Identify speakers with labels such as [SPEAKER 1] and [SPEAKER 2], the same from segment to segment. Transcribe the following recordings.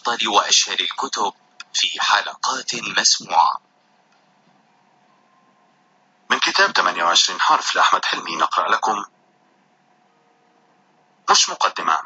[SPEAKER 1] أفضل وأشهر الكتب في حلقات مسموعة
[SPEAKER 2] من كتاب 28 حرف لأحمد حلمي نقرأ لكم مش مقدمة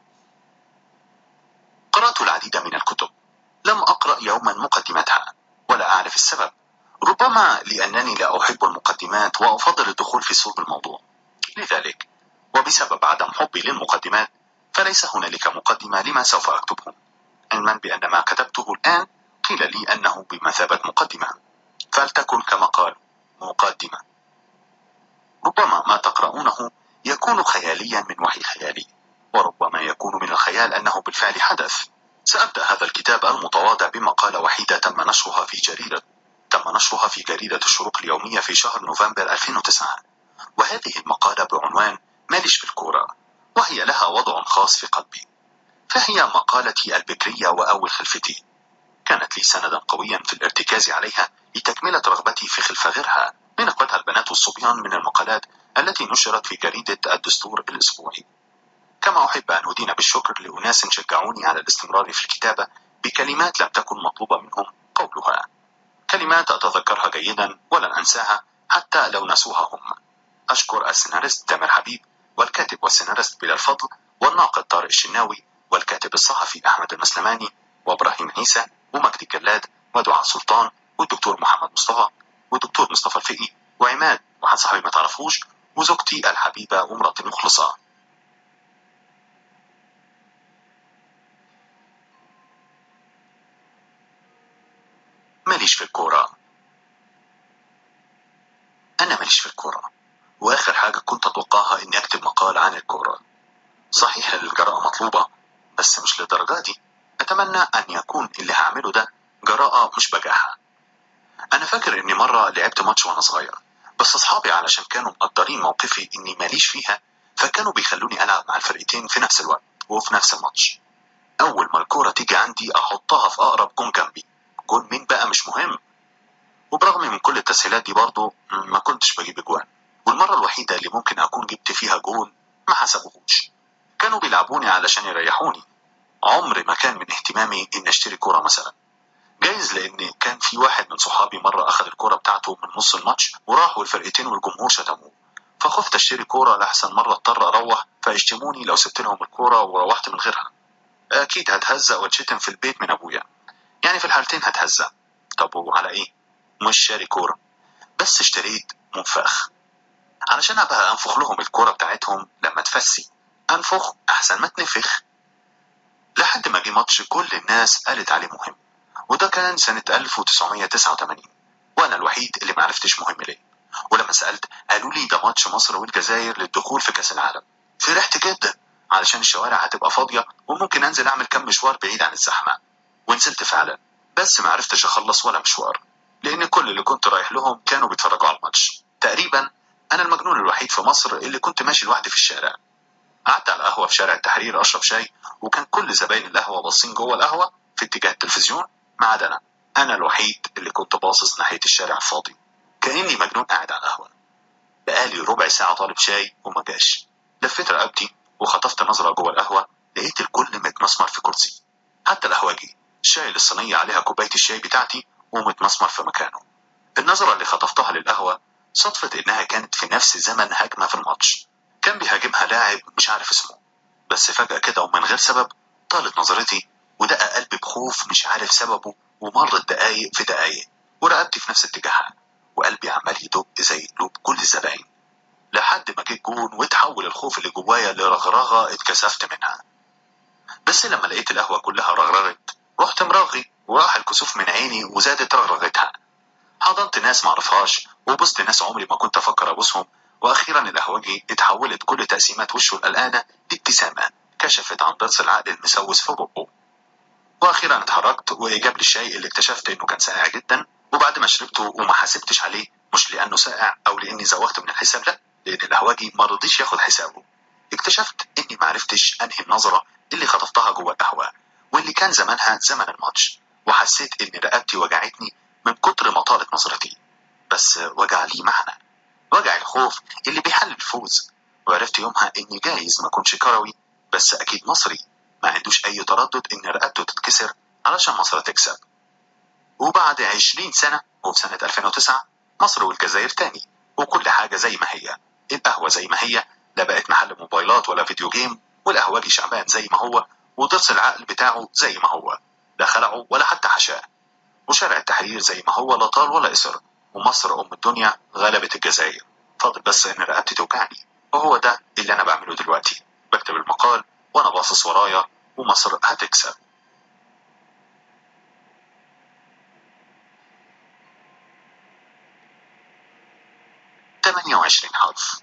[SPEAKER 2] قرأت العديد من الكتب لم أقرأ يوما مقدمتها ولا أعرف السبب ربما لأنني لا أحب المقدمات وأفضل الدخول في صلب الموضوع لذلك وبسبب عدم حبي للمقدمات فليس هنالك مقدمة لما سوف أكتبه علما بأن ما كتبته الآن قيل لي أنه بمثابة مقدمة فلتكن كما قال مقدمة ربما ما تقرؤونه يكون خياليا من وحي خيالي وربما يكون من الخيال أنه بالفعل حدث سأبدأ هذا الكتاب المتواضع بمقالة وحيدة تم نشرها في جريدة تم نشرها في جريدة الشروق اليومية في شهر نوفمبر 2009 وهذه المقالة بعنوان ماليش في الكورة وهي لها وضع خاص في قلبي فهي مقالتي البكرية وأول خلفتي كانت لي سندا قويا في الارتكاز عليها لتكملة رغبتي في خلف غيرها من أخوتها البنات والصبيان من المقالات التي نشرت في جريدة الدستور الأسبوعي كما أحب أن أدين بالشكر لأناس شجعوني على الاستمرار في الكتابة بكلمات لم تكن مطلوبة منهم قولها كلمات أتذكرها جيدا ولن أنساها حتى لو نسوها هم أشكر السيناريست تامر حبيب والكاتب والسيناريست بلا الفضل والناقد طارق الشناوي والكاتب الصحفي أحمد المسلماني وإبراهيم عيسى ومجدي جلاد ودعاء سلطان والدكتور محمد مصطفى والدكتور مصطفى الفقي وعماد واحد صاحبي ما تعرفوش وزوجتي الحبيبة ومراتي المخلصة ماليش في الكورة أنا ماليش في الكورة وآخر حاجة كنت أتوقعها إني أكتب مقال عن الكورة صحيح الجراءة مطلوبة بس مش للدرجة دي أتمنى أن يكون اللي هعمله ده جراءة مش بجاحة أنا فاكر إني مرة لعبت ماتش وأنا صغير بس أصحابي علشان كانوا مقدرين موقفي إني ماليش فيها فكانوا بيخلوني ألعب مع الفرقتين في نفس الوقت وفي نفس الماتش أول ما الكورة تيجي عندي أحطها في أقرب جون جنبي جون مين بقى مش مهم وبرغم من كل التسهيلات دي برضه ما كنتش بجيب اجوان والمرة الوحيدة اللي ممكن أكون جبت فيها جون ما حسبوهوش كانوا بيلعبوني علشان يريحوني عمر ما كان من اهتمامي إن أشتري كورة مثلا جايز لأن كان في واحد من صحابي مرة أخذ الكورة بتاعته من نص الماتش وراح والفرقتين والجمهور شتموه فخفت أشتري كورة لأحسن مرة اضطر أروح فيشتموني لو سبت لهم الكورة وروحت من غيرها أكيد هتهزق واتشتم في البيت من أبويا يعني في الحالتين هتهزق طب وعلى إيه؟ مش شاري كورة بس اشتريت منفخ علشان أبقى أنفخ لهم الكورة بتاعتهم لما تفسي أنفخ أحسن ما تنفخ لحد ما جه ماتش كل الناس قالت عليه مهم وده كان سنة 1989 وأنا الوحيد اللي معرفتش مهم ليه ولما سألت قالوا لي ده ماتش مصر والجزائر للدخول في كأس العالم فرحت جدا علشان الشوارع هتبقى فاضية وممكن أنزل أعمل كم مشوار بعيد عن الزحمة ونزلت فعلا بس ما عرفتش أخلص ولا مشوار لأن كل اللي كنت رايح لهم كانوا بيتفرجوا على الماتش تقريبا أنا المجنون الوحيد في مصر اللي كنت ماشي لوحدي في الشارع قعدت على القهوة في شارع التحرير أشرب شاي وكان كل زباين القهوة باصين جوه القهوة في اتجاه التلفزيون ما عدا أنا أنا الوحيد اللي كنت باصص ناحية الشارع الفاضي كأني مجنون قاعد على القهوة بقالي ربع ساعة طالب شاي وما جاش لفيت رقبتي وخطفت نظرة جوه القهوة لقيت الكل متمسمر في كرسي حتى القهوجي شايل الصينية عليها كوباية الشاي بتاعتي ومتمسمر في مكانه النظرة اللي خطفتها للقهوة صدفت إنها كانت في نفس زمن هجمة في الماتش كان بيهاجمها لاعب مش عارف اسمه بس فجأة كده ومن غير سبب طالت نظرتي ودق قلبي بخوف مش عارف سببه ومرت دقايق في دقايق ورقبتي في نفس اتجاهها وقلبي عمال يدق زي قلوب كل الزباين لحد ما جه جون وتحول الخوف اللي جوايا لرغرغة اتكسفت منها بس لما لقيت القهوة كلها رغرغت رحت مراغي وراح الكسوف من عيني وزادت رغرغتها حضنت ناس معرفهاش وبصت ناس عمري ما كنت افكر ابوسهم واخيرا القهوجي اتحولت كل تقسيمات وشه القلقانه لابتسامه كشفت عن ضرس العقل المسوس في بقه واخيرا اتحركت وجاب لي الشاي اللي اكتشفت انه كان ساقع جدا وبعد ما شربته وما حاسبتش عليه مش لانه ساقع او لاني زوغت من الحساب لا لان القهوجي ما رضيش ياخد حسابه اكتشفت اني ما عرفتش انهي النظره اللي خطفتها جوه القهوه واللي كان زمانها زمن الماتش وحسيت ان رقبتي وجعتني من كتر ما طالت نظرتي بس وجع لي معنى وجع الخوف اللي بيحل الفوز وعرفت يومها اني جايز ما كنتش كروي بس اكيد مصري ما عندوش أي تردد إن رقبته تتكسر علشان مصر تكسب وبعد 20 سنة وفي سنة 2009 مصر والجزائر تاني وكل حاجة زي ما هي القهوة زي ما هي لا بقت محل موبايلات ولا فيديو جيم والقهوجي شعبان زي ما هو وضرس العقل بتاعه زي ما هو لا خلعه ولا حتى حشاه وشارع التحرير زي ما هو لا طال ولا قصر ومصر أم الدنيا غلبت الجزائر فاضل بس إن رقبتي توجعني وهو ده اللي أنا بعمله دلوقتي بكتب المقال وأنا باصص ورايا ومصر هتكسب تمانية وعشرين حرف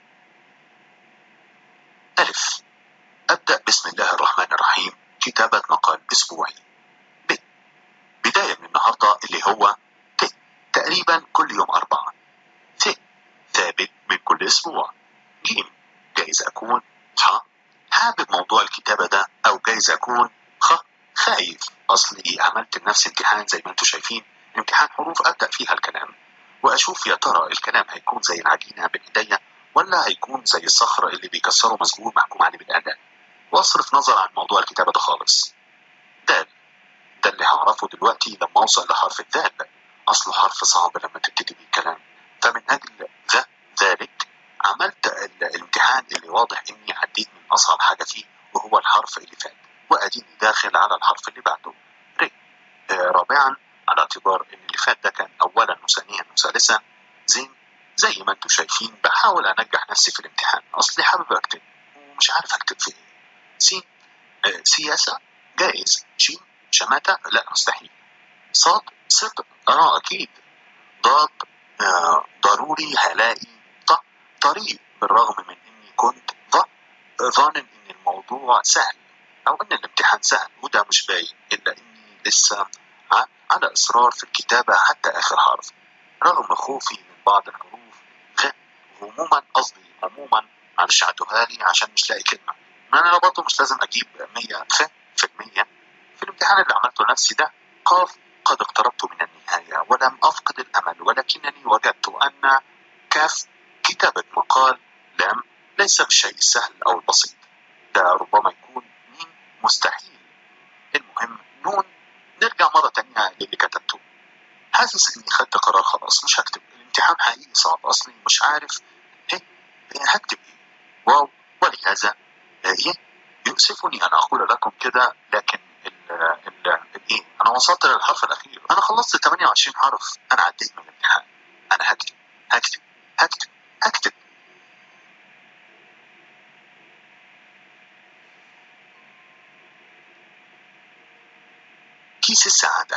[SPEAKER 2] ألف أبدأ بسم الله الرحمن الرحيم كتابة مقال أسبوعي ب بداية من النهاردة اللي هو ت تقريبا كل يوم أربعة ث ثابت من كل أسبوع ج جايز أكون ح حابب موضوع الكتابة ده أو جايز أكون خ خايف أصلي عملت لنفسي امتحان زي ما انتم شايفين امتحان حروف أبدأ فيها الكلام وأشوف يا ترى الكلام هيكون زي العجينة بين إيديا ولا هيكون زي الصخرة اللي بيكسروا مسجون محكوم عليه بالأداء واصرف نظر عن موضوع الكتابة ده خالص دال ده اللي هعرفه دلوقتي لما اوصل لحرف الذال اصله حرف صعب لما تبتدي بيه الكلام فمن اجل ذا ذلك عملت ال- الامتحان اللي واضح اني عديت من اصعب حاجة فيه وهو الحرف اللي فات واديني داخل على الحرف اللي بعده ر آه، رابعا على اعتبار ان اللي فات ده كان اولا وثانيا وثالثا زين زي ما انتم شايفين بحاول انجح نفسي في الامتحان اصلي حابب اكتب ومش عارف اكتب في ايه سين آه، سياسة جائز شين شماتة لا مستحيل صاد صدق اه اكيد ضاد آه ضروري هلاقي ط طريق بالرغم من اني كنت ض ظان ان الموضوع سهل او ان الامتحان سهل وده مش باين الا اني لسه ع- على اصرار في الكتابة حتى اخر حرف رغم خوفي من بعض الحروف غ غموما قصدي عموما معلش عدوها لي عشان مش لاقي كلمة ما انا برضه مش لازم اجيب 100 خ في المية في الامتحان اللي عملته لنفسي ده قاف قد اقتربت من النهاية ولم أفقد الأمل ولكنني وجدت أن كاف كتابة مقال لام ليس بالشيء السهل أو البسيط ده ربما يكون ميم مستحيل المهم نون نرجع مرة تانية للي كتبته حاسس إني خدت قرار خلاص مش هكتب الامتحان حقيقي صعب أصلي مش عارف إيه إيه هكتب إيه واو ولهذا إيه يؤسفني أن أقول لكم كده لكن ال ال الايه انا وصلت للحرف الاخير انا خلصت 28 حرف انا عديت من الامتحان انا هكتب هكتب هكتب هكتب كيس السعادة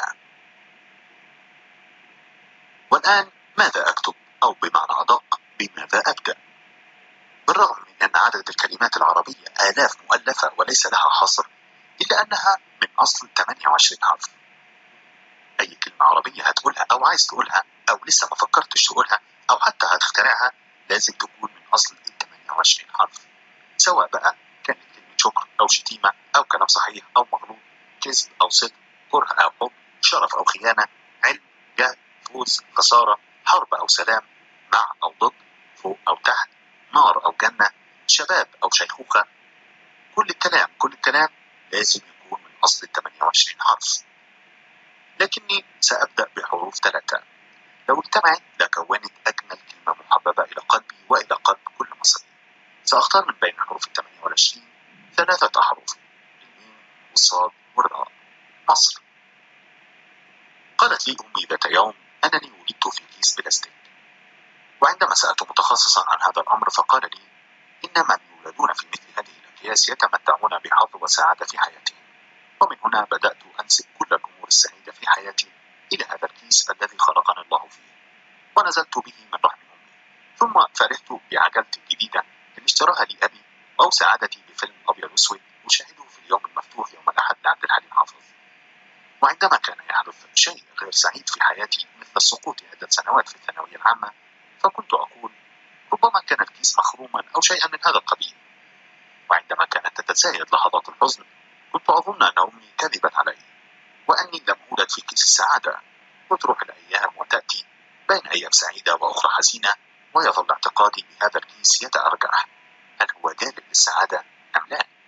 [SPEAKER 2] والآن ماذا أكتب أو بمعنى أدق بماذا أبدأ بالرغم من أن عدد الكلمات العربية آلاف مؤلفة وليس لها حصر إلا أنها من أصل 28 حرف أي كلمة عربية هتقولها أو عايز تقولها أو لسه ما فكرتش تقولها أو حتى هتخترعها لازم تكون من أصل ال 28 حرف سواء بقى كانت كلمة شكر أو شتيمة أو كلام صحيح أو مغلوط كذب أو صدق كره أو حب شرف أو خيانة علم جهل فوز خسارة حرب أو سلام مع أو ضد فوق أو تحت نار أو جنة شباب أو شيخوخة كل الكلام كل الكلام لازم يكون من أصل ال 28 حرف لكني سأبدأ بحروف ثلاثة لو اجتمعت لكونت أجمل كلمة محببة إلى قلبي وإلى قلب كل مصري سأختار من بين حروف ال 28 ثلاثة أحرف الميم والصاد والراء مصر قالت لي أمي ذات يوم أنني ولدت في كيس بلاستيك وعندما سألت متخصصا عن هذا الأمر فقال لي إن من يولدون في مثل هذه الأكياس يتمتعون بحظ وسعادة في حياتهم ومن هنا بدأت أنسب كل الأمور السعيدة في حياتي إلى هذا الكيس الذي خلقنا الله فيه ونزلت به من رحم أمي ثم فرحت بعجلتي الجديدة اللي اشتراها لي أبي أو سعادتي بفيلم أبيض وأسود أشاهده في اليوم المفتوح يوم الأحد لعبد الحليم حافظ وعندما كان يحدث شيء غير سعيد في حياتي مثل السقوط عدة سنوات في الثانوية العامة فكنت أقول ربما كان الكيس مخروما أو شيئا من هذا القبيل وعندما كانت تتزايد لحظات الحزن كنت أظن أن أمي كذبت علي وأني لم أولد في كيس السعادة وتروح الأيام وتأتي بين أيام سعيدة وأخرى حزينة ويظل اعتقادي بهذا الكيس يتأرجح هل هو جالب للسعادة أم لا؟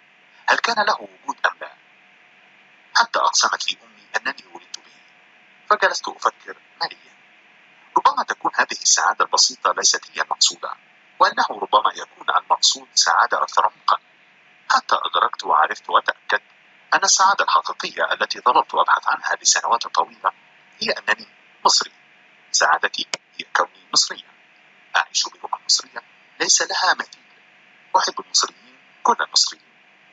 [SPEAKER 2] هل كان له وجود أم لا حتى أقسمت لي أمي أنني ولدت به فجلست أفكر مليا ربما تكون هذه السعادة البسيطة ليست هي المقصودة وأنه ربما يكون المقصود سعادة أكثر عمقا حتى أدركت وعرفت وتأكدت أن السعادة الحقيقية التي ظللت أبحث عنها لسنوات طويلة هي أنني مصري سعادتي هي كوني مصريا أعيش بلغة مصرية ليس لها مثيل أحب المصريين كل المصريين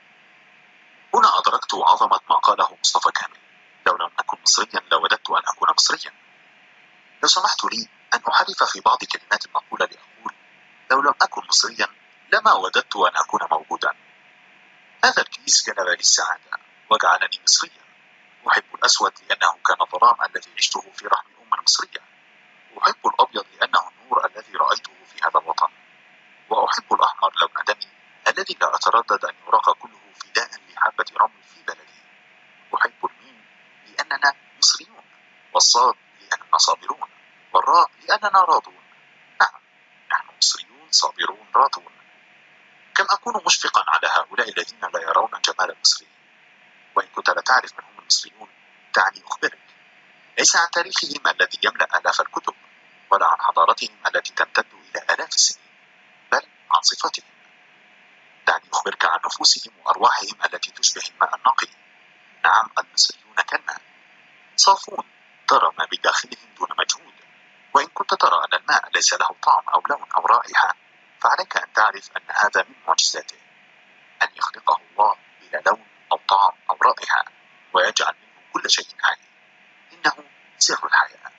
[SPEAKER 2] هنا أدركت عظمة ما قاله مصطفى كامل لو لم أكن مصريا لوددت أن أكون مصريا لو سمحت لي أن أحرف في بعض كلمات المقولة لأقول لو لم أكن مصريا لما وددت أن أكون موجودا هذا الكيس جلب لي السعادة وجعلني مصريا أحب الأسود لأنه كان الظلام الذي عشته في رحم أم مصرية أحب الأبيض لأنه النور الذي رأيته في هذا الوطن وأحب الأحمر لون دمي الذي لا أتردد أن يراق كله فداء لحبة رمل في بلدي أحب الميم لأننا مصريون والصاد لأننا صابرون والراء لأننا راضون نعم نحن مصريون صابرون راضون كم أكون مشفقا على هؤلاء الذين لا يرون جمال المصريين وإن كنت لا تعرف من هم المصريون دعني أخبرك ليس عن تاريخهم الذي يملأ آلاف الكتب ولا عن حضارتهم التي تمتد إلى آلاف السنين بل عن صفاتهم دعني أخبرك عن نفوسهم وأرواحهم التي تشبه الماء النقي نعم المصريون كالماء صافون ترى ما بداخلهم دون مجهود وإن كنت ترى أن الماء ليس له طعم أو لون أو رائحة فعليك أن تعرف أن هذا من معجزاته أن يخلقه الله بلا لون أو طعم أو رائحة ويجعل منه كل شيء حي إنه سر الحياة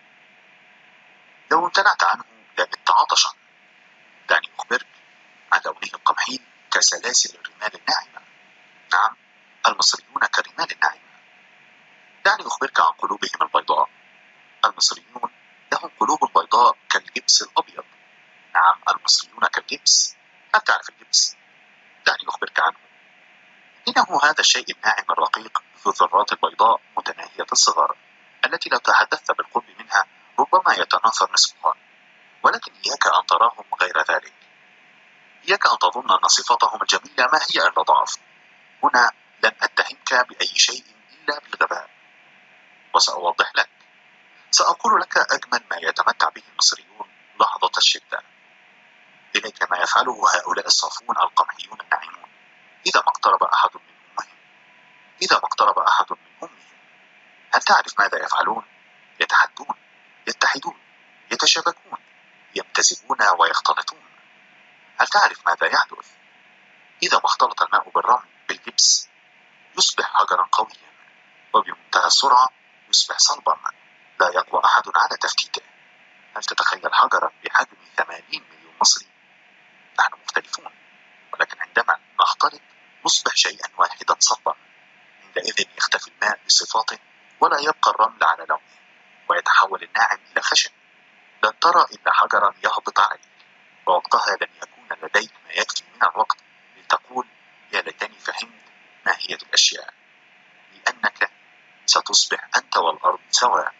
[SPEAKER 2] لو امتنعت عنه لبت عطشا دعني أخبرك عن لونه القمحي كسلاسل الرمال الناعمة نعم المصريون كالرمال الناعمة دعني أخبرك عن قلوبهم البيضاء المصريون لهم قلوب بيضاء كالجبس الأبيض نعم المصريون كالجبس هل تعرف الجبس؟ دعني أخبرك عنه إنه هذا الشيء الناعم الرقيق ذو الذرات البيضاء متناهية الصغر التي لو تحدثت بالقرب منها ربما يتناثر نصفها ولكن إياك أن تراهم غير ذلك إياك أن تظن أن صفاتهم الجميلة ما هي إلا ضعف هنا لن أتهمك بأي شيء إلا بالغباء وسأوضح لك سأقول لك أجمل ما يتمتع به المصريون لحظة الشدة إليك ما يفعله هؤلاء الصافون القمحيون الناعمون إذا ما اقترب أحد من أمهم إذا ما اقترب أحد من أمهم هل تعرف ماذا يفعلون؟ يتحدون يتحدون يتشابكون يمتزجون ويختلطون هل تعرف ماذا يحدث؟ إذا ما اختلط الماء بالرمل بالجبس يصبح حجرا قويا وبمنتهى السرعة يصبح صلبا لا يقوى أحد على تفتيته هل تتخيل حجرا بحجم 80 مليون مصري؟ نحن مختلفون ولكن عندما نختلط نصبح شيئا واحدا صلبا عندئذ يختفي الماء بصفاته ولا يبقى الرمل على لونه ويتحول الناعم إلى خشن لن ترى إلا حجرا يهبط عليك ووقتها لن يكون لديك ما يكفي من الوقت لتقول يا ليتني فهمت ماهية الأشياء لأنك ستصبح أنت والأرض سواء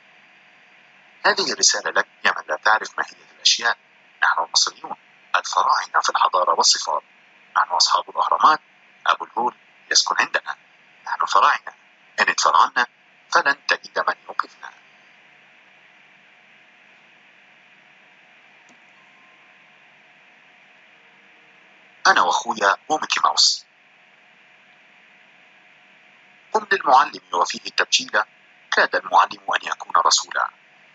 [SPEAKER 2] هذه الرسالة لك يا من لا تعرف ماهية الأشياء نحن المصريون الفراعنة في الحضارة والصفات نحن أصحاب الأهرامات أبو الهول يسكن عندنا نحن فراعنة إن اتفرعنا فلن تجد من يوقفنا أنا وأخويا وميكي ماوس قم للمعلم وفيه التبجيل كاد المعلم أن يكون رسولا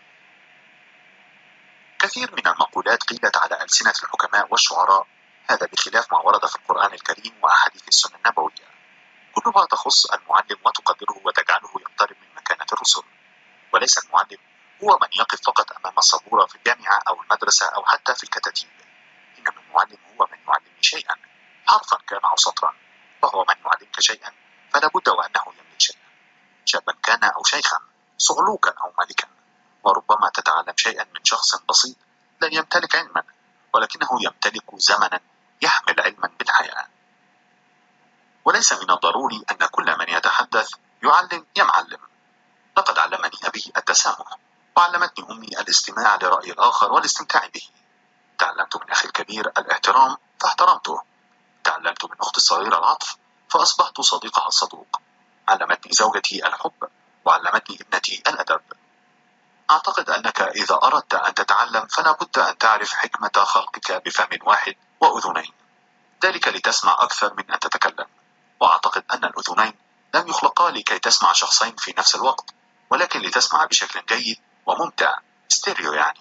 [SPEAKER 2] كثير من المقولات قيلت على ألسنة الحكماء والشعراء هذا بخلاف ما ورد في القرآن الكريم وأحاديث السنة النبوية كلها تخص المعلم وتقدره وتجعله يقترب من مكانة الرسل وليس المعلم هو من يقف فقط أمام السبورة في الجامعة أو المدرسة أو حتى في الكتاتيب إنما المعلم هو من يعلمني شيئا حرفا كان أو سطرا فهو من يعلمك شيئا فلا بد وأنه يملك شيئا شابا كان أو شيخا صعلوكا أو ملكا وربما تتعلم شيئا من شخص بسيط لن يمتلك علما ولكنه يمتلك زمنا يحمل علما بالحياة وليس من الضروري أن كل من يتحدث يعلم يمعلم لقد علمني أبي التسامح وعلمتني أمي الاستماع لرأي الآخر والاستمتاع به تعلمت من أخي الكبير الاحترام فاحترمته تعلمت من أختي الصغيرة العطف فأصبحت صديقها الصدوق علمتني زوجتي الحب وعلمتني ابنتي الأدب أعتقد أنك إذا أردت أن تتعلم فلا بد أن تعرف حكمة خلقك بفم واحد وأذنين ذلك لتسمع أكثر من أن تتكلم وأعتقد أن الأذنين لم يخلقا لكي تسمع شخصين في نفس الوقت ولكن لتسمع بشكل جيد وممتع ستيريو يعني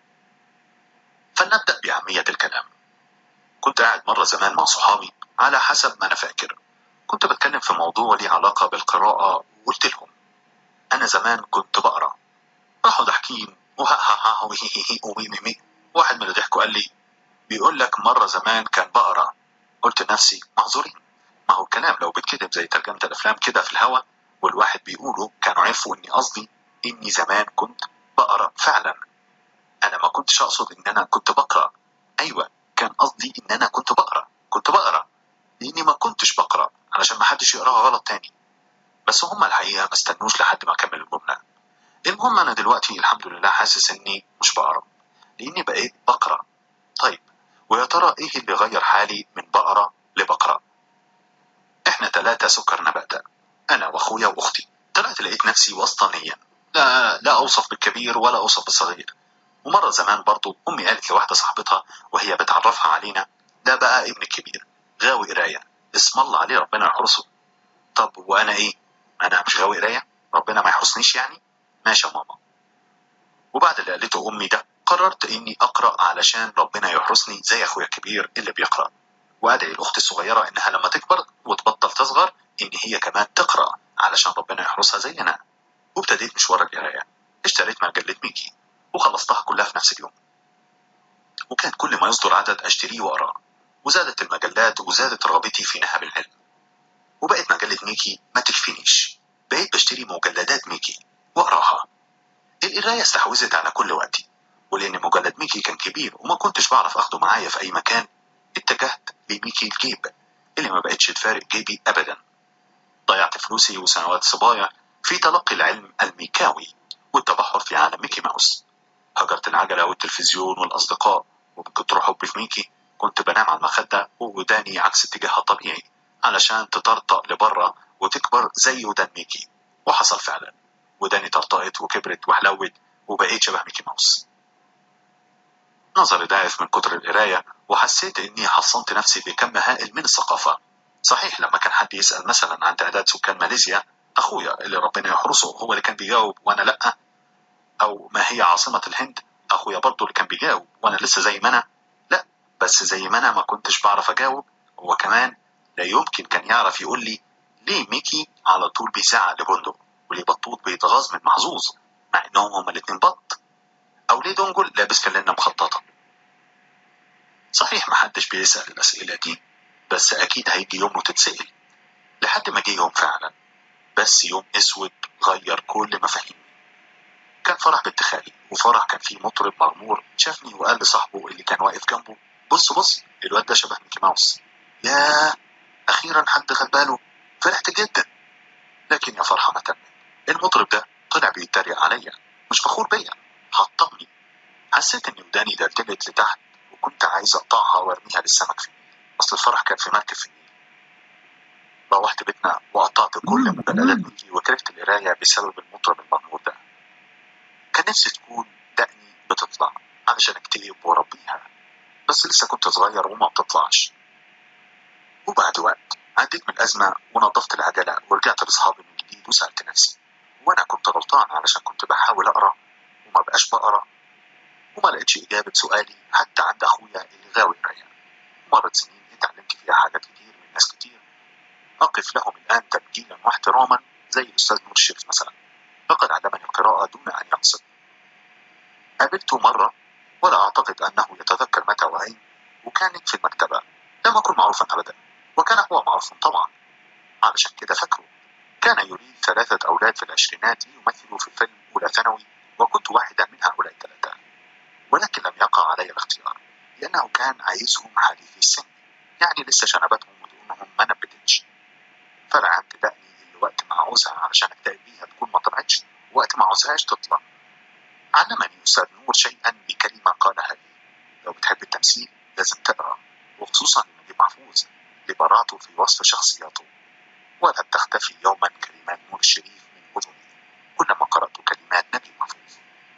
[SPEAKER 2] فلنبدأ بأهمية الكلام كنت قاعد مرة زمان مع صحابي على حسب ما أنا فاكر كنت بتكلم في موضوع لي علاقة بالقراءة وقلت لهم أنا زمان كنت بقرأ راحوا ضاحكين وها ها ها وهي هي هي ومي مي مي واحد من اللي ضحكوا قال لي بيقول لك مرة زمان كان بقرأ قلت لنفسي معذورين ما هو الكلام لو بيتكتب زي ترجمة الأفلام كده في الهوا والواحد بيقوله كانوا عرفوا إني قصدي إني زمان كنت بقرأ فعلا أنا ما كنتش أقصد إن أنا كنت بقرأ أيوة كان قصدي إن أنا كنت بقرأ كنت بقرأ لأني ما كنتش بقرأ علشان ما حدش يقراها غلط تاني بس هم الحقيقة ما استنوش لحد ما أكمل الجملة المهم أنا دلوقتي الحمد لله حاسس إني مش بقرأ لأني بقيت بقرأ طيب ويا ترى إيه اللي غير حالي من بقرة لبقرة إحنا ثلاثة سكر نباتة أنا وأخويا وأختي طلعت لقيت نفسي وسطانيا لا لا أوصف بالكبير ولا أوصف بالصغير ومرة زمان برضو أمي قالت لواحدة صاحبتها وهي بتعرفها علينا ده بقى ابن الكبير غاوي قراية اسم الله عليه ربنا يحرسه طب وأنا إيه أنا مش غاوي قراية ربنا ما يحرسنيش يعني ماشي يا ماما وبعد اللي قالته أمي ده قررت إني أقرأ علشان ربنا يحرسني زي أخويا الكبير اللي بيقرأ وأدعي الأخت الصغيرة إنها لما تكبر وتبطل تصغر إن هي كمان تقرأ علشان ربنا يحرسها زينا وابتديت مشوار القراية اشتريت مجلة ميكي وخلصتها كلها في نفس اليوم وكان كل ما يصدر عدد أشتريه وأقرأ وزادت المجلات وزادت رغبتي في نهب العلم وبقت مجلة ميكي ما تكفينيش بقيت بشتري مجلدات ميكي وأقراها القراية استحوذت على كل وقتي ولأن مجلد ميكي كان كبير وما كنتش بعرف أخده معايا في أي مكان اتجهت لميكي الجيب اللي ما بقتش تفارق جيبي أبدا ضيعت فلوسي وسنوات صبايا في تلقي العلم الميكاوي والتبحر في عالم ميكي ماوس هجرت العجلة والتلفزيون والأصدقاء ومن كتر حبي في ميكي كنت بنام على المخدة ووداني عكس اتجاهها الطبيعي علشان تطرطق لبره وتكبر زي ودان ميكي وحصل فعلا وداني طرطقت وكبرت وحلوت وبقيت شبه ميكي ماوس نظري ضعف من كتر القراية وحسيت إني حصنت نفسي بكم هائل من الثقافة صحيح لما كان حد يسأل مثلا عن تعداد سكان ماليزيا أخويا اللي ربنا يحرسه هو اللي كان بيجاوب وأنا لأ أو ما هي عاصمة الهند أخويا برضه اللي كان بيجاوب وأنا لسه زي ما أنا لأ بس زي ما أنا ما كنتش بعرف أجاوب هو كمان لا يمكن كان يعرف يقول لي ليه ميكي على طول بيزعق لبندق وليه بطوط بيتغاظ من محظوظ مع إنهم هما الاتنين بط أو ليه دونجل لابس فانلة مخططة صحيح محدش بيسأل الأسئلة دي بس أكيد هيجي يوم وتتسأل لحد ما جه يوم فعلا بس يوم أسود غير كل مفاهيمي كان فرح بنت خالي وفرح كان فيه مطرب مغمور شافني وقال لصاحبه اللي كان واقف جنبه بص بص الواد ده شبه ميكي ماوس ياه أخيرا حد خد باله فرحت جدا لكن يا فرحة ما تمت المطرب ده طلع بيتريق عليا مش فخور بيا حطمني حسيت ان وداني دلدلت لتحت وكنت عايز اقطعها وارميها للسمك في النيل اصل الفرح كان في مركب في النيل روحت بيتنا وقطعت كل مجلدات ميكي وكرهت القرايه بسبب المطرب المغمور ده كان نفسي تكون دقني بتطلع علشان اكتئب واربيها بس لسه كنت صغير وما بتطلعش وبعد وقت عديت من الأزمة ونظفت العجلة ورجعت لأصحابي من جديد وسألت نفسي وأنا كنت غلطان علشان كنت بحاول أقرأ وما بقاش بقرا وما لقيتش إجابة سؤالي حتى عند أخويا اللي غاوي قراية مرت سنين اتعلمت فيها حاجات كتير من ناس كتير أقف لهم الآن تبجيلا واحتراما زي الأستاذ نور الشريف مثلا لقد علمني القراءة دون أن يقصد قابلته مرة ولا أعتقد أنه يتذكر متى وأين وكانت في المكتبة لم أكن معروفا أبدا وكان هو معروف طبعا علشان كده فاكره كان يريد ثلاثة أولاد في العشرينات يمثلوا في فيلم أولى ثانوي وكنت واحدا من هؤلاء الثلاثة ولكن لم يقع علي الاختيار لأنه كان عايزهم حديثي السن يعني لسه شنبتهم ودقونهم ما نبتتش فرعمت دقني اللي وقت ما عاوزها علشان اكتئب بيها تكون ما طلعتش وقت ما عاوزهاش تطلع علمني أستاذ نور شيئا بكلمة قالها لي لو بتحب التمثيل لازم تقرأ وخصوصا لنجيب محفوظ لبراعته في وصف شخصياته ولم تختفي يوما كلمات نور الشريف من أذني كلما قرأت كلمات نبي محفوظ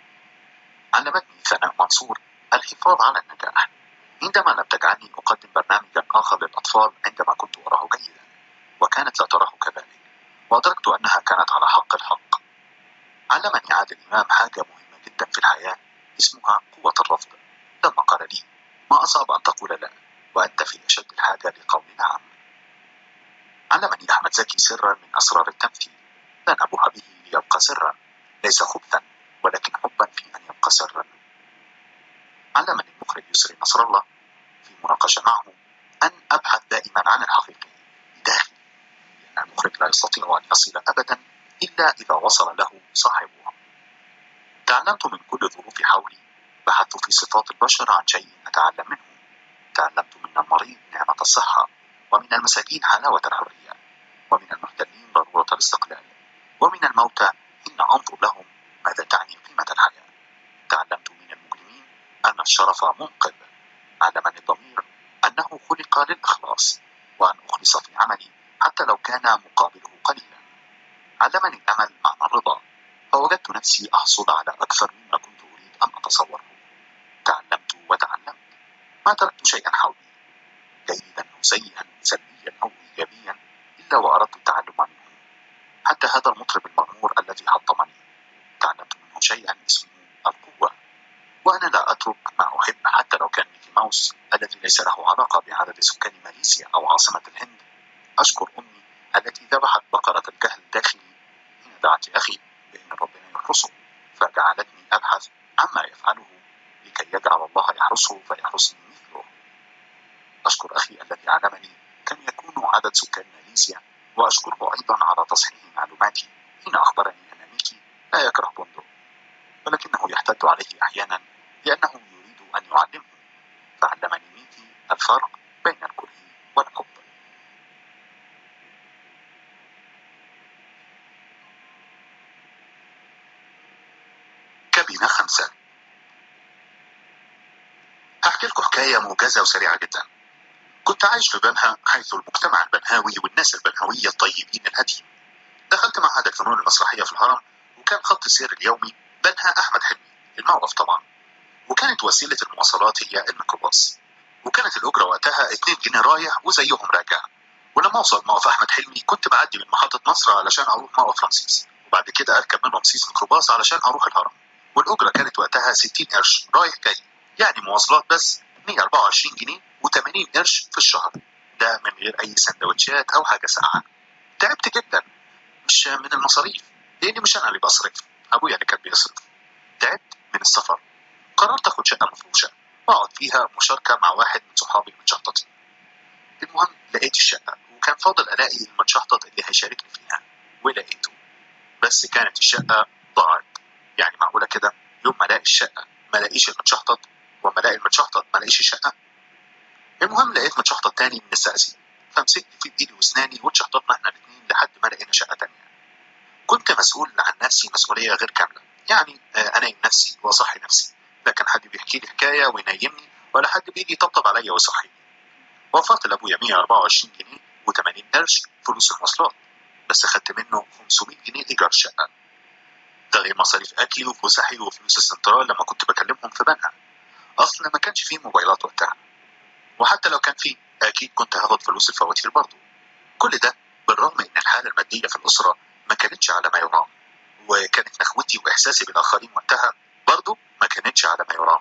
[SPEAKER 2] علمتني ثناء منصور الحفاظ على النجاح عندما لم تجعلني أقدم برنامجا آخر للأطفال عندما كنت أراه جيدا وكانت لا تراه كذلك وأدركت أنها كانت على حق الحق علمني عادل إمام حاجة مهمة جدا في الحياة اسمها قوة الرفض لما قال لي ما أصعب أن تقول لا وأنت في أشد الحاجة لقول نعم علمني أحمد زكي سرا من أسرار التمثيل لن أبوح به ليبقى سرا ليس خبثا ولكن حبا في أن يبقى سرا علمني المخرج يسري نصر الله في مناقشة معه أن أبحث دائما عن الحقيقي داخلي لأن المخرج لا يستطيع أن يصل أبدا إلا إذا وصل له صاحبها تعلمت من كل ظروف حولي بحثت في صفات البشر عن شيء أتعلم منه تعلمت من المريض نعمة الصحة ومن المساكين حلاوة الحرية ومن المحتلين ضرورة الاستقلال ومن الموتى حين أنظر لهم ماذا تعني قيمة الحياة تعلمت من المجرمين أن الشرف منقذ علمني الضمير أنه خلق للإخلاص وأن أخلص في عملي حتى لو كان مقابله قليلا علمني الأمل معنى الرضا فوجدت نفسي أحصل على أكثر مما كنت أريد أن أتصوره تعلمت وتعلمت ما تركت شيئا حولي جيدا أو سيئا سلبيا أو إيجابيا إلا وأردت التعلم منه حتى هذا المطرب المغمور الذي حطمني تعلمت منه شيئا اسمه القوة وأنا لا أترك ما أحب حتى لو كان ميكي ماوس الذي ليس له علاقة بعدد سكان ماليزيا أو عاصمة الهند أشكر أمي التي ذبحت بقرة الجهل الداخلي حين دعت أخي بأن ربنا يحرسه فجعلتني أبحث عما يفعله لكي يجعل الله يحرسه فيحرسني مثله أشكر أخي الذي علمني كم يكون عدد سكان ماليزيا وأشكره أيضا على تصحيح معلوماتي حين أخبرني أن ميكي لا يكره بندق ولكنه يحتد عليه أحيانا لأنه يريد أن يعلمه فعلمني ميكي الفرق بين الكره والحب كابينة خمسة هحكي لكم حكاية موجزة وسريعة جدا كنت عايش في بنها حيث المجتمع البنهاوي والناس البنهاوية الطيبين الهاديين دخلت معهد الفنون المسرحية في الهرم وكان خط السير اليومي بنها أحمد حلمي الموقف طبعا وكانت وسيلة المواصلات هي الميكروباص وكانت الأجرة وقتها 2 جنيه رايح وزيهم راجع ولما أوصل موقف أحمد حلمي كنت بعدي من محطة مصر علشان أروح موقف رمسيس وبعد كده أركب من رمسيس ميكروباص علشان أروح الهرم والأجرة كانت وقتها 60 قرش رايح جاي يعني مواصلات بس 124 جنيه و80 قرش في الشهر ده من غير أي سندوتشات أو حاجة ساقعة تعبت جدا مش من المصاريف لأني مش أنا اللي بصرف أبويا اللي كان بيصرف تعبت من السفر قررت أخد شقة مفروشة وأقعد فيها مشاركة مع واحد من صحابي المتشحططين المهم لقيت الشقة وكان فاضل ألاقي المتشحطط اللي هيشاركني فيها ولقيته بس كانت الشقة ضاعت يعني معقولة كده يوم ما الاقي الشقة ما الاقيش المتشحطط وما الاقي المتشحطط ما الاقيش الشقة المهم لقيت متشحطط تاني من الزقازيق فمسكت في بايدي واسناني واتشحططنا احنا الاثنين لحد ما لقينا شقة تانية كنت مسؤول عن نفسي مسؤولية غير كاملة يعني آه انيم نفسي واصحي نفسي لا كان حد بيحكي لي حكاية وينيمني ولا حد بيجي يطبطب عليا ويصحيني وفرت لابويا 124 جنيه و80 قرش فلوس المواصلات بس خدت منه 500 جنيه ايجار شقة ده غير مصاريف اكلي وفسحي وفلوس السنترال لما كنت بكلمهم في بنها اصل ما كانش فيه موبايلات وقتها وحتى لو كان فيه اكيد كنت هاخد فلوس الفواتير برضه كل ده بالرغم ان الحاله الماديه في الاسره ما كانتش على ما يرام وكانت نخوتي واحساسي بالاخرين وقتها برضه ما كانتش على ما يرام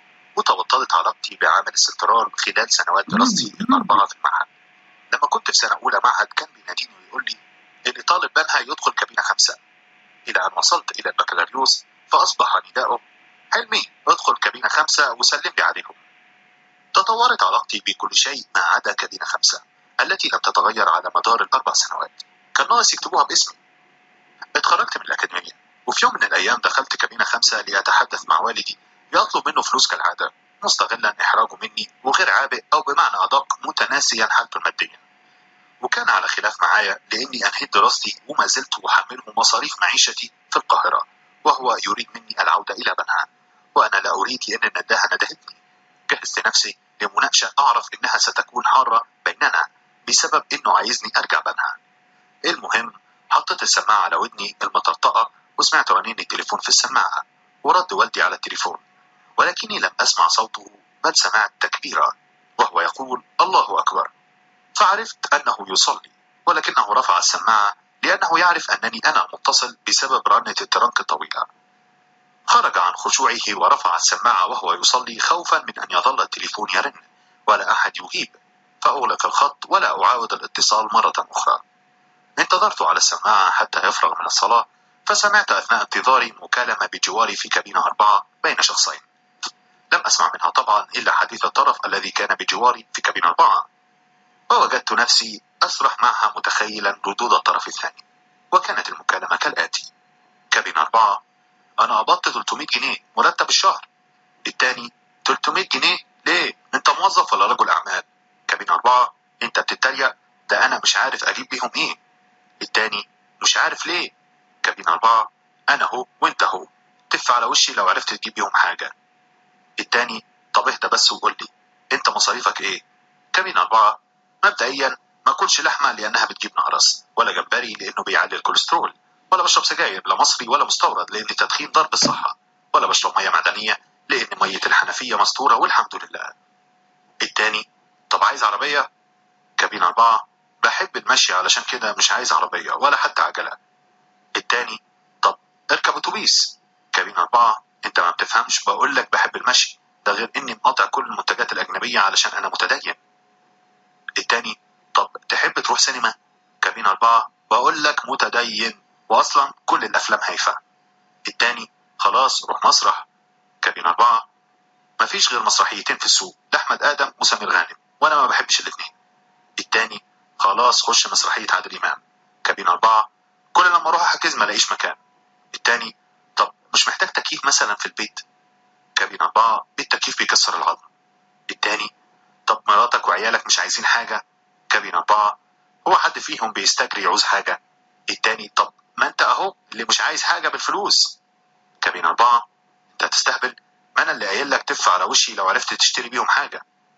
[SPEAKER 2] وتبطلت علاقتي بعامل السنترال خلال سنوات دراستي الاربعه في المعهد لما كنت في سنه اولى معهد كان بيناديني ويقول لي اللي طالب بنها يدخل كابينه خمسه الى ان وصلت الى البكالوريوس فاصبح نداؤه حلمي ادخل كابينه خمسه وسلم لي عليهم تطورت علاقتي بكل شيء ما عدا كابينه خمسه التي لم تتغير على مدار الاربع سنوات كان ناقص يكتبوها باسمي اتخرجت من الاكاديميه وفي يوم من الايام دخلت كابينه خمسه لاتحدث مع والدي يطلب منه فلوس كالعاده مستغلا احراجه مني وغير عابئ او بمعنى ادق متناسيا حالته الماديه وكان على خلاف معايا لاني انهيت دراستي وما زلت احمله مصاريف معيشتي في القاهره وهو يريد مني العوده الى بنها وانا لا اريد لان النداهه ندهتني جهزت نفسي لمناقشه اعرف انها ستكون حاره بيننا بسبب انه عايزني ارجع بنها المهم حطيت السماعة على ودني المطرطقة وسمعت رنين التليفون في السماعة ورد والدي على التليفون ولكني لم أسمع صوته بل سمعت تكبيرا وهو يقول الله أكبر فعرفت أنه يصلي ولكنه رفع السماعة لأنه يعرف أنني أنا المتصل بسبب رنة الترنك الطويلة خرج عن خشوعه ورفع السماعة وهو يصلي خوفا من أن يظل التليفون يرن ولا أحد يجيب فأغلق الخط ولا أعاود الاتصال مرة أخرى انتظرت على السماعة حتى يفرغ من الصلاة فسمعت أثناء انتظاري مكالمة بجواري في كابينة أربعة بين شخصين لم أسمع منها طبعا إلا حديث الطرف الذي كان بجواري في كابينة أربعة ووجدت نفسي أسرح معها متخيلا ردود الطرف الثاني وكانت المكالمة كالآتي كابينة أربعة أنا قبضت 300 جنيه مرتب الشهر التاني 300 جنيه ليه؟ أنت موظف ولا رجل أعمال؟ كابينة أربعة أنت بتتريق ده أنا مش عارف أجيب بيهم إيه التاني مش عارف ليه كابينة أربعة أنا هو وأنت هو تف على وشي لو عرفت تجيب بيهم حاجة التاني طب اهدى بس وقول لي أنت مصاريفك إيه؟ كابينة أربعة مبدئيا ما أكلش لحمة لأنها بتجيب نقرس ولا جمبري لأنه بيعلي الكوليسترول ولا بشرب سجاير لا مصري ولا مستورد لأن التدخين ضر بالصحة ولا بشرب مية معدنية لأن مية الحنفية مستورة والحمد لله التاني طب عايز عربية كابينة أربعة بحب المشي علشان كده مش عايز عربية ولا حتى عجلة التاني طب اركب اتوبيس كابينة أربعة انت ما بتفهمش بقول لك بحب المشي ده غير اني مقاطع كل المنتجات الأجنبية علشان أنا متدين التاني طب تحب تروح سينما كابينة أربعة بقول لك متدين وأصلا كل الأفلام هايفة التاني خلاص روح مسرح كابينة أربعة مفيش غير مسرحيتين في السوق لأحمد آدم وسمير غانم وأنا ما بحبش الاتنين التاني خلاص خش مسرحية عادل إمام كابينة أربعة كل لما أروح أحجز ما ألاقيش مكان التاني طب مش محتاج تكييف مثلا في البيت كابينة أربعة التكييف بيكسر العظم التاني طب مراتك وعيالك مش عايزين حاجة كابينة أربعة هو حد فيهم بيستجري يعوز حاجة التاني طب ما انت اهو اللي مش عايز حاجة بالفلوس كابين أربعة انت هتستهبل ما انا اللي قايل لك تف على وشي لو عرفت تشتري بيهم حاجة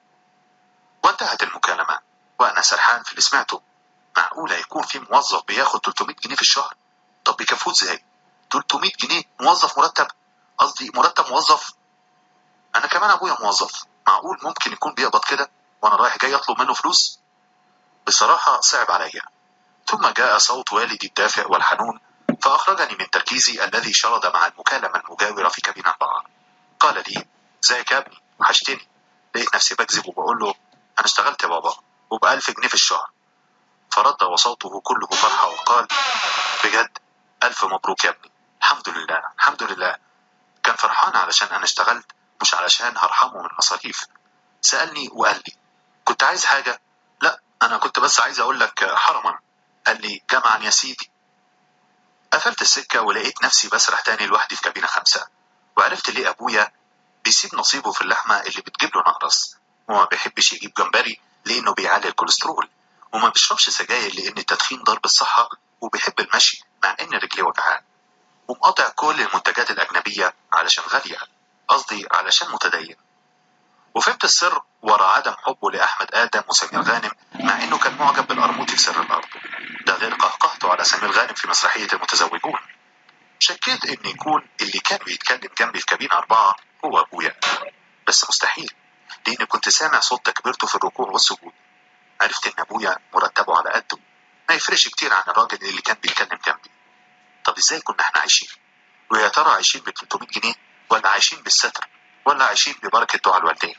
[SPEAKER 2] وانتهت المكالمة وانا سرحان في اللي سمعته معقولة يكون في موظف بياخد 300 جنيه في الشهر طب بيكفوه ازاي 300 جنيه موظف مرتب قصدي مرتب موظف انا كمان ابويا موظف معقول ممكن يكون بيقبض كده وانا رايح جاي اطلب منه فلوس بصراحة صعب عليا ثم جاء صوت والدي الدافئ والحنون فأخرجني من تركيزي الذي شرد مع المكالمة المجاورة في كابينة أربعة قال لي ازيك يا ابني وحشتني لقيت نفسي بكذب وبقول له أنا اشتغلت يا بابا وبألف جنيه في الشهر فرد وصوته كله فرحة وقال بجد ألف مبروك يا ابني الحمد لله الحمد لله كان فرحان علشان أنا اشتغلت مش علشان هرحمه من مصاريف سألني وقال لي كنت عايز حاجة لا أنا كنت بس عايز أقول لك حرما قال لي جمعا يا سيدي قفلت السكة ولقيت نفسي بسرح تاني لوحدي في كابينة خمسة وعرفت ليه أبويا بيسيب نصيبه في اللحمة اللي بتجيب له نقرس وما بيحبش يجيب جمبري لأنه بيعلي الكوليسترول وما بيشربش سجاير لأن التدخين ضار بالصحة وبيحب المشي مع إن رجليه وجعان ومقاطع كل المنتجات الأجنبية علشان غالية قصدي علشان متدين وفهمت السر ورا عدم حبه لأحمد آدم وسمير غانم مع إنه كان معجب بالقرموطي في سر الأرض ده غير قهقهته على سمير غانم في مسرحية المتزوجون شكيت إن يكون اللي كان بيتكلم جنبي في كابينة أربعة هو أبويا بس مستحيل لأني كنت سامع صوت تكبيرته في الركوع والسجود عرفت إن أبويا مرتبه على قده ما يفرقش كتير عن الراجل اللي كان بيتكلم جنبي طب إزاي كنا إحنا عايشين ويا ترى عايشين ب 300 جنيه ولا عايشين بالستر ولا عايشين ببركة دعاء الوالدين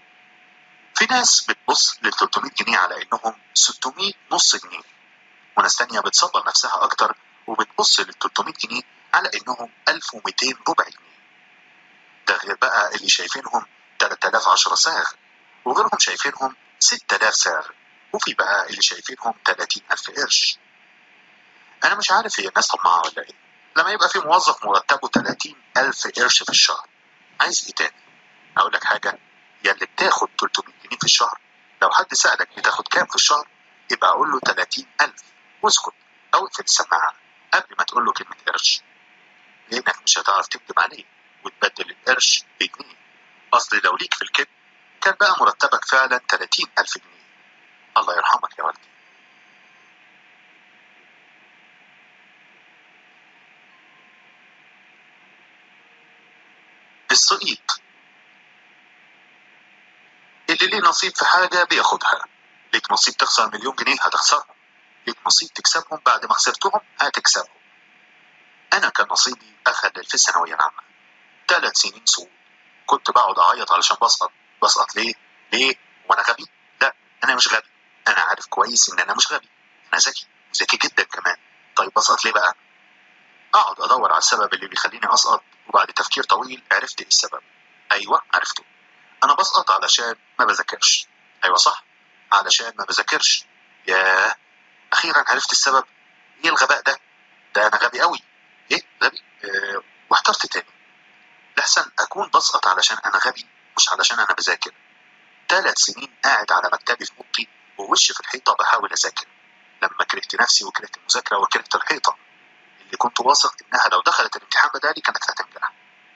[SPEAKER 2] في ناس بتبص لل 300 جنيه على انهم 600 نص جنيه وناس تانية بتصبر نفسها اكتر وبتبص لل 300 جنيه على انهم 1200 ربع جنيه ده غير بقى اللي شايفينهم 3000 10 ساغ وغيرهم شايفينهم 6000 ساغ وفي بقى اللي شايفينهم 30000 قرش انا مش عارف هي الناس طماعة ولا ايه لما يبقى في موظف مرتبه 30000 قرش في الشهر عايز ايه تاني اقول لك حاجة يا اللي بتاخد 300 جنيه في الشهر لو حد سألك بتاخد كام في الشهر يبقى أقول له 30000 واسكت أو اقفل السماعة قبل ما تقول له كلمة قرش لأنك مش هتعرف تكتب عليه وتبدل القرش بجنيه قصدي لو ليك في الكذب كان بقى مرتبك فعلا 30000 جنيه الله يرحمك يا والدي الصقيط اللي ليه نصيب في حاجة بياخدها ليك نصيب تخسر مليون جنيه هتخسرهم ليك نصيب تكسبهم بعد ما خسرتهم هتكسبهم أنا كان نصيبي أخد في الثانوية العامة ثلاث سنين سوق كنت بقعد أعيط علشان بسقط بسقط ليه؟ ليه؟ وأنا غبي؟ لا أنا مش غبي أنا عارف كويس إن أنا مش غبي أنا ذكي ذكي جدا كمان طيب بسقط ليه بقى؟ أقعد أدور على السبب اللي بيخليني أسقط وبعد تفكير طويل عرفت إيه السبب أيوه عرفته أنا بسقط علشان ما بذاكرش أيوه صح علشان ما بذاكرش ياه أخيرا عرفت السبب إيه الغباء ده؟ ده أنا غبي قوي إيه غبي؟ أه واحترت تاني لحسن أكون بسقط علشان أنا غبي مش علشان أنا بذاكر ثلاث سنين قاعد على مكتبي في أوضتي ووشي في الحيطة بحاول أذاكر لما كرهت نفسي وكرهت المذاكرة وكرهت الحيطة اللي كنت واثق إنها لو دخلت الامتحان بدالي كانت هتنجح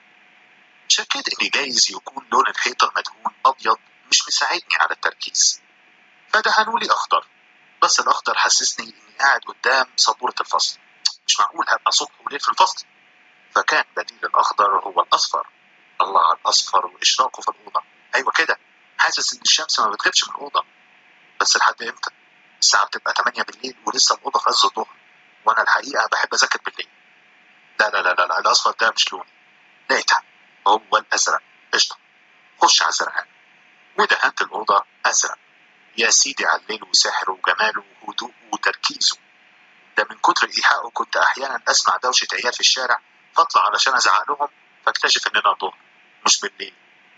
[SPEAKER 2] شكيت إني جايز يكون لون الحيطة المدهون أبيض مش مساعدني على التركيز فدهنوا لي أخضر بس الأخضر حسسني إني قاعد قدام سبورة الفصل مش معقول هبقى صبح وليل في الفصل فكان بديل الأخضر هو الأصفر الله على الأصفر وإشراقه في الأوضة أيوة كده حاسس إن الشمس ما بتغيبش من الأوضة بس لحد إمتى؟ الساعة بتبقى 8 بالليل ولسه الأوضة في عز الظهر وأنا الحقيقة بحب أذاكر بالليل لا لا لا لا, لا الأصفر ده مش لوني لقيتها هو الأزرق قشطة خش على الزرقان ودهنت الأوضة أزرق يا سيدي على الليل وسحره وجماله وهدوءه وتركيزه ده من كتر إيحائه كنت أحيانا أسمع دوشة عيال في الشارع فأطلع علشان أزعق لهم فاكتشف إننا ظهر مش بالليل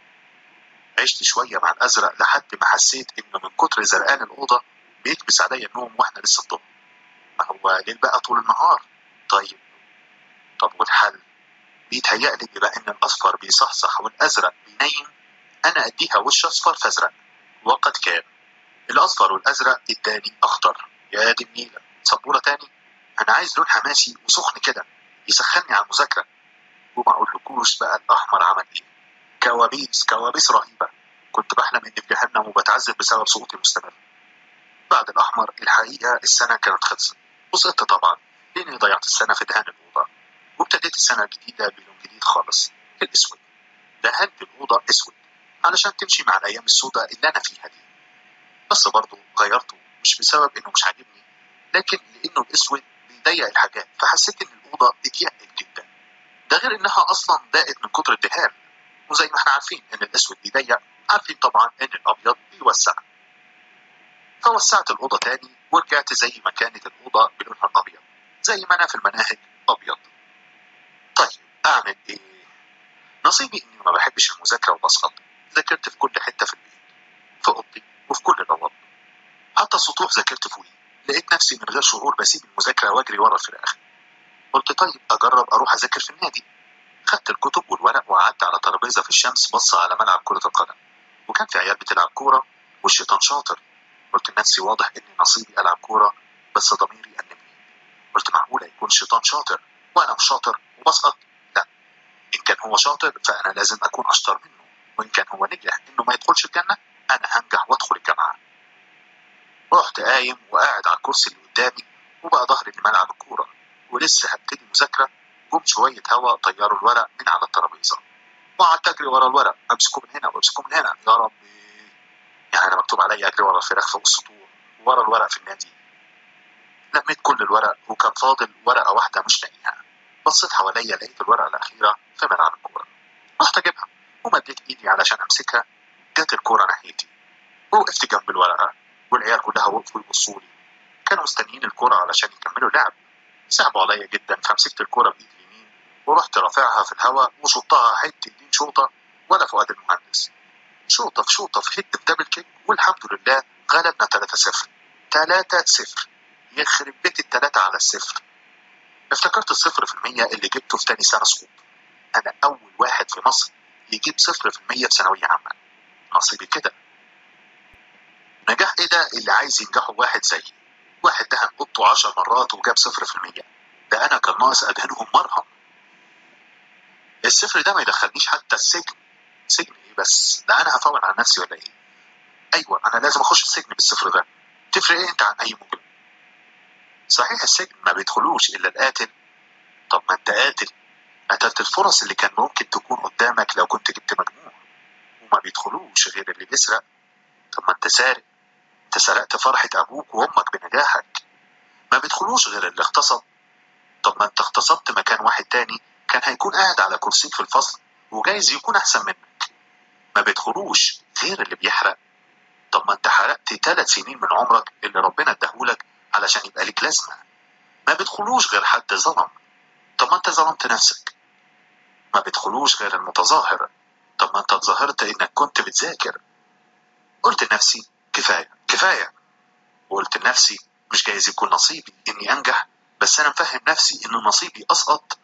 [SPEAKER 2] عشت شوية مع الأزرق لحد ما حسيت إنه من كتر زرقان الأوضة بيكبس عليا النوم وإحنا لسه الظهر ما هو ليل بقى طول النهار طيب طب والحل بيتهيألي بما إن الأصفر بيصحصح والأزرق بينيم أنا أديها وش أصفر فأزرق وقد كان الأصفر والأزرق اداني أخضر يا دي النيلة سبورة تاني أنا عايز لون حماسي وسخن كده يسخني على المذاكرة وما أقولكوش بقى الأحمر عمل إيه كوابيس كوابيس رهيبة كنت بحلم إني في جهنم وبتعذب بسبب سقوطي المستمر بعد الأحمر الحقيقة السنة كانت خلصت وسقطت طبعا لأني ضيعت السنة في دهان الأوضة وابتديت السنة الجديدة بلون جديد خالص الأسود دهنت الأوضة أسود علشان تمشي مع الأيام السوداء اللي أنا فيها دي بس برضه غيرته مش بسبب إنه مش عاجبني لكن لأنه الأسود بيضيق الحاجات فحسيت إن الأوضة اتيقت جدا ده غير إنها أصلا ضاقت من كتر الدهان وزي ما احنا عارفين إن الأسود بيضيق عارفين طبعا إن الأبيض بيوسع فوسعت الأوضة تاني ورجعت زي ما كانت الأوضة بلونها الأبيض زي ما أنا في المناهج أبيض طيب أعمل إيه؟ نصيبي إني ما بحبش المذاكرة وبسقط ذاكرت في كل حتة في البيت في أوضتي وفي كل الأوض حتى السطوح ذاكرت فوقيه لقيت نفسي من غير شعور بسيب المذاكرة وأجري ورا الفراخ قلت طيب أجرب أروح أذاكر في النادي خدت الكتب والورق وقعدت على ترابيزة في الشمس بص على ملعب كرة القدم وكان في عيال بتلعب كورة والشيطان شاطر قلت لنفسي واضح إني نصيبي ألعب كورة بس ضميري أنبني قلت معقولة يكون الشيطان شاطر وأنا مش شاطر وبسقط لا إن كان هو شاطر فأنا لازم أكون أشطر منه وإن كان هو نجح إنه ما يدخلش الجنة أنا هنجح وأدخل الجامعة رحت قايم وقاعد على الكرسي اللي قدامي وبقى ظهري لملعب الكورة ولسه هبتدي مذاكرة جم شوية هوا طيروا الورق من على الترابيزة وقعدت أجري ورا الورق أمسكه من هنا وأمسكه من هنا يا ربي يعني أنا مكتوب عليا أجري ورا الفراخ فوق السطور ورا الورق في النادي لميت كل الورق وكان فاضل ورقة واحدة مش لاقيها بصيت حواليا لقيت الورقة الأخيرة في ملعب الكورة رحت أجيبها ومديت إيدي علشان أمسكها جت الكورة ناحيتي وقفت جنب الورقة والعيال كلها وقفوا يبصوا لي كانوا مستنيين الكورة علشان يكملوا لعب صعبوا عليا جدا فمسكت الكورة بإيدي اليمين ورحت رافعها في الهواء وشطها حتة دين شوطة ولا فؤاد المهندس شوطة في شوطة في هيد دبل كيك والحمد لله غلبنا 3-0 3-0 يخرب بيت التلاتة على الصفر افتكرت الصفر في المية اللي جبته في تاني سنة سقوط أنا أول واحد في مصر يجيب صفر في المية في ثانوية عامة نصيبي كده نجاح إيه ده اللي عايز ينجحه واحد زيي واحد دهن قطه عشر مرات وجاب صفر في المية ده أنا كان ناقص أدهنهم مرهم الصفر ده ما يدخلنيش حتى السجن سجن إيه بس ده أنا هفول على نفسي ولا إيه أيوة أنا لازم أخش السجن بالصفر ده تفرق إيه أنت عن أي مجرم صحيح السجن ما بيدخلوش إلا القاتل طب ما أنت قاتل قتلت الفرص اللي كان ممكن تكون قدامك لو كنت جبت مجموع وما بيدخلوش غير اللي بيسرق طب ما انت سارق انت سرقت فرحة ابوك وامك بنجاحك ما بيدخلوش غير اللي اغتصب طب ما انت اغتصبت مكان واحد تاني كان هيكون قاعد على كرسيك في الفصل وجايز يكون احسن منك ما بيدخلوش غير اللي بيحرق طب ما انت حرقت ثلاث سنين من عمرك اللي ربنا اداهولك علشان يبقى لك لازمه ما بيدخلوش غير حد ظلم طب ما انت ظلمت نفسك ما بيدخلوش غير المتظاهر طب ما انت اتظاهرت انك كنت بتذاكر قلت لنفسي كفايه كفايه وقلت لنفسي مش جايز يكون نصيبي اني انجح بس انا مفهم نفسي ان نصيبي اسقط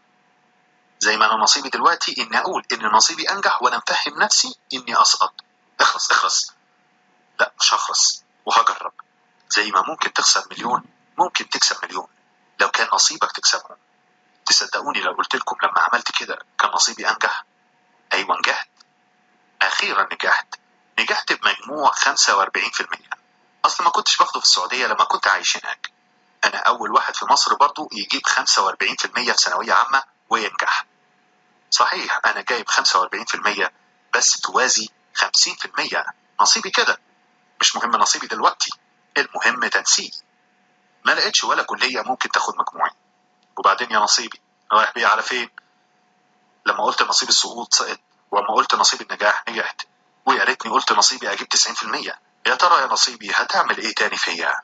[SPEAKER 2] زي ما انا نصيبي دلوقتي اني اقول ان نصيبي انجح وانا مفهم نفسي اني اسقط اخلص اخلص لا مش هخلص وهجرب زي ما ممكن تخسر مليون ممكن تكسب مليون لو كان نصيبك تكسبهم تصدقوني لو قلت لكم لما عملت كده كان نصيبي انجح ايوه نجحت اخيرا نجحت نجحت بمجموع 45% اصل ما كنتش باخده في السعوديه لما كنت عايش هناك انا اول واحد في مصر برضو يجيب 45% في ثانويه عامه وينجح صحيح انا جايب 45% بس توازي 50% نصيبي كده مش مهم نصيبي دلوقتي المهم تنسيقي ما لقيتش ولا كليه ممكن تاخد مجموعي وبعدين يا نصيبي رايح بيه على فين لما قلت نصيب السقوط سقط واما قلت نصيب النجاح نجحت ويا ريتني قلت نصيبي اجيب 90% يا ترى يا نصيبي هتعمل ايه تاني فيا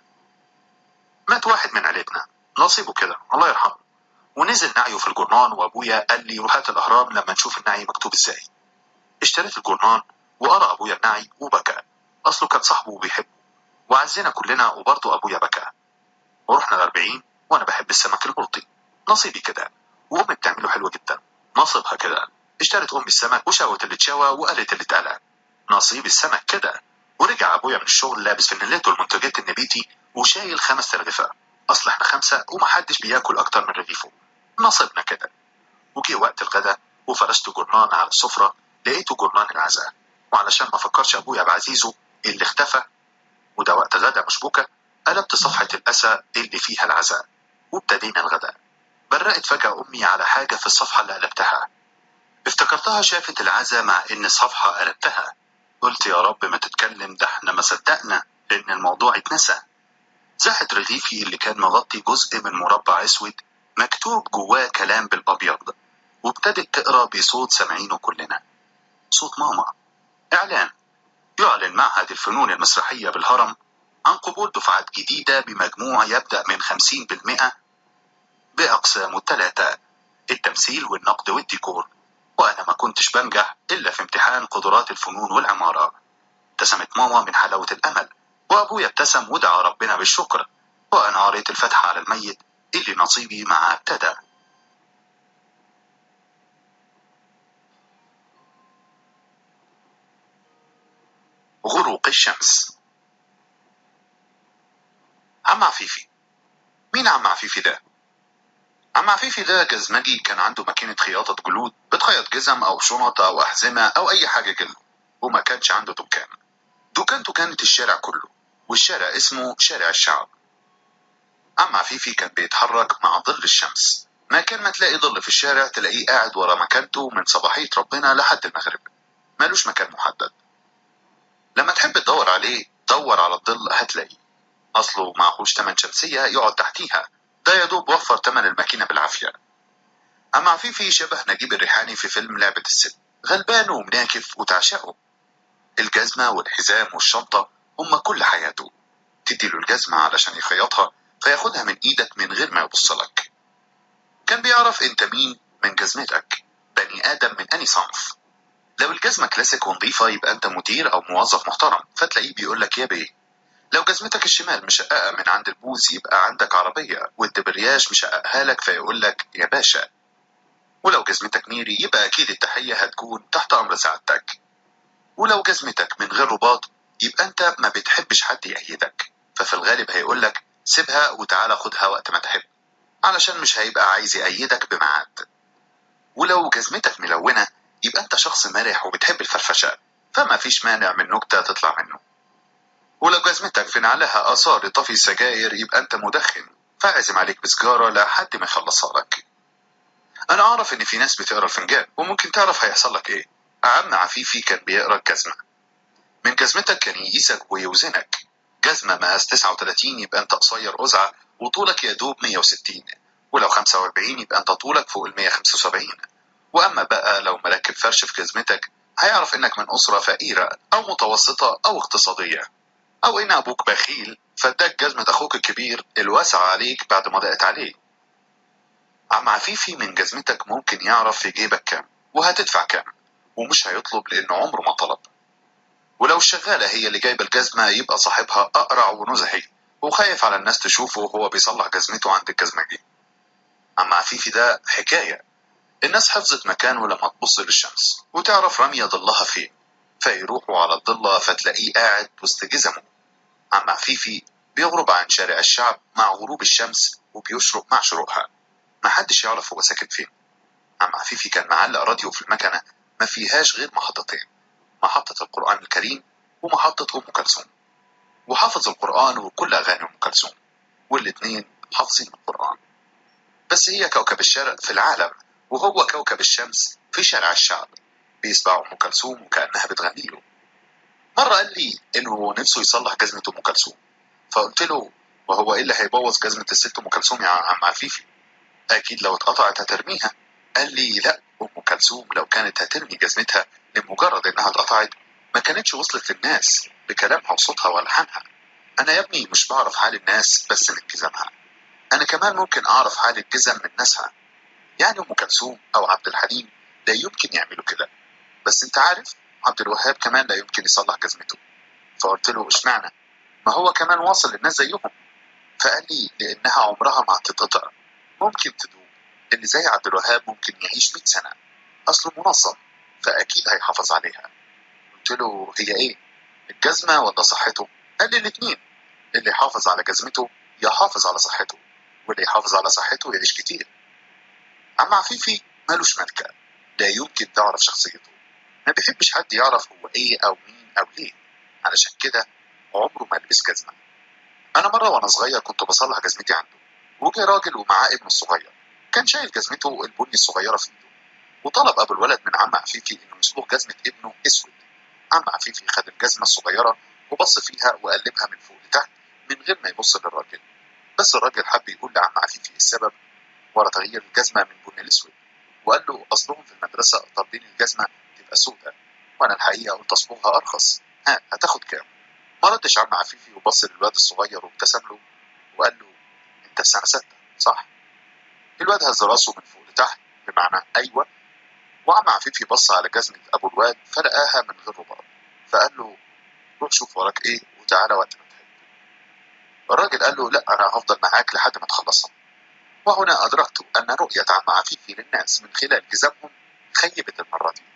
[SPEAKER 2] مات واحد من عيلتنا نصيبه كده الله يرحمه ونزل نعيه في الجرنان وابويا قال لي روح هات الاهرام لما نشوف النعي مكتوب ازاي اشتريت الجرنان وقرا ابويا النعي وبكى اصله كان صاحبه وبيحبه وعزنا كلنا وبرضه ابويا بكى ورحنا الأربعين وانا بحب السمك البلطي نصيبي كده وامي بتعمله حلو جدا نصيبها كده اشترت امي السمك وشوت اللي اتشوى وقالت اللي اتقلى نصيب السمك كده ورجع ابويا من الشغل لابس فانيلته المنتجات النبيتي وشايل خمس ترغيفة اصل احنا خمسه ومحدش بياكل اكتر من رغيفه نصيبنا كده وجي وقت الغدا وفرشت جرنان على السفره لقيته جرنان العزاء وعلشان ما فكرش ابويا بعزيزه اللي اختفى وده وقت غدا مش بكى قلبت صفحة الأسى اللي فيها العزاء وابتدينا الغداء برقت فجأة أمي على حاجة في الصفحة اللي قلبتها افتكرتها شافت العزاء مع إن الصفحة قلبتها قلت يا رب ما تتكلم ده احنا ما صدقنا إن الموضوع اتنسى زاحت رغيفي اللي كان مغطي جزء من مربع أسود مكتوب جواه كلام بالأبيض وابتدت تقرا بصوت سامعينه كلنا صوت ماما إعلان يعلن معهد الفنون المسرحية بالهرم عن قبول دفعات جديدة بمجموع يبدأ من 50% بأقسامه الثلاثة التمثيل والنقد والديكور وأنا ما كنتش بنجح إلا في امتحان قدرات الفنون والعمارة ابتسمت ماما من حلاوة الأمل وأبويا ابتسم ودعا ربنا بالشكر وأنا قريت الفتحة على الميت اللي نصيبي معاه ابتدى غروق الشمس عم عفيفي مين عم عفيفي ده؟ عم عفيفي ده جزمجي كان عنده ماكينة خياطة جلود بتخيط جزم أو شنط أو أحزمة أو أي حاجة جلد وما كانش عنده دكان دكانته كانت الشارع كله والشارع اسمه شارع الشعب عم عفيفي كان بيتحرك مع ظل الشمس ما كان ما تلاقي ظل في الشارع تلاقيه قاعد ورا مكانته من صباحية ربنا لحد المغرب مالوش مكان محدد لما تحب تدور عليه دور على الظل هتلاقيه أصله معهوش تمن شمسية يقعد تحتيها ده يا دوب وفر تمن الماكينة بالعافية أما عفيفي شبه نجيب الريحاني في فيلم لعبة السن غلبان ومناكف وتعشقه الجزمة والحزام والشنطة هما كل حياته تديله الجزمة علشان يخيطها فياخدها من إيدك من غير ما يبصلك كان بيعرف أنت مين من جزمتك بني آدم من أني صنف لو الجزمة كلاسيك ونظيفة يبقى أنت مدير أو موظف محترم فتلاقيه بيقولك يا بيه لو جزمتك الشمال مشققة من عند البوز يبقى عندك عربية والدبرياج مشققها لك فيقول لك يا باشا ولو جزمتك ميري يبقى أكيد التحية هتكون تحت أمر سعادتك ولو جزمتك من غير رباط يبقى أنت ما بتحبش حد يأيدك ففي الغالب هيقول لك سيبها وتعالى خدها وقت ما تحب علشان مش هيبقى عايز يأيدك بميعاد ولو جزمتك ملونة يبقى أنت شخص مرح وبتحب الفرفشة فما فيش مانع من نكتة تطلع منه ولو جزمتك في نعلها آثار طفي سجاير يبقى أنت مدخن فاعزم عليك بسجارة لحد ما يخلصها لك أنا أعرف إن في ناس بتقرا الفنجان وممكن تعرف هيحصل لك إيه عم عفيفي كان بيقرا الجزمة من جزمتك كان يقيسك ويوزنك جزمة مقاس 39 يبقى انت قصير قزعة وطولك يا دوب 160 ولو 45 يبقى انت طولك فوق ال 175 واما بقى لو مركب فرش في جزمتك هيعرف انك من اسرة فقيرة او متوسطة او اقتصادية او ان ابوك بخيل فاداك جزمة اخوك الكبير الواسع عليك بعد ما ضاقت عليه عم عفيفي من جزمتك ممكن يعرف في جيبك كام وهتدفع كام ومش هيطلب لانه عمره ما طلب ولو الشغالة هي اللي جايبة الجزمة يبقى صاحبها أقرع ونزهي وخايف على الناس تشوفه وهو بيصلح جزمته عند الجزمجي عم عفيفي ده حكاية الناس حفظت مكانه لما تبص للشمس وتعرف رمية ضلها فين فيروحوا على الضلة فتلاقيه قاعد وسط جزمه عم عفيفي بيغرب عن شارع الشعب مع غروب الشمس وبيشرق مع شروقها محدش يعرف هو ساكن فين عم عفيفي كان معلق راديو في المكنة ما فيهاش غير محطتين محطة القرآن الكريم ومحطة أم كلثوم وحافظ القرآن وكل أغاني أم كلثوم والاتنين حافظين القرآن بس هي كوكب الشرق في العالم وهو كوكب الشمس في شارع الشعب بيسمع أم كلثوم وكأنها بتغني له مرة قال لي إنه نفسه يصلح جزمة أم كلثوم فقلت له وهو إيه اللي هيبوظ جزمة الست أم كلثوم يا عم عفيفي أكيد لو اتقطعت هترميها قال لي لا أم كلثوم لو كانت هترمي جزمتها لمجرد إنها اتقطعت ما كانتش وصلت للناس بكلامها وصوتها والحانها أنا يا ابني مش بعرف حال الناس بس من جزمها أنا كمان ممكن أعرف حال الجزم من ناسها يعني أم كلثوم أو عبد الحليم لا يمكن يعملوا كده بس أنت عارف عبد الوهاب كمان لا يمكن يصلح جزمته فقلت له اشمعنى ما هو كمان واصل للناس زيهم فقال لي لأنها عمرها ما هتتقطع ممكن تدوم اللي زي عبد الوهاب ممكن يعيش 100 سنة أصله منظم فأكيد هيحافظ عليها قلت له هي إيه الجزمة ولا صحته قال لي الاتنين اللي يحافظ على جزمته يحافظ على صحته واللي يحافظ على صحته يعيش كتير عم عفيفي مالوش ملكة لا يمكن تعرف شخصيته ما بيحبش حد يعرف هو ايه او مين او ليه علشان كده عمره ما لبس جزمة انا مرة وانا صغير كنت بصلح جزمتي عنده وجه راجل ومعاه ابنه الصغير كان شايل جزمته البني الصغيرة في ايده وطلب ابو الولد من عم عفيفي انه يصبغ جزمة ابنه اسود عم عفيفي خد الجزمة الصغيرة وبص فيها وقلبها من فوق لتحت من غير ما يبص للراجل بس الراجل حب يقول لعم عفيفي السبب ورا تغيير الجزمة من بني الاسود وقال له اصلهم في المدرسة طالبين الجزمة تبقى سوداء وانا الحقيقة قلت اصبغها ارخص ها هتاخد كام ما ردش عم عفيفي وبص للواد الصغير وابتسم له وقال له انت في سنة ستة صح الواد هز راسه من فوق لتحت بمعنى ايوه وعم عفيفي بص على جزمة ابو الواد فلقاها من غير رباط فقال له روح شوف وراك ايه وتعالى وقت ما تحب الراجل قال له لا انا هفضل معاك لحد ما تخلصها وهنا ادركت ان رؤية عم عفيفي للناس من خلال جزمهم خيبت المرة دي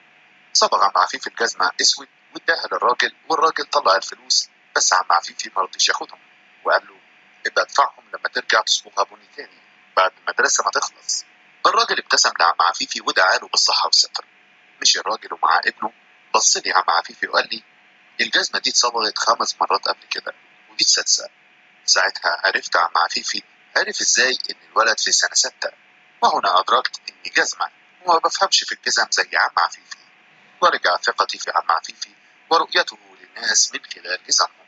[SPEAKER 2] صبغ عم عفيفي الجزمة اسود واداها للراجل والراجل طلع الفلوس بس عم عفيفي ما رضيش ياخدهم وقال له ابقى ادفعهم لما ترجع تصبغها بني تاني بعد المدرسة ما تخلص الراجل ابتسم لعم عفيفي ودعا له بالصحة والستر مشي الراجل ومع ابنه بص لي عم عفيفي وقال لي الجزمة دي اتصبغت خمس مرات قبل كده ودي السادسة ساعتها عرفت عم عفيفي عرف ازاي ان الولد في سنة ستة وهنا ادركت اني جزمة وما بفهمش في الجزم زي عم عفيفي ورجع ثقتي في عم عفيفي ورؤيته للناس من خلال جزمهم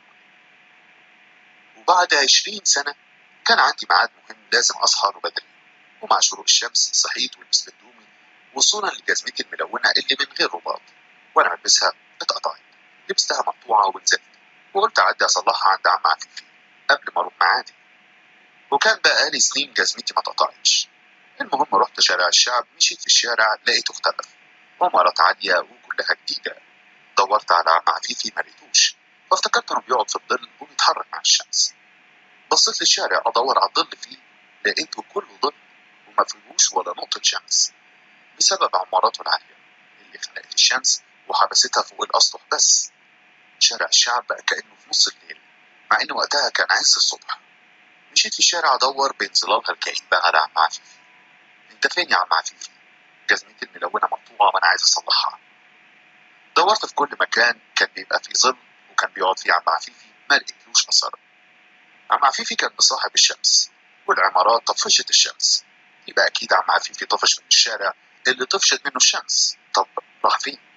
[SPEAKER 2] وبعد عشرين سنة كان عندي ميعاد مهم لازم أسهر بدري ومع شروق الشمس صحيت ولبست هدومي وصولا لجزمتي الملونة اللي من غير رباط وأنا بلبسها اتقطعت لبستها مقطوعة ونزلت وقلت أعدي أصلحها عند عم عفيفي قبل ما أروح معادي وكان بقالي سنين جزمتي ما اتقطعتش المهم رحت شارع الشعب مشيت في الشارع لقيته اختلف عمارات عالية وكلها جديدة دورت على عم عفيفي ما لقيتوش فافتكرت انه بيقعد في الظل وبيتحرك مع الشمس بصيت للشارع ادور على الظل فيه لقيته كله ظل وما فيهوش ولا نقطة شمس بسبب عماراته العالية اللي خلقت الشمس وحبستها فوق الأسطح بس شارع الشعب بقى كأنه في نص الليل مع إن وقتها كان عز الصبح مشيت في الشارع أدور بين ظلالها الكئيبة على عم عفيفي أنت فين يا عم عفيفي؟ جزمتي الملونة مقطوعة وأنا عايز أصلحها دورت في كل مكان كان بيبقى فيه ظل وكان بيقعد فيه عم عفيفي ما لقيتلوش أثر عم عفيفي كان مصاحب الشمس والعمارات طفشت الشمس يبقى أكيد عم عفيفي طفش من الشارع اللي طفشت منه الشمس طب راح فين؟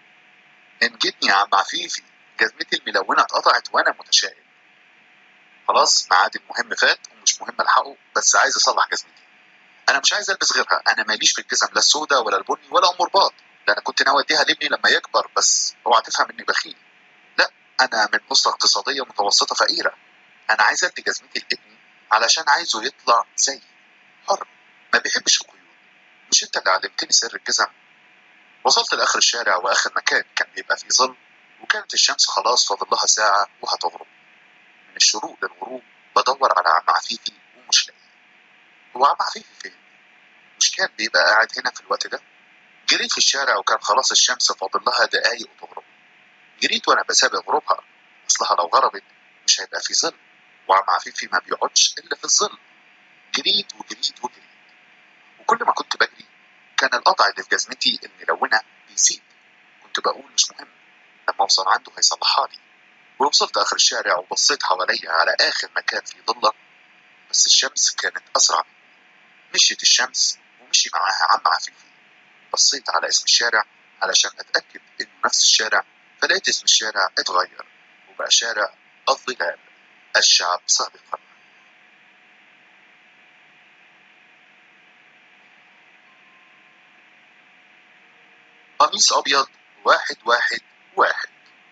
[SPEAKER 2] انجدني يا عم عفيفي جزمتي الملونه اتقطعت وانا متشائم خلاص ميعاد المهم فات ومش مهم الحقه بس عايز اصلح جزمتي انا مش عايز البس غيرها انا ماليش في الجزم لا السوداء ولا البني ولا ام رباط ده انا كنت ناوي اديها لابني لما يكبر بس اوعى تفهم اني بخيل لا انا من اسره اقتصاديه متوسطه فقيره انا عايز ادي جزمتي لابني علشان عايزه يطلع زيي حر ما بيحبش القيود مش انت اللي علمتني سر الجزم وصلت لاخر الشارع واخر مكان كان بيبقى فيه ظل وكانت الشمس خلاص فاضل لها ساعه وهتغرب من الشروق للغروب بدور على عم عفيفي ومش لاقيه هو عم عفيفي فين مش كان بيبقى قاعد هنا في الوقت ده جريت في الشارع وكان خلاص الشمس فاضل لها دقايق وتغرب جريت وانا بسابق غروبها اصلها لو غربت مش هيبقى في ظل وعم عفيفي ما بيقعدش الا في الظل جريت وجريت وجريت وكل ما كنت بجري كان القطع اللي في جزمتي الملونه بيزيد كنت بقول مش مهم لما اوصل عنده هيصلحها لي ووصلت اخر الشارع وبصيت حواليا على اخر مكان فيه ضله بس الشمس كانت اسرع مني مشيت الشمس ومشي معاها عم عفيفي بصيت على اسم الشارع علشان اتاكد انه نفس الشارع فلقيت اسم الشارع اتغير وبقى شارع الظلال الشعب سابقا قميص أبيض واحد واحد واحد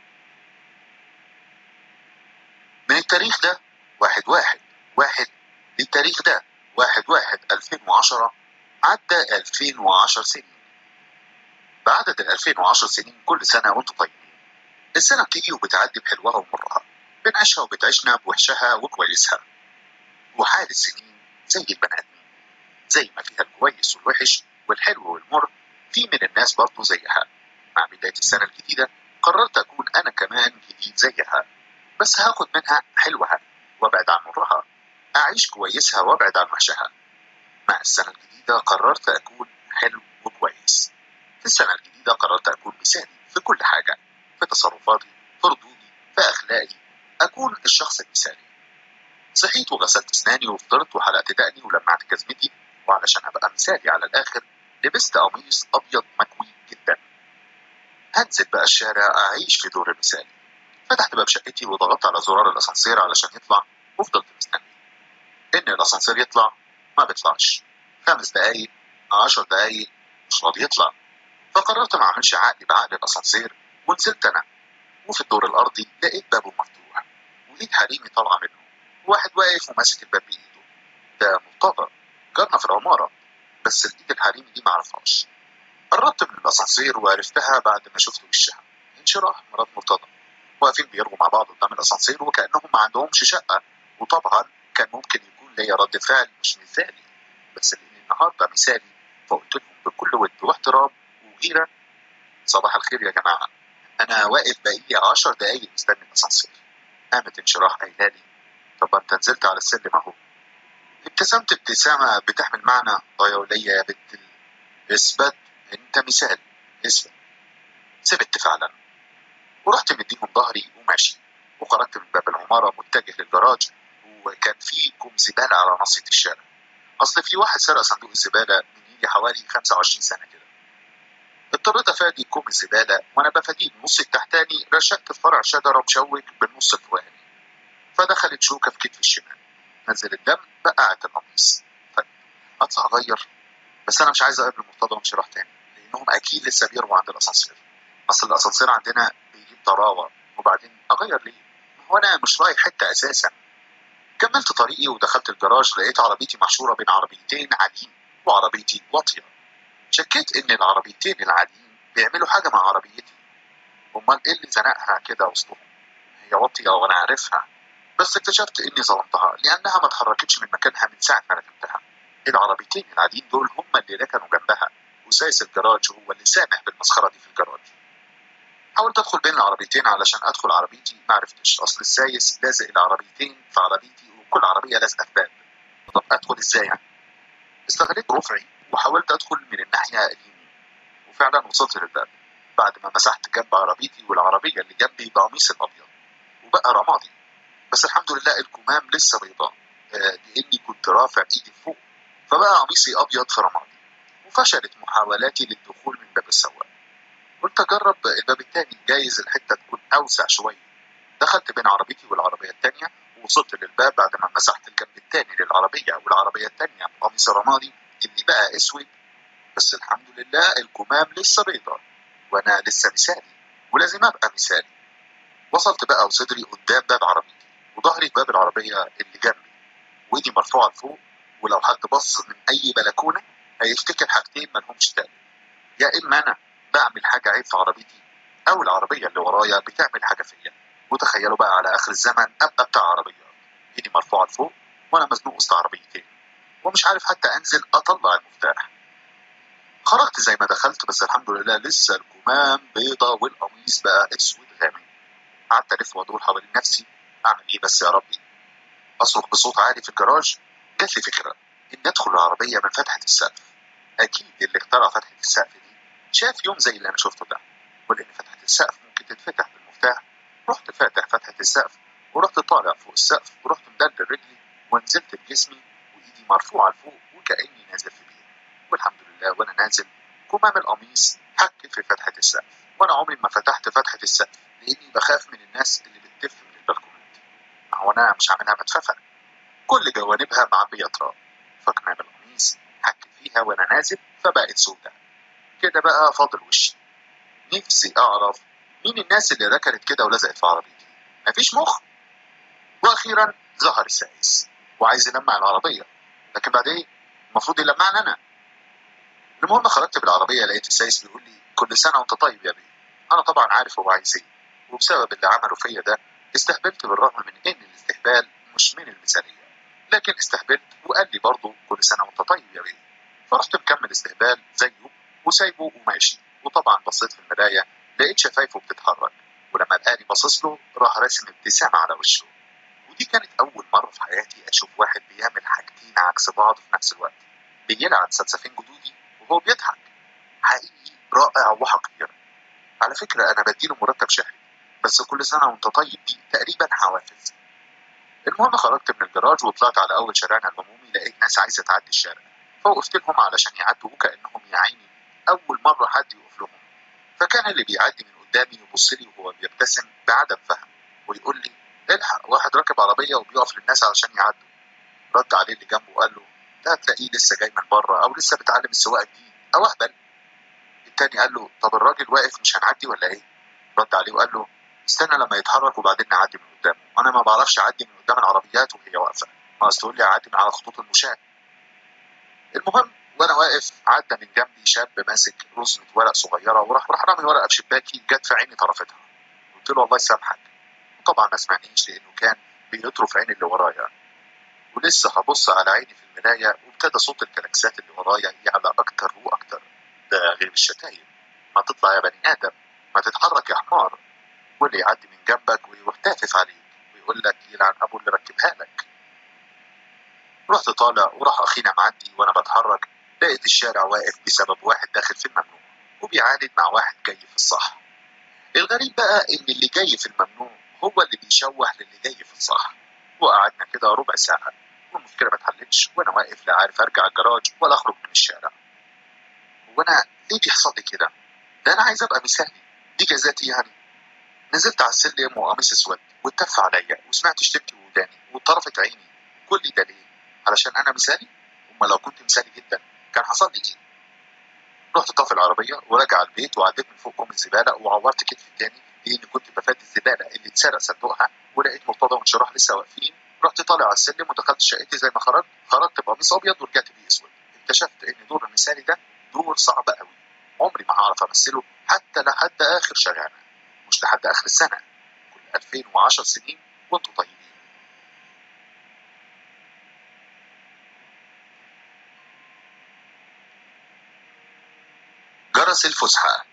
[SPEAKER 2] من التاريخ ده واحد واحد واحد للتاريخ ده واحد واحد 2010 عدى 2010 سنين بعدد ال 2010 سنين كل سنة وانتم طيبين السنة بتيجي وبتعدي بحلوها ومرها بنعيشها وبتعيشنا بوحشها وكويسها وحال السنين زي البني آدمين زي ما فيها الكويس والوحش والحلو والمر في من الناس برضه زيها مع بداية السنة الجديدة قررت أكون أنا كمان جديد زيها بس هاخد منها حلوها وابعد عن مرها أعيش كويسها وابعد عن وحشها مع السنة الجديدة قررت أكون حلو وكويس في السنة الجديدة قررت أكون مثالي في كل حاجة في تصرفاتي في ردودي في أخلاقي أكون الشخص المثالي صحيت وغسلت أسناني وفطرت وحلقت دقني ولمعت جزمتي وعلشان أبقى مثالي على الآخر لبست قميص أبيض مكوي جدا هنزل بقى الشارع أعيش في دور المثالي فتحت باب شقتي وضغطت على زرار الأسانسير علشان يطلع وفضلت مستني إن الأسانسير يطلع ما بيطلعش خمس دقايق عشر دقايق مش راضي يطلع فقررت ما أعملش عقلي بعقل الأسانسير ونزلت أنا وفي الدور الأرضي لقيت بابه مفتوح ولقيت حريمي طالعة منه واحد واقف وماسك الباب بإيده ده مرتضى جارنا في العمارة بس الإيد الحريمي دي معرفهاش قربت من الأسانسير وعرفتها بعد ما شفت وشها انشراح مرات مرتضى واقفين بيرغوا مع بعض قدام الأسانسير وكأنهم ما عندهمش شقة وطبعا كان ممكن يكون ليا رد فعل مش مثالي بس لأن النهارده مثالي فقلت لهم بكل ود واحترام وغيرة صباح الخير يا جماعة أنا واقف بقالي 10 دقايق مستني الأسانسير قامت انشراح قايلة لي طب انت نزلت على السلم اهو ابتسمت ابتسامة بتحمل معنى ضيولية يا بنت اثبت انت مثال اثبت ثبت فعلا ورحت مديهم ظهري وماشي وخرجت من باب العمارة متجه للجراج وكان في كوم زبالة على ناصية الشارع أصل في واحد سرق صندوق الزبالة من يجي حوالي 25 سنة كده اضطريت أفادي كوم الزبالة وأنا بفاديه النص التحتاني رشقت في فرع شجرة مشوك بالنص الفوقاني فدخلت شوكة في كتفي الشمال نزل الدم بقعت القميص طيب أطلع أغير بس أنا مش عايز أقابل مرتضى وانشراح تاني لأنهم أكيد لسه بيروا عند الأسانسير أصل الأسانسير عندنا بيجيب طراوة وبعدين أغير ليه؟ ما هو أنا مش رايح حتة أساسا كملت طريقي ودخلت الجراج لقيت عربيتي محشورة بين عربيتين عاديين وعربيتي واطية شكيت إن العربيتين العاديين بيعملوا حاجة مع عربيتي أمال إيه اللي زنقها كده وسطهم؟ هي واطية وأنا عارفها بس اكتشفت إني ظلمتها لأنها ما اتحركتش من مكانها من ساعة ما ركبتها العربيتين العاديين دول هم اللي ركنوا جنبها وسايس الجراج هو اللي سامح بالمسخرة دي في الجراج حاولت ادخل بين العربيتين علشان ادخل عربيتي ما عرفتش اصل السايس لازق العربيتين في عربيتي وكل عربيه لازقه في باب طب ادخل ازاي يعني استغليت رفعي وحاولت ادخل من الناحيه اليمين وفعلا وصلت للباب بعد ما مسحت جنب عربيتي والعربيه اللي جنبي بقميص الابيض وبقى رمادي بس الحمد لله الكمام لسه بيضاء آه، لاني كنت رافع ايدي فوق فبقى قميصي ابيض في رمادي وفشلت محاولاتي للدخول من باب السواق قلت أجرب الباب التاني جايز الحتة تكون أوسع شوية دخلت بين عربيتي والعربية التانية ووصلت للباب بعد ما مسحت الجنب التاني للعربية والعربية التانية بقميص رمادي اللي بقى أسود بس الحمد لله الكمام لسه بيضة وأنا لسه مثالي ولازم أبقى مثالي وصلت بقى وصدري قدام باب عربيتي وظهري باب العربية اللي جنبي وإيدي مرفوعة لفوق ولو حد بص من أي بلكونة هيفتكر حاجتين ملهمش تاني يا إما أنا بعمل حاجة عيب في عربيتي أو العربية اللي ورايا بتعمل حاجة فيا وتخيلوا بقى على آخر الزمن أبقى بتاع عربيات إيدي مرفوعة لفوق وأنا مزنوق وسط عربيتين ومش عارف حتى أنزل أطلع المفتاح خرجت زي ما دخلت بس الحمد لله لسه الكمام بيضة والقميص بقى اسود غامق قعدت الف وادور حوالين نفسي اعمل ايه بس يا ربي اصرخ بصوت عالي في الجراج جات لي فكره ان ادخل العربيه من فتحه السقف اكيد اللي اخترع فتحه السقف دي شاف يوم زي اللي انا شفته ده ولان فتحه السقف ممكن تتفتح بالمفتاح رحت فاتح فتحه السقف ورحت طالع فوق السقف ورحت مدلل رجلي ونزلت بجسمي وايدي مرفوعه لفوق وكاني نازل في بيت والحمد لله وانا نازل كمام القميص حك في فتحه السقف وانا عمري ما فتحت فتحه السقف لاني بخاف من الناس اللي بتلف من البلكونات هو انا مش عاملها متففه كل جوانبها معبيه تراب فكمام القميص حك فيها وانا نازل فبقت سودة كده بقى فاضل وشي نفسي اعرف مين الناس اللي ركنت كده ولزقت في عربيتي مفيش مخ واخيرا ظهر السائس وعايز يلمع العربيه لكن بعد ايه المفروض يلمعني انا المهم خرجت بالعربيه لقيت السايس بيقول لي كل سنه وانت طيب يا بيه انا طبعا عارف هو عايز ايه وبسبب اللي عمله فيا ده استهبلت بالرغم من ان الاستهبال مش من المثاليه لكن استهبلت وقال لي برضه كل سنه وانت طيب يا بيه فرحت مكمل استهبال زيه وسايبه وماشي وطبعا بصيت في المرايه لقيت شفايفه بتتحرك ولما لقاني باصص له راح راسم ابتسامه على وشه ودي كانت اول مره في حياتي اشوف واحد بيعمل حاجتين عكس بعض في نفس الوقت بيلعب سلسفين جدودي وهو بيضحك حقيقي رائع وحقير على فكرة أنا بديله مرتب شهري بس كل سنة وأنت طيب دي تقريبا حوافز المهم خرجت من الجراج وطلعت على أول شارعنا العمومي لقيت ناس عايزة تعدي الشارع فوقفت لهم علشان يعدوا وكأنهم يا عيني أول مرة حد يقف لهم فكان اللي بيعدي من قدامي يبص لي وهو بيبتسم بعدم فهم ويقول لي الحق واحد راكب عربية وبيقف للناس علشان يعدوا رد عليه اللي جنبه وقال له ده هتلاقيه لسه جاي من بره أو لسه بيتعلم السواقة جديد أو أهبل التاني قال له طب الراجل واقف مش هنعدي ولا ايه؟ رد عليه وقال له استنى لما يتحرك وبعدين نعدي من قدامه، انا ما بعرفش اعدي من قدام العربيات وهي واقفه، ناقص تقول لي اعدي من على خطوط المشاة. المهم وانا واقف عدى من جنبي شاب ماسك رزمه ورق صغيره وراح راح رامي ورقه في شباكي جت في عيني طرفتها. قلت له الله يسامحك. وطبعا ما سمعنيش لانه كان بيطرف عيني اللي ورايا. ولسه هبص على عيني في المرايه وابتدى صوت الكلاكسات اللي ورايا يعلى اكتر واكتر. ده غير الشتايم ما تطلع يا بني ادم ما تتحرك يا حمار واللي يعدي من جنبك ويروح تافف عليك ويقول لك يلعن ابو اللي ركبها لك رحت طالع وراح اخينا معدي وانا بتحرك لقيت الشارع واقف بسبب واحد داخل في الممنوع وبيعاند مع واحد جاي في الصح الغريب بقى ان اللي جاي في الممنوع هو اللي بيشوح للي جاي في الصح وقعدنا كده ربع ساعه والمشكله ما اتحلتش وانا واقف لا عارف ارجع الجراج ولا اخرج من الشارع وانا ليه بيحصل لي كده؟ ده انا عايز ابقى مثالي دي جزاتي يعني نزلت على السلم وقميص اسود واتف عليا وسمعت شتمتي وداني وطرفت عيني كل ده ليه؟ علشان انا مثالي؟ اما لو كنت مثالي جدا كان حصل لي ايه؟ رحت طافي العربيه وراجع البيت وعديت من فوق كوم الزباله وعورت كتفي التاني لاني كنت بفادي الزباله اللي اتسرق صندوقها ولقيت مرتضى وانشراح لسه واقفين رحت طالع على السلم ودخلت شقتي زي ما خرجت خرجت بقميص ابيض ورجعت بيه اسود اكتشفت ان دور المثالي ده دور صعب قوي عمري ما هعرف امثله حتى لحد اخر شغاله مش لحد اخر السنه كل 2010 سنين وانتم طيبين جرس الفسحة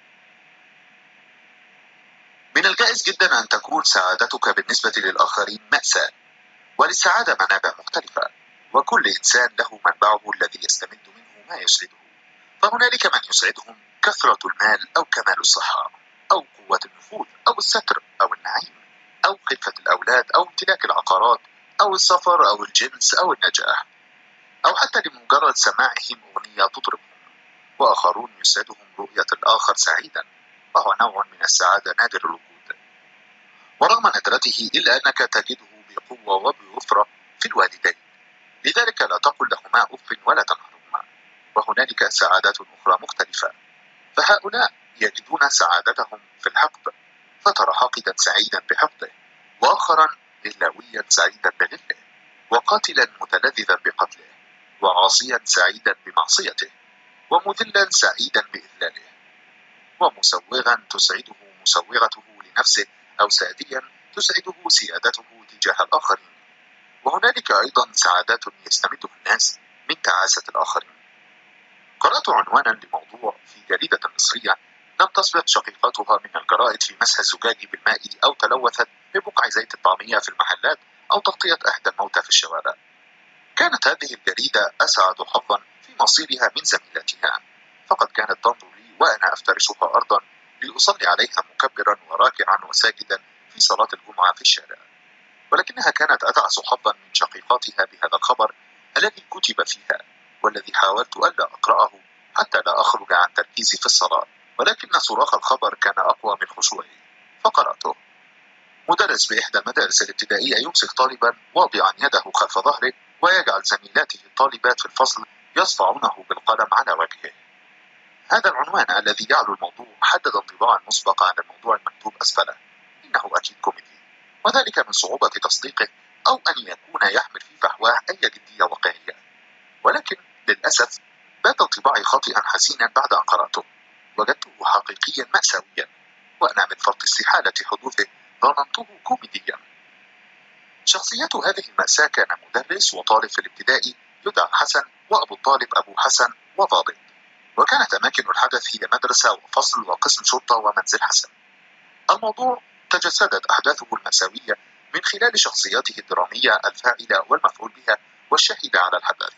[SPEAKER 2] من الجائز جدا أن تكون سعادتك بالنسبة للآخرين مأساة وللسعادة منابع مختلفة وكل إنسان له منبعه الذي يستمد منه ما يسعده فهنالك من يسعدهم كثرة المال أو كمال الصحة أو قوة النفوذ أو الستر أو النعيم أو خلفة الأولاد أو امتلاك العقارات أو السفر أو الجنس أو النجاح أو حتى لمجرد سماعهم أغنية تطربهم وآخرون يسعدهم رؤية الآخر سعيدا وهو نوع من السعادة نادر الوجود ورغم ندرته إلا أنك تجده بقوة وبوفرة في الوالدين لذلك لا تقل لهما أف ولا تنهرهما وهنالك سعادات أخرى مختلفة فهؤلاء يجدون سعادتهم في الحقد فترى حاقدا سعيدا بحقده وآخرا للاويا سعيدا بغله وقاتلا متلذذا بقتله وعاصيا سعيدا بمعصيته ومذلا سعيدا بإذلاله ومسوغا تسعده مسوغته لنفسه أو ساديا تسعده سيادته تجاه الآخرين وهنالك أيضا سعادات يستمده الناس من تعاسة الآخرين قرأت عنوانا لموضوع في جريدة مصرية لم تسبق شقيقتها من الجرائد في مسح الزجاج بالماء أو تلوثت ببقع زيت الطعمية في المحلات أو تغطية إحدى الموتى في الشوارع كانت هذه الجريدة أسعد حظا في مصيرها من زميلتها فقد كانت تنظر لي وأنا أفترشها أرضا لأصلي عليها مكبرا وراكعا وساجدا في صلاة الجمعة في الشارع ولكنها كانت أتعس حظا من شقيقاتها بهذا الخبر الذي كتب فيها والذي حاولت ألا أقرأه حتى لا أخرج عن تركيزي في الصلاة ولكن صراخ الخبر كان أقوى من خشوعي فقرأته مدرس بإحدى المدارس الابتدائية يمسك طالبا واضعا يده خلف ظهره ويجعل زميلاته الطالبات في الفصل يصفعونه بالقلم على وجهه هذا العنوان الذي يعلو الموضوع حدد انطباعا مسبقا عن الموضوع المكتوب أسفله إنه أكيد كوميدي وذلك من صعوبة تصديقه أو أن يكون يحمل في فحواه أي جدية واقعية ولكن للأسف بات انطباعي خاطئا حزينا بعد أن قرأته وجدته حقيقيا مأساويا وأنا من فرط استحالة حدوثه ظننته كوميديا شخصية هذه المأساة كان مدرس وطالب في الابتدائي يدعى حسن وأبو الطالب أبو حسن وضابط وكانت أماكن الحدث هي مدرسة وفصل وقسم شرطة ومنزل حسن الموضوع تجسدت أحداثه المأساوية من خلال شخصياته الدرامية الفاعلة والمفعول بها والشهيدة على الحدث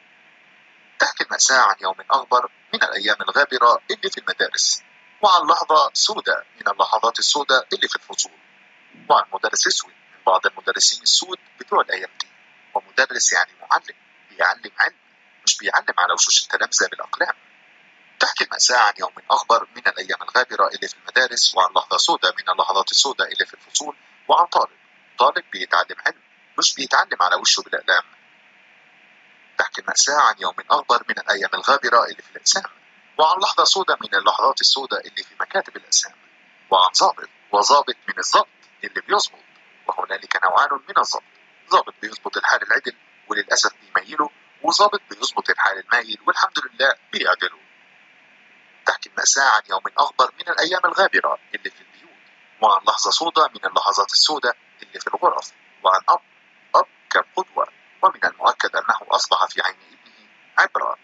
[SPEAKER 2] تحكي المأساة عن يوم أغبر من الأيام الغابرة اللي في المدارس وعن لحظة سوداء من اللحظات السوداء اللي في الفصول وعن مدرس أسود من بعض المدرسين السود بتوع الأيام دي ومدرس يعني معلم بيعلم علم مش بيعلم على وشوش التلامذة بالأقلام تحكي المأساة عن يوم أخبر من الأيام الغابرة اللي في المدارس وعن لحظة سوداء من اللحظات السوداء اللي في الفصول وعن طالب طالب بيتعلم علم مش بيتعلم على وشه بالأقلام تحكي المأساة عن يوم أخبر من الأيام الغابرة اللي في الأجسام وعن لحظة سوداء من اللحظات السوداء اللي في مكاتب الأجسام وعن ضابط وضابط من الضبط اللي بيظبط وهنالك نوعان من الضبط ضابط بيظبط الحال العدل وللأسف بيميله وضابط بيظبط الحال المايل والحمد لله بيعدله تحكي المأساة عن يوم أخبر من الأيام الغابرة اللي في البيوت وعن لحظة سوداء من اللحظات السوداء اللي في الغرف وعن أب أب كان قدوة ومن المؤكد أنه أصبح في عين ابنه عبرة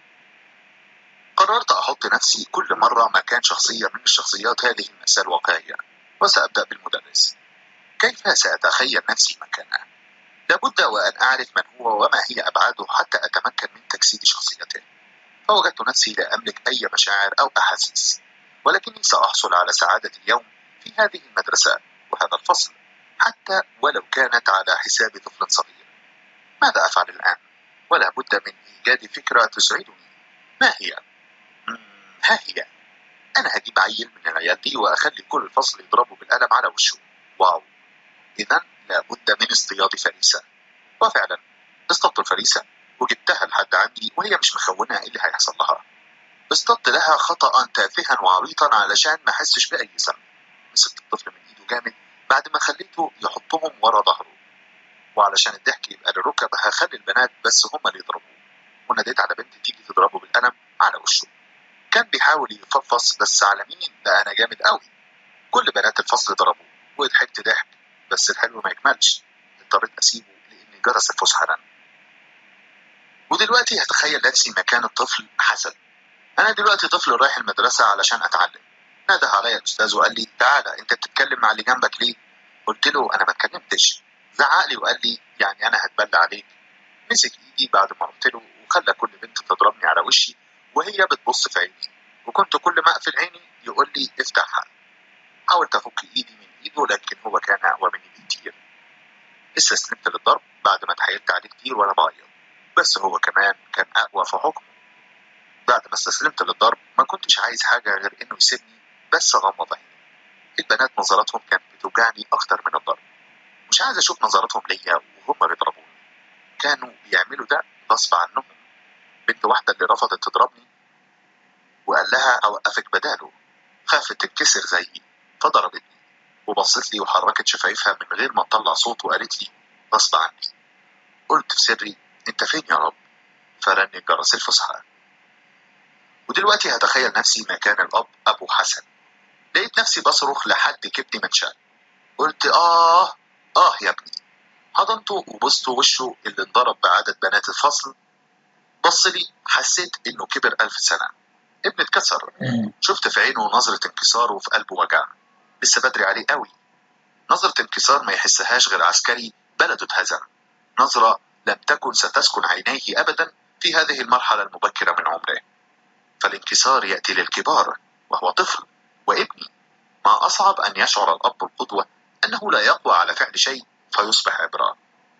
[SPEAKER 2] قررت أحط نفسي كل مرة مكان شخصية من الشخصيات هذه المأساة الواقعية وسأبدأ بالمدرس كيف سأتخيل نفسي مكانه؟ لابد وأن أعرف من هو وما هي أبعاده حتى أتمكن من تجسيد شخصيته فوجدت نفسي لا أملك أي مشاعر أو أحاسيس ولكني سأحصل على سعادة اليوم في هذه المدرسة وهذا الفصل حتى ولو كانت على حساب طفل صغير ماذا أفعل الآن؟ ولا بد من إيجاد فكرة تسعدني ما هي؟ ها هي أنا هجيب عيل من العيال دي وأخلي كل الفصل يضربه بالقلم على وشه واو إذا لابد من اصطياد فريسة وفعلا اصطدت الفريسة وجبتها لحد عندي وهي مش مخونة إيه اللي هيحصل لها اصطدت لها خطأ تافها وعبيطا علشان ما احسش بأي ذنب مسكت الطفل من إيده جامد بعد ما خليته يحطهم ورا ظهره وعلشان الضحك يبقى للركب هخلي البنات بس هم اللي يضربوه وناديت على بنت تيجي تضربه بالقلم على وشه كان بيحاول يفطفص بس على مين ده انا جامد قوي كل بنات الفصل ضربوه وضحكت ضحك بس الحلو ما يكملش اضطريت اسيبه لان جرس الفسحه رن ودلوقتي هتخيل نفسي مكان الطفل حسن انا دلوقتي طفل رايح المدرسه علشان اتعلم نادى عليا الاستاذ وقال لي تعالى انت بتتكلم مع اللي جنبك ليه قلت له انا ما اتكلمتش زعق لي وقال لي يعني انا هتبلى عليك مسك ايدي بعد ما قلت له وخلى كل بنت تضربني على وشي وهي بتبص في عيني وكنت كل ما اقفل عيني يقول لي افتحها حاولت افك ايدي من ايده لكن هو كان اقوى مني بكتير استسلمت للضرب بعد ما اتحايلت عليه كتير وانا بعيط بس هو كمان كان اقوى في حكمه بعد ما استسلمت للضرب ما كنتش عايز حاجه غير انه يسيبني بس أغمض عيني البنات نظراتهم كانت بتوجعني أكتر من الضرب مش عايز أشوف نظراتهم ليا وهم بيضربوني كانوا بيعملوا ده غصب عنهم بنت واحدة اللي رفضت تضربني وقال لها أوقفك بداله خافت تنكسر زيي فضربتني وبصت لي وحركت شفايفها من غير ما تطلع صوت وقالت لي غصب عني قلت في سري انت فين يا رب فرن جرس الفسحة ودلوقتي هتخيل نفسي مكان الأب أبو حسن لقيت نفسي بصرخ لحد كبدي منشأ قلت آه آه يا ابني حضنته وبصت وشه اللي انضرب بعدد بنات الفصل بص لي حسيت انه كبر ألف سنة ابن اتكسر شفت في عينه نظرة انكسار وفي قلبه وجع لسه بدري عليه قوي نظرة انكسار ما يحسهاش غير عسكري بلده اتهزم نظرة لم تكن ستسكن عينيه أبدا في هذه المرحلة المبكرة من عمره فالانكسار يأتي للكبار وهو طفل وابني ما أصعب أن يشعر الأب القدوة أنه لا يقوى على فعل شيء فيصبح عبرة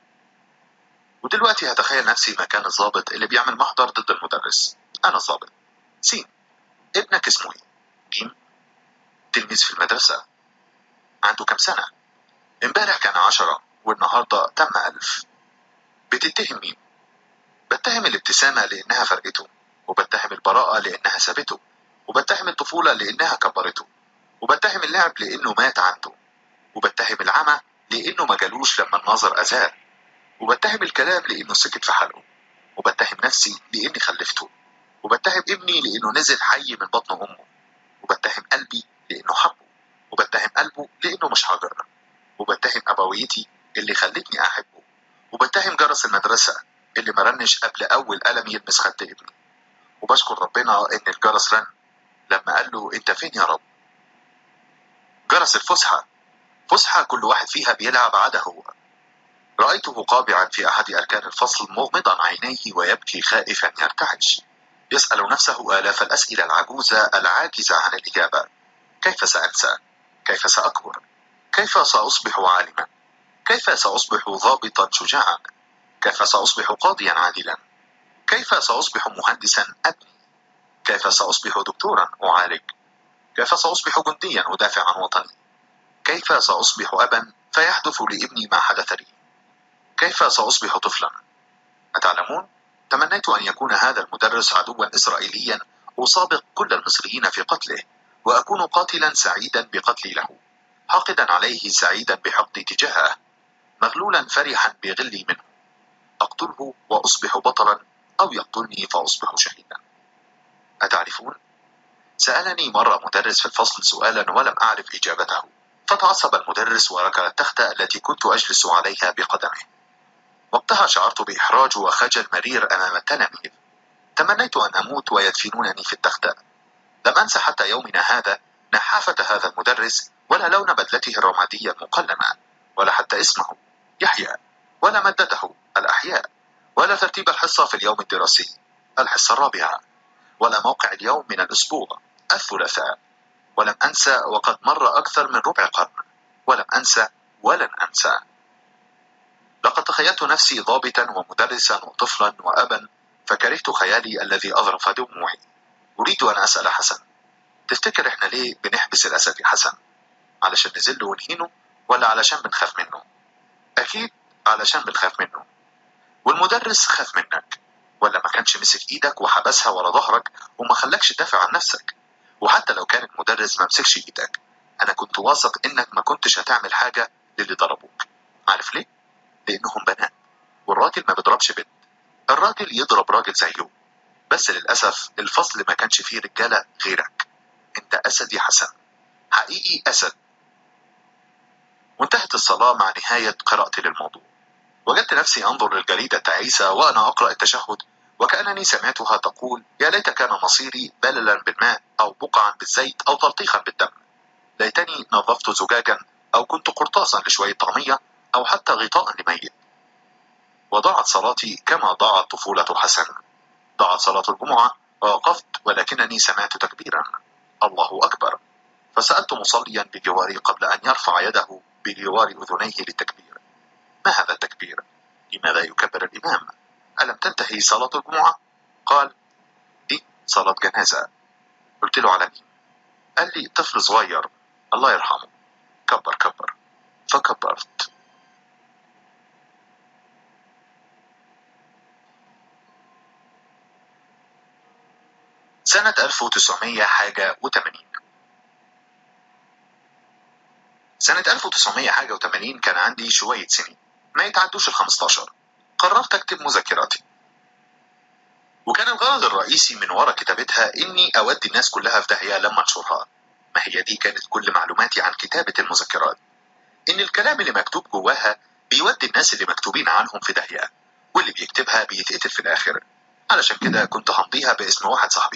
[SPEAKER 2] ودلوقتي هتخيل نفسي مكان الضابط اللي بيعمل محضر ضد المدرس أنا الضابط سين ابنك اسمه ايه؟ جيم تلميذ في المدرسة عنده كم سنة؟ امبارح كان عشرة والنهاردة تم ألف بتتهم مين؟ بتهم الابتسامة لأنها فرقته وبتهم البراءة لأنها سابته وبتهم الطفولة لأنها كبرته وبتهم اللعب لأنه مات عنده وبتهم العمى لأنه ما جالوش لما النظر أذاه وبتهم الكلام لأنه سكت في حلقه وبتهم نفسي لأني خلفته وبتهم ابني لأنه نزل حي من بطن أمه وبتهم قلبي لأنه حبه وبتهم قلبه لأنه مش حجر وبتهم أبويتي اللي خلتني أحبه وبتهم جرس المدرسة اللي مرنش قبل أول قلم يلمس خد ابني وبشكر ربنا إن الجرس رن لما قال له أنت فين يا رب جرس الفسحة فسحة كل واحد فيها بيلعب عدا هو رأيته قابعا في أحد أركان الفصل مغمضا عينيه ويبكي خائفا يرتعش يسأل نفسه آلاف الأسئلة العجوزة العاجزة عن الإجابة كيف سأنسى؟ كيف سأكبر؟ كيف سأصبح عالما؟ كيف سأصبح ضابطا شجاعا؟ كيف سأصبح قاضيا عادلا؟ كيف سأصبح مهندسا أبني؟ كيف سأصبح دكتورا أعالج؟ كيف سأصبح جنديا أدافع عن وطني؟ كيف سأصبح أبا فيحدث لابني ما حدث لي؟ كيف سأصبح طفلا؟ أتعلمون؟ تمنيت أن يكون هذا المدرس عدوا إسرائيليا أسابق كل المصريين في قتله وأكون قاتلا سعيدا بقتلي له حاقدا عليه سعيدا بحقدي تجاهه مغلولا فرحا بغلي منه أقتله وأصبح بطلا أو يقتلني فأصبح شهيدا أتعرفون؟ سألني مرة مدرس في الفصل سؤالا ولم أعرف إجابته فتعصب المدرس وركل التختة التي كنت أجلس عليها بقدمه وقتها شعرت بإحراج وخجل مرير أمام التلاميذ تمنيت أن أموت ويدفنونني في التختة لم أنسى حتى يومنا هذا نحافة هذا المدرس ولا لون بدلته الرمادية المقلمة ولا حتى اسمه يحيى ولا مادته الأحياء ولا ترتيب الحصة في اليوم الدراسي الحصة الرابعة ولا موقع اليوم من الأسبوع الثلاثاء ولم أنسى وقد مر أكثر من ربع قرن ولم أنسى ولن أنسى لقد تخيلت نفسي ضابطا ومدرسا وطفلا وأبا فكرهت خيالي الذي أظرف دموعي أريد أن أسأل حسن تفتكر إحنا ليه بنحبس الأسد يا حسن علشان نزله ونهينه ولا علشان بنخاف منه أكيد علشان بنخاف منه والمدرس خاف منك ولا ما كانش مسك ايدك وحبسها ورا ظهرك وما خلاكش تدافع عن نفسك وحتى لو كان المدرس ما مسكش ايدك انا كنت واثق انك ما كنتش هتعمل حاجه للي ضربوك عارف ليه لانهم بنات والراجل ما بيضربش بنت الراجل يضرب راجل زيه بس للاسف الفصل ما كانش فيه رجاله غيرك انت اسد يا حسن حقيقي اسد وانتهت الصلاه مع نهايه قراءتي للموضوع وجدت نفسي انظر للجريده التعيسه وانا اقرا التشهد وكانني سمعتها تقول يا ليت كان مصيري بللا بالماء او بقعا بالزيت او تلطيخا بالدم ليتني نظفت زجاجا او كنت قرطاسا لشويه طعميه او حتى غطاء لميت وضاعت صلاتي كما ضاعت طفوله حسن ضاعت صلاه الجمعه ووقفت ولكنني سمعت تكبيرا الله اكبر فسالت مصليا بجواري قبل ان يرفع يده بجوار اذنيه للتكبير ما هذا التكبير؟ لماذا يكبر الإمام؟ ألم تنتهي صلاة الجمعة؟ قال دي صلاة جنازة قلت له على مين؟ قال لي طفل صغير الله يرحمه كبر كبر فكبرت سنة 1900 حاجة وتمانين سنة 1900 حاجة وتمانين كان عندي شوية سنين ما يتعدوش ال 15 قررت أكتب مذكراتي وكان الغرض الرئيسي من ورا كتابتها إني أودي الناس كلها في داهية لما أنشرها ما هي دي كانت كل معلوماتي عن كتابة المذكرات إن الكلام اللي مكتوب جواها بيودي الناس اللي مكتوبين عنهم في داهية واللي بيكتبها بيتقتل في الآخر علشان كده كنت همضيها باسم واحد صاحبي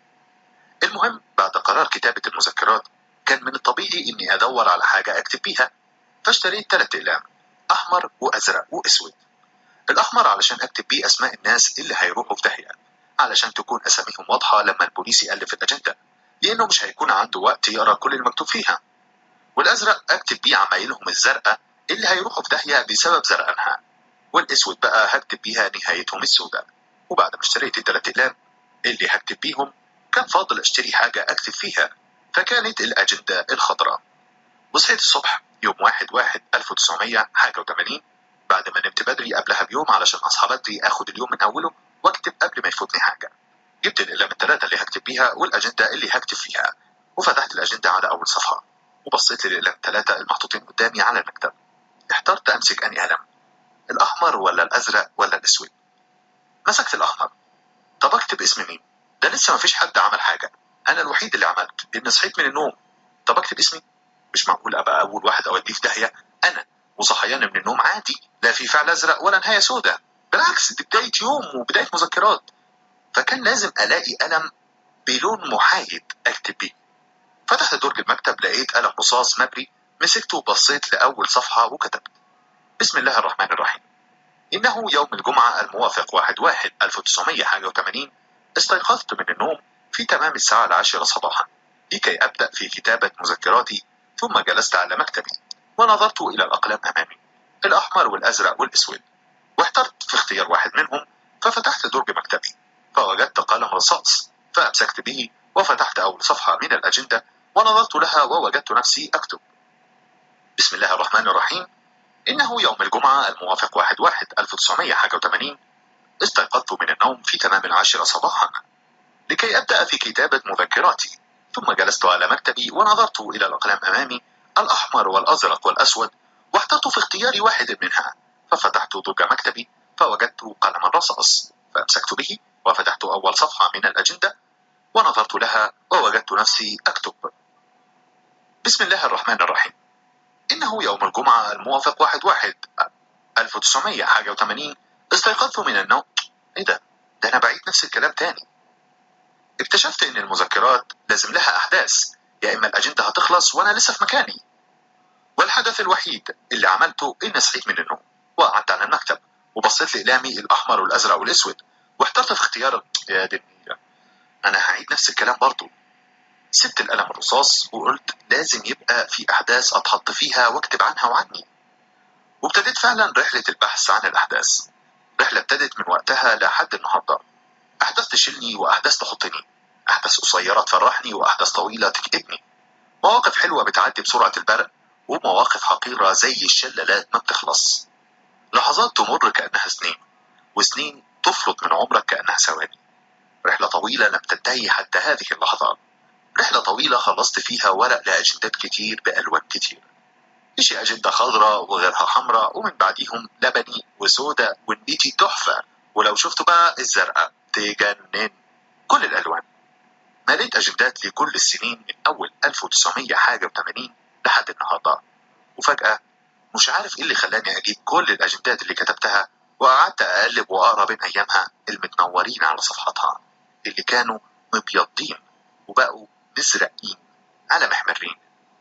[SPEAKER 2] المهم بعد قرار كتابة المذكرات كان من الطبيعي إني أدور على حاجة أكتب بيها فاشتريت ثلاث أقلام أحمر وأزرق وأسود الأحمر علشان أكتب بيه أسماء الناس اللي هيروحوا في داهية علشان تكون أساميهم واضحة لما البوليس يألف الأجندة لأنه مش هيكون عنده وقت يقرأ كل المكتوب فيها والأزرق أكتب بيه عمايلهم الزرقاء اللي هيروحوا في داهية بسبب زرقانها والأسود بقى هكتب بيها نهايتهم السوداء وبعد ما اشتريت الثلاث أقلام اللي هكتب بيهم كان فاضل اشتري حاجة أكتب فيها فكانت الأجندة الخضراء وصحيت الصبح يوم واحد واحد 1900 حاجة وتمانين بعد ما نمت بدري قبلها بيوم علشان أصحى بدري آخد اليوم من أوله وأكتب قبل ما يفوتني حاجة جبت الأقلام الثلاثة اللي هكتب بيها والأجندة اللي هكتب فيها وفتحت الأجندة على أول صفحة وبصيت للأقلام الثلاثة المحطوطين قدامي على المكتب احترت أمسك أني قلم الأحمر ولا الأزرق ولا الأسود مسكت الأحمر طب أكتب اسم مين ده لسه ما فيش حد عمل حاجة أنا الوحيد اللي عملت لأني صحيت من النوم طب أكتب اسمي مش معقول أبقى أول واحد أوديه في داهية أنا وصحيان من النوم عادي لا في فعل أزرق ولا نهاية سوداء بالعكس دي بداية يوم وبداية مذكرات فكان لازم ألاقي قلم بلون محايد أكتب بيه فتحت درج المكتب لقيت قلم رصاص مبري مسكته وبصيت لأول صفحة وكتبت بسم الله الرحمن الرحيم إنه يوم الجمعة الموافق واحد واحد 1900 حاجة وثمانين استيقظت من النوم في تمام الساعة العاشرة صباحا لكي أبدأ في كتابة مذكراتي ثم جلست على مكتبي ونظرت إلى الأقلام أمامي الأحمر والأزرق والأسود واحترت في اختيار واحد منهم ففتحت درج مكتبي فوجدت قلم رصاص فأمسكت به وفتحت أول صفحة من الأجندة ونظرت لها ووجدت نفسي أكتب بسم الله الرحمن الرحيم إنه يوم الجمعة الموافق واحد واحد 1900 حاجة وثمانين استيقظت من النوم في تمام العاشرة صباحا لكي أبدأ في كتابة مذكراتي ثم جلست على مكتبي ونظرت إلى الأقلام أمامي الأحمر والأزرق والأسود واحترت في اختيار واحد منها ففتحت درج مكتبي فوجدت قلم رصاص فأمسكت به وفتحت أول صفحة من الأجندة ونظرت لها ووجدت نفسي أكتب بسم الله الرحمن الرحيم إنه يوم الجمعة الموافق واحد واحد 1900 حاجة وثمانين استيقظت من النوم إيه ده؟ ده أنا بعيد نفس الكلام تاني اكتشفت إن المذكرات لازم لها أحداث يا إما الأجندة هتخلص وأنا لسه في مكاني والحدث الوحيد اللي عملته إني صحيت من النوم وقعدت على المكتب وبصيت لأقلامي الأحمر والأزرق والأسود واحترت في اختيار يا دي النيلة. أنا هعيد نفس الكلام برضو سبت القلم الرصاص وقلت لازم يبقى في أحداث أتحط فيها وأكتب عنها وعني وابتديت فعلا رحلة البحث عن الأحداث رحلة ابتدت من وقتها لحد النهاردة أحداث تشيلني وأحداث تحطني أحداث قصيرة تفرحني وأحداث طويلة تكئبني مواقف حلوة بتعدي بسرعة البرق ومواقف حقيرة زي الشلالات ما بتخلص لحظات تمر كأنها سنين وسنين تفرط من عمرك كأنها ثواني رحلة طويلة لم تنتهي حتى هذه اللحظات رحلة طويلة خلصت فيها ورق لأجندات كتير بألوان كتير إشي أجندة خضراء وغيرها حمراء ومن بعديهم لبني وسوداء والنيتي تحفة ولو شفتوا بقى الزرقاء تجنن كل الألوان مليت أجندات لكل السنين من أول 1900 حاجة و80 لحد النهاردة وفجأة مش عارف إيه اللي خلاني أجيب كل الأجندات اللي كتبتها وقعدت أقلب وأقرا بين أيامها المتنورين على صفحاتها اللي كانوا مبيضين وبقوا مزرقين على محمرين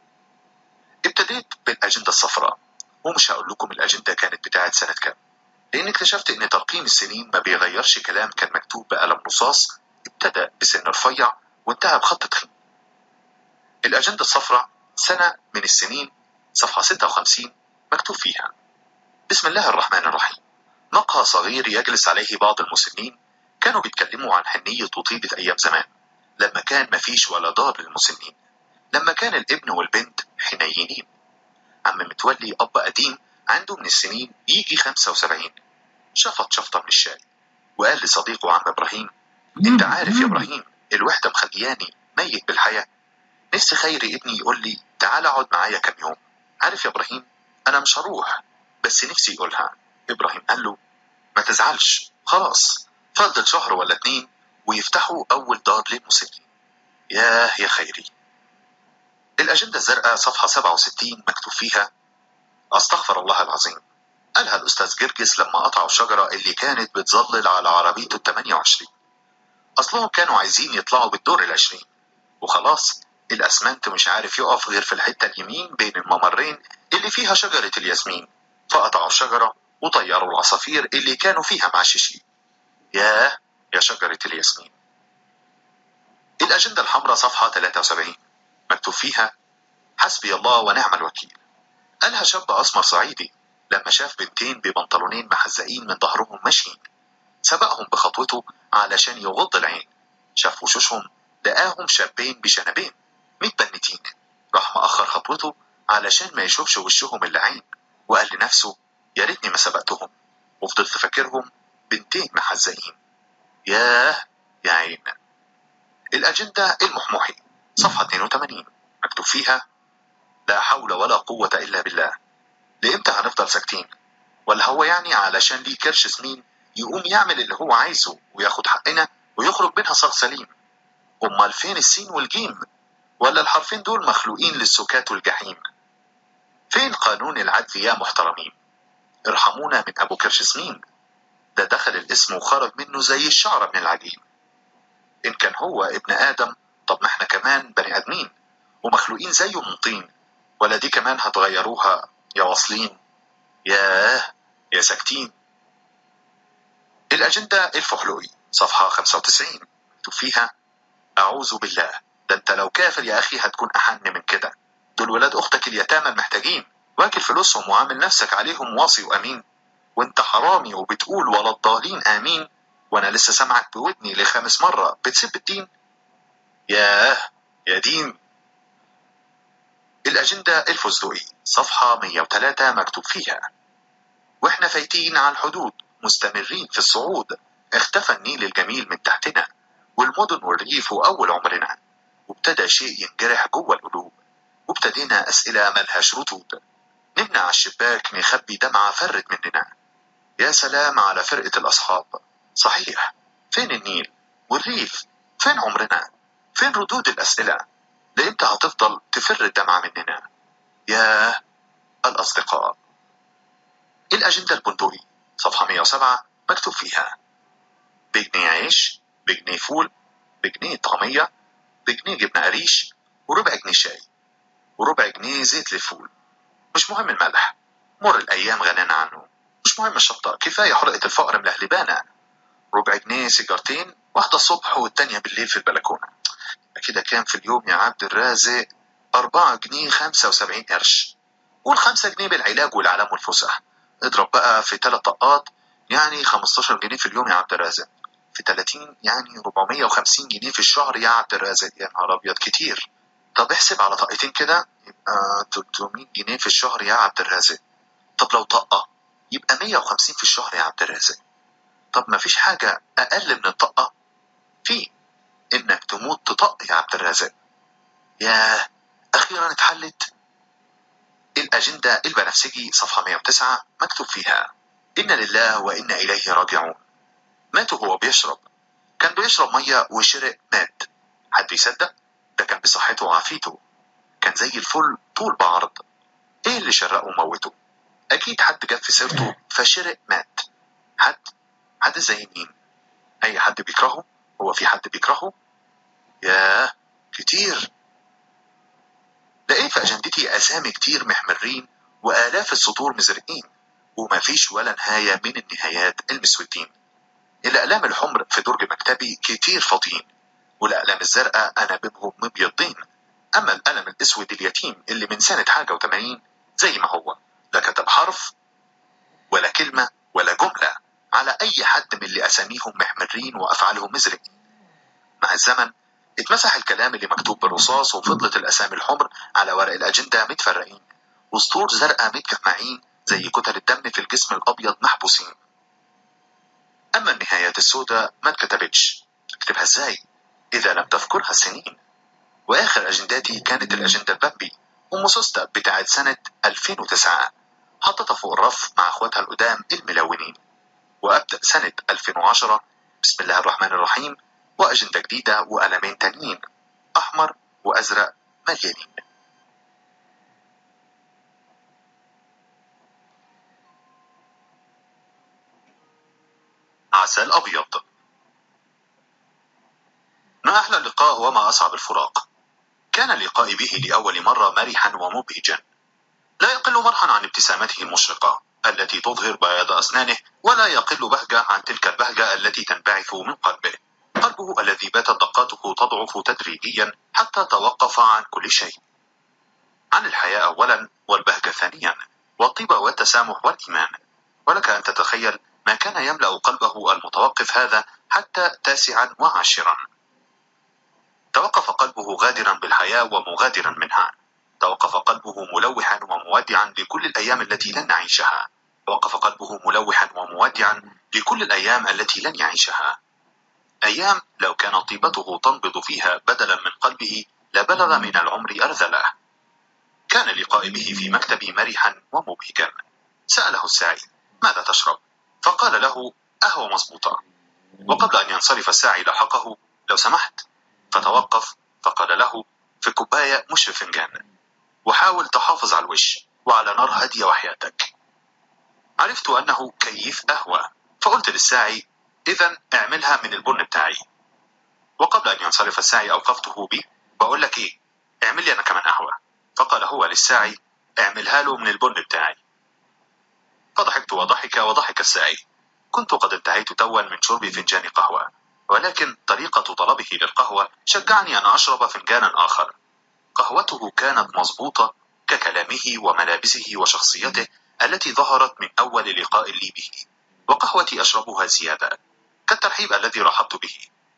[SPEAKER 2] ابتديت بالأجندة الصفراء ومش هقول لكم الأجندة كانت بتاعت سنة كام لأن اكتشفت إن ترقيم السنين ما بيغيرش كلام كان مكتوب بقلم رصاص ابتدى بسن رفيع وانتهى بخط تخين الأجندة الصفراء سنة من السنين صفحة 56 مكتوب فيها بسم الله الرحمن الرحيم مقهى صغير يجلس عليه بعض المسنين كانوا بيتكلموا عن حنية وطيبة أيام زمان لما كان مفيش ولا دار للمسنين لما كان الابن والبنت حنينين عم متولي أب قديم عنده من السنين يجي 75 شفط شفطة من الشاي وقال لصديقه عم إبراهيم أنت عارف يا إبراهيم الوحدة مخلياني ميت بالحياة نفسي خيري ابني يقول لي تعال اقعد معايا كام يوم عارف يا إبراهيم أنا مش هروح بس نفسي يقولها إبراهيم قال له ما تزعلش خلاص فضل شهر ولا اتنين ويفتحوا أول دار للمسنين ياه يا خيري الأجندة الزرقاء صفحة 67 مكتوب فيها أستغفر الله العظيم قالها الأستاذ جرجس لما قطعوا الشجرة اللي كانت بتظلل على عربيته ال 28 أصلهم كانوا عايزين يطلعوا بالدور العشرين وخلاص الأسمنت مش عارف يقف غير في الحتة اليمين بين الممرين اللي فيها شجرة الياسمين فقطعوا الشجرة وطيروا العصافير اللي كانوا فيها معششين ياه يا شجرة الياسمين الأجندة الحمراء صفحة 73 مكتوب فيها حسبي الله ونعم الوكيل قالها شاب أسمر صعيدي لما شاف بنتين ببنطلونين محزقين من ظهرهم ماشيين سبقهم بخطوته علشان يغض العين شاف وشوشهم لقاهم شابين بشنبين متبنتين راح مأخر خطوته علشان ما يشوفش وشهم اللعين وقال لنفسه يا ريتني ما سبقتهم وفضلت فاكرهم بنتين محزقين ياه يا عين الأجندة المحموحي صفحة 82 مكتوب فيها لا حول ولا قوة إلا بالله لإمتى هنفضل ساكتين ولا هو يعني علشان ليه كرش سمين يقوم يعمل اللي هو عايزه وياخد حقنا ويخرج منها صاغ سليم أمال فين السين والجيم ولا الحرفين دول مخلوقين للسكات والجحيم فين قانون العدل يا محترمين ارحمونا من أبو كرش سمين ده دخل الاسم وخرج منه زي الشعرة من العجين إن كان هو ابن آدم طب ما احنا كمان بني آدمين ومخلوقين زيه من طين ولا دي كمان هتغيروها يا واصلين ياه يا ساكتين الأجندة الفحلوي صفحة 95 مكتوب فيها أعوذ بالله ده أنت لو كافر يا أخي هتكون أحن من كده دول ولاد أختك اليتامى المحتاجين واكل فلوسهم وعامل نفسك عليهم واصي وأمين وأنت حرامي وبتقول ولا الضالين آمين وأنا لسه سامعك بودني لخامس مرة بتسب الدين ياه يا دين الأجندة الفستقي صفحة 103 مكتوب فيها وإحنا فايتين على الحدود مستمرين في الصعود اختفى النيل الجميل من تحتنا والمدن والريف وأول عمرنا وابتدى شيء ينجرح جوه القلوب وابتدينا أسئلة ملهاش ردود نمنع على الشباك نخبي دمعة فرت مننا يا سلام على فرقة الأصحاب صحيح فين النيل والريف فين عمرنا فين ردود الأسئلة لإمتى هتفضل تفر الدمعة مننا يا الأصدقاء الأجندة البندقي صفحة 107 مكتوب فيها بجنيه عيش بجنيه فول بجنيه طعمية بجنيه جبنة قريش وربع جنيه شاي وربع جنيه زيت للفول مش مهم الملح مر الأيام غنانا عنه مش مهم الشطة كفاية حرقة الفقر ملهلبانا ربع جنيه سيجارتين واحدة الصبح والتانية بالليل في البلكونة كده كام في اليوم يا عبد الرازق أربعة جنيه خمسة وسبعين قرش قول خمسة جنيه بالعلاج والعلام والفسح اضرب بقى في تلات طقات يعني 15 جنيه في اليوم يا عبد الرازق في 30 يعني 450 جنيه في الشهر يا عبد الرازق يا نهار ابيض كتير طب احسب على طاقتين كده يبقى 300 جنيه في الشهر يا عبد الرازق طب لو طاقة يبقى 150 في الشهر يا عبد الرازق طب ما فيش حاجة أقل من الطاقة في إنك تموت تطق يا عبد الرازق ياه أخيرا اتحلت الأجندة البنفسجي صفحة 109 مكتوب فيها إن لله وإنا إليه راجعون مات وهو بيشرب كان بيشرب مية وشرق مات حد يصدق ده كان بصحته وعافيته كان زي الفل طول بعرض ايه اللي شرقه وموته اكيد حد جاب في سيرته فشرق مات حد حد زي مين اي حد بيكرهه هو في حد بيكرهه ياه كتير لقيت في اجندتي اسامي كتير محمرين والاف السطور مزرقين ومفيش ولا نهاية من النهايات المسودين الأقلام الحمر في درج مكتبي كتير فاضيين والأقلام الزرقاء أنا بيبهم مبيضين أما القلم الأسود اليتيم اللي من سنة حاجة وتمانين زي ما هو لا كتب حرف ولا كلمة ولا جملة على أي حد من اللي أساميهم محمرين وأفعالهم مزرقين مع الزمن اتمسح الكلام اللي مكتوب بالرصاص وفضلت الأسامي الحمر على ورق الأجندة متفرقين وسطور زرقاء متجمعين زي كتل الدم في الجسم الأبيض محبوسين أما النهايات السوداء ما اتكتبتش اكتبها ازاي إذا لم تذكرها السنين وآخر أجنداتي كانت الأجندة البامبي أم سوستا بتاعت سنة 2009 حطتها فوق الرف مع أخواتها القدام الملونين وأبدأ سنة 2010 بسم الله الرحمن الرحيم وأجندة جديدة وقلمين تانيين أحمر وأزرق مليانين عسل أبيض ما أحلى اللقاء وما أصعب الفراق كان لقائي به لأول مرة مرحا ومبهجا لا يقل مرحا عن ابتسامته المشرقة التي تظهر بياض أسنانه ولا يقل بهجة عن تلك البهجة التي تنبعث من قلبه قلبه الذي باتت دقاته تضعف تدريجيا حتى توقف عن كل شيء عن الحياة أولا والبهجة ثانيا والطيبة والتسامح والإيمان ولك أن تتخيل ما كان يملأ قلبه المتوقف هذا حتى تاسعا وعاشرا توقف قلبه غادرا بالحياة ومغادرا منها توقف قلبه ملوحا ومودعا لكل الأيام التي لن نعيشها توقف قلبه ملوحا ومودعا لكل الأيام التي لن يعيشها أيام لو كانت طيبته تنبض فيها بدلا من قلبه لبلغ من العمر أرذله كان لقائي به في مكتبي مرحا ومبهجا سأله الساعي ماذا تشرب فقال له قهوة مظبوطة وقبل أن ينصرف الساعي لحقه لو سمحت فتوقف فقال له في كوباية مش في فنجان وحاول تحافظ على الوش وعلى نار هادية وحياتك عرفت أنه كيف قهوة فقلت للساعي إذا اعملها من البن بتاعي وقبل أن ينصرف الساعي أوقفته بي بقول لك إيه اعمل لي أنا كمان قهوة فقال هو للساعي اعملها له من البن بتاعي فضحكت وضحك وضحك الساعي كنت قد انتهيت توا من شرب فنجان قهوة ولكن طريقة طلبه للقهوة شجعني أن أشرب فنجانا آخر قهوته كانت مضبوطة ككلامه وملابسه وشخصيته التي ظهرت من أول لقاء لي به وقهوتي أشربها زيادة كالترحيب الذي رحبت به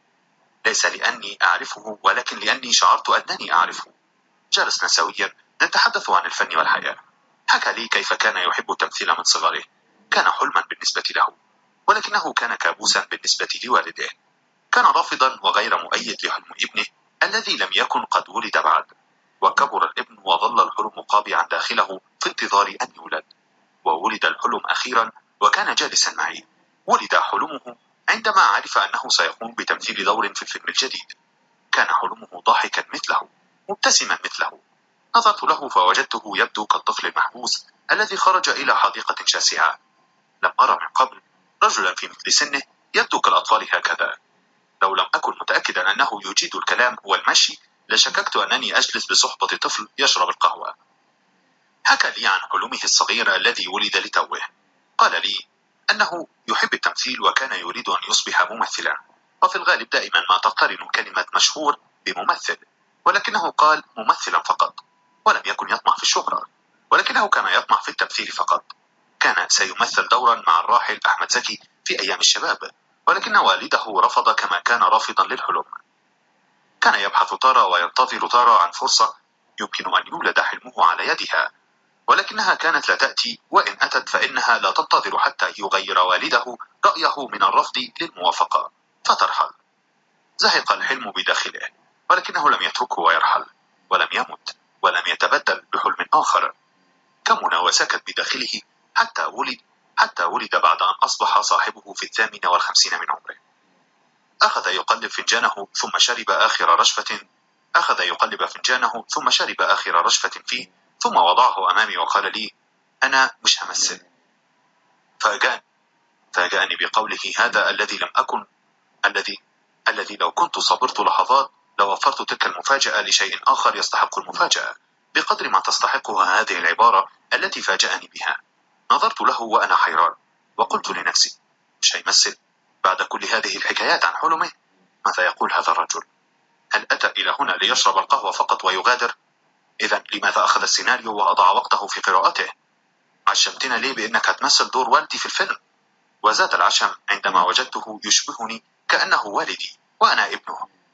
[SPEAKER 2] ليس لأني أعرفه ولكن لأني شعرت أنني أعرفه جلسنا سويا نتحدث عن الفن والحياة حكى لي كيف كان يحب التمثيل من صغره كان حلما بالنسبة له ولكنه كان كابوسا بالنسبة لوالده كان رافضا وغير مؤيد لحلم ابنه الذي لم يكن قد ولد بعد وكبر الابن وظل الحلم قابعا داخله في انتظار أن يولد وولد الحلم أخيرا وكان جالسا معي ولد حلمه عندما عرف أنه سيقوم بتمثيل دور في الفيلم الجديد كان حلمه ضاحكا مثله مبتسما مثله نظرت له فوجدته يبدو كالطفل المحبوس الذي خرج إلى حديقة شاسعة لم أرى من قبل رجلا في مثل سنه يبدو كالأطفال هكذا لو لم أكن متأكدا أنه يجيد الكلام والمشي لشككت أنني أجلس بصحبة طفل يشرب القهوة حكى لي عن حلمه الصغير الذي ولد لتوه قال لي أنه يحب التمثيل وكان يريد أن يصبح ممثلا وفي الغالب دائما ما تقترن كلمة مشهور بممثل ولكنه قال ممثلا فقط ولم يكن يطمع في الشهرة ولكنه كان يطمع في التمثيل فقط كان سيمثل دورا مع الراحل أحمد زكي في أيام الشباب ولكن والده رفض كما كان رافضا للحلم كان يبحث تارا وينتظر تارا عن فرصة يمكن أن يولد حلمه على يدها ولكنها كانت لا تأتي وإن أتت فإنها لا تنتظر حتى يغير والده رأيه من الرفض للموافقة فترحل زهق الحلم بداخله ولكنه لم يتركه ويرحل ولم يمت ولم يتبدل بحلم آخر كمن وسكت بداخله حتى ولد حتى ولد بعد أن أصبح صاحبه في الثامنة والخمسين من عمره أخذ يقلب فنجانه ثم شرب آخر رشفة أخذ يقلب فنجانه ثم شرب آخر رشفة فيه ثم وضعه أمامي وقال لي أنا مش همثل فاجأني فاجأني بقوله هذا الذي لم أكن الذي الذي لو كنت صبرت لحظات لوفرت تلك المفاجأة لشيء آخر يستحق المفاجأة بقدر ما تستحقها هذه العبارة التي فاجأني بها نظرت له وأنا حيران وقلت لنفسي مش هيمثل بعد كل هذه الحكايات عن حلمه ماذا يقول هذا الرجل هل أتى إلى هنا ليشرب القهوة فقط ويغادر إذا لماذا أخذ السيناريو وأضع وقته في قراءته عشمتنا ليه بأنك هتمثل دور والدي في الفيلم وزاد العشم عندما وجدته يشبهني كأنه والدي وأنا ابنه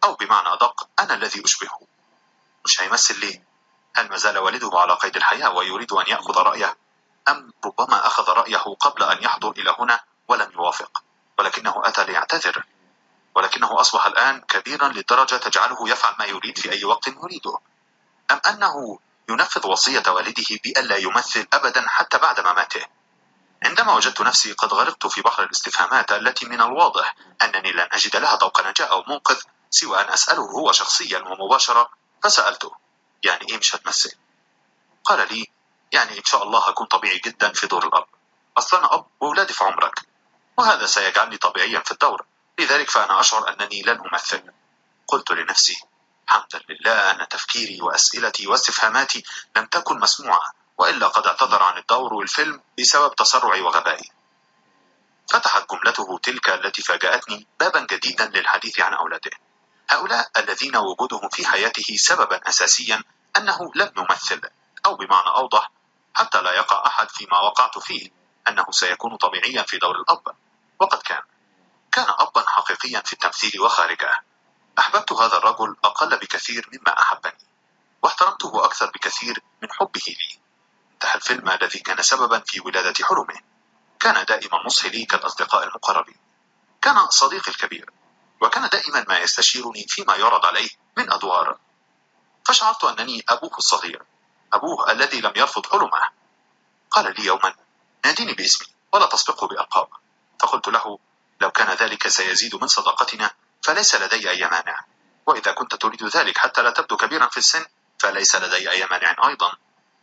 [SPEAKER 2] أو بمعنى أدق أنا الذي أشبهه مش هيمثل ليه هل ما زال والده على قيد الحياة ويريد أن يأخذ رأيه أم ربما أخذ رأيه قبل أن يحضر إلى هنا ولم يوافق ولكنه أتى ليعتذر ولكنه أصبح الآن كبيرا لدرجة تجعله يفعل ما يريد في أي وقت يريده أم أنه ينفذ وصية والده بألا يمثل أبدا حتى بعد مماته عندما وجدت نفسي قد غرقت في بحر الاستفهامات التي من الواضح أنني لن أجد لها طوق نجاة أو منقذ سوى أن أسأله هو شخصيا ومباشرة فسألته يعني إيه مش هتمثل قال لي يعني إن شاء الله هكون طبيعي جدا في دور الأب أصلا أنا أب وأولادي في عمرك وهذا سيجعلني طبيعيا في الدور لذلك فأنا أشعر أنني لن أمثل قلت لنفسي حمدا لله أن تفكيري وأسئلتي واستفهاماتي لم تكن مسموعة وإلا قد اعتذر عن الدور والفيلم بسبب تسرعي وغبائي فتحت جملته تلك التي فاجأتني بابا جديدا للحديث عن أولاده هؤلاء الذين وجودهم في حياته سببا أساسيا أنه لم يمثل أو بمعنى أوضح حتى لا يقع أحد فيما وقعت فيه أنه سيكون طبيعيا في دور الأب وقد كان كان أبا حقيقيا في التمثيل وخارجه أحببت هذا الرجل أقل بكثير مما أحبني واحترمته أكثر بكثير من حبه لي انتهى الفيلم الذي كان سببا في ولادة حلمه كان دائما نصحي لي كالأصدقاء المقربين كان صديقي الكبير وكان دائما ما يستشيرني فيما يعرض عليه من أدوار فشعرت أنني أبوه الصغير أبوه الذي لم يرفض حلمه قال لي يوما ناديني باسمي ولا تسبقه بألقاب فقلت له لو كان ذلك سيزيد من صداقتنا فليس لدي أي مانع وإذا كنت تريد ذلك حتى لا تبدو كبيرا في السن فليس لدي أي مانع أيضا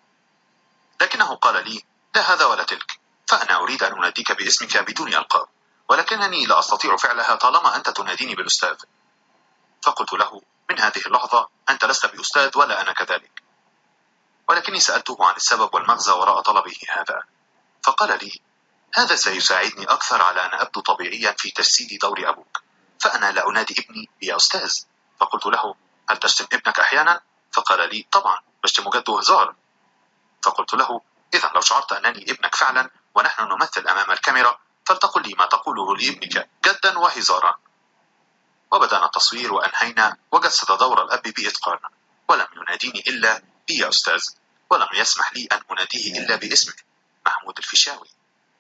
[SPEAKER 2] لكنه قال لي لا هذا ولا تلك فأنا أريد أن أناديك باسمك بدون ألقاب ولكنني لا أستطيع فعلها طالما أنت تناديني بالأستاذ فقلت له من هذه اللحظة أنت لست بأستاذ ولا أنا كذلك ولكني سألته عن السبب والمغزى وراء طلبه هذا فقال لي هذا سيساعدني أكثر على أن أبدو طبيعيا في تجسيد دور أبوك فأنا لا أنادي ابني يا أستاذ فقلت له هل تشتم ابنك أحيانا؟ فقال لي طبعا بشتم جد وهزار فقلت له إذا لو شعرت أنني ابنك فعلا ونحن نمثل أمام الكاميرا فلتقل لي ما تقوله لابنك جدا وهزارا وبدأنا التصوير وأنهينا وجسد دور الأب بإتقان ولم يناديني إلا بي يا أستاذ ولم يسمح لي أن أناديه إلا باسمه محمود الفيشاوي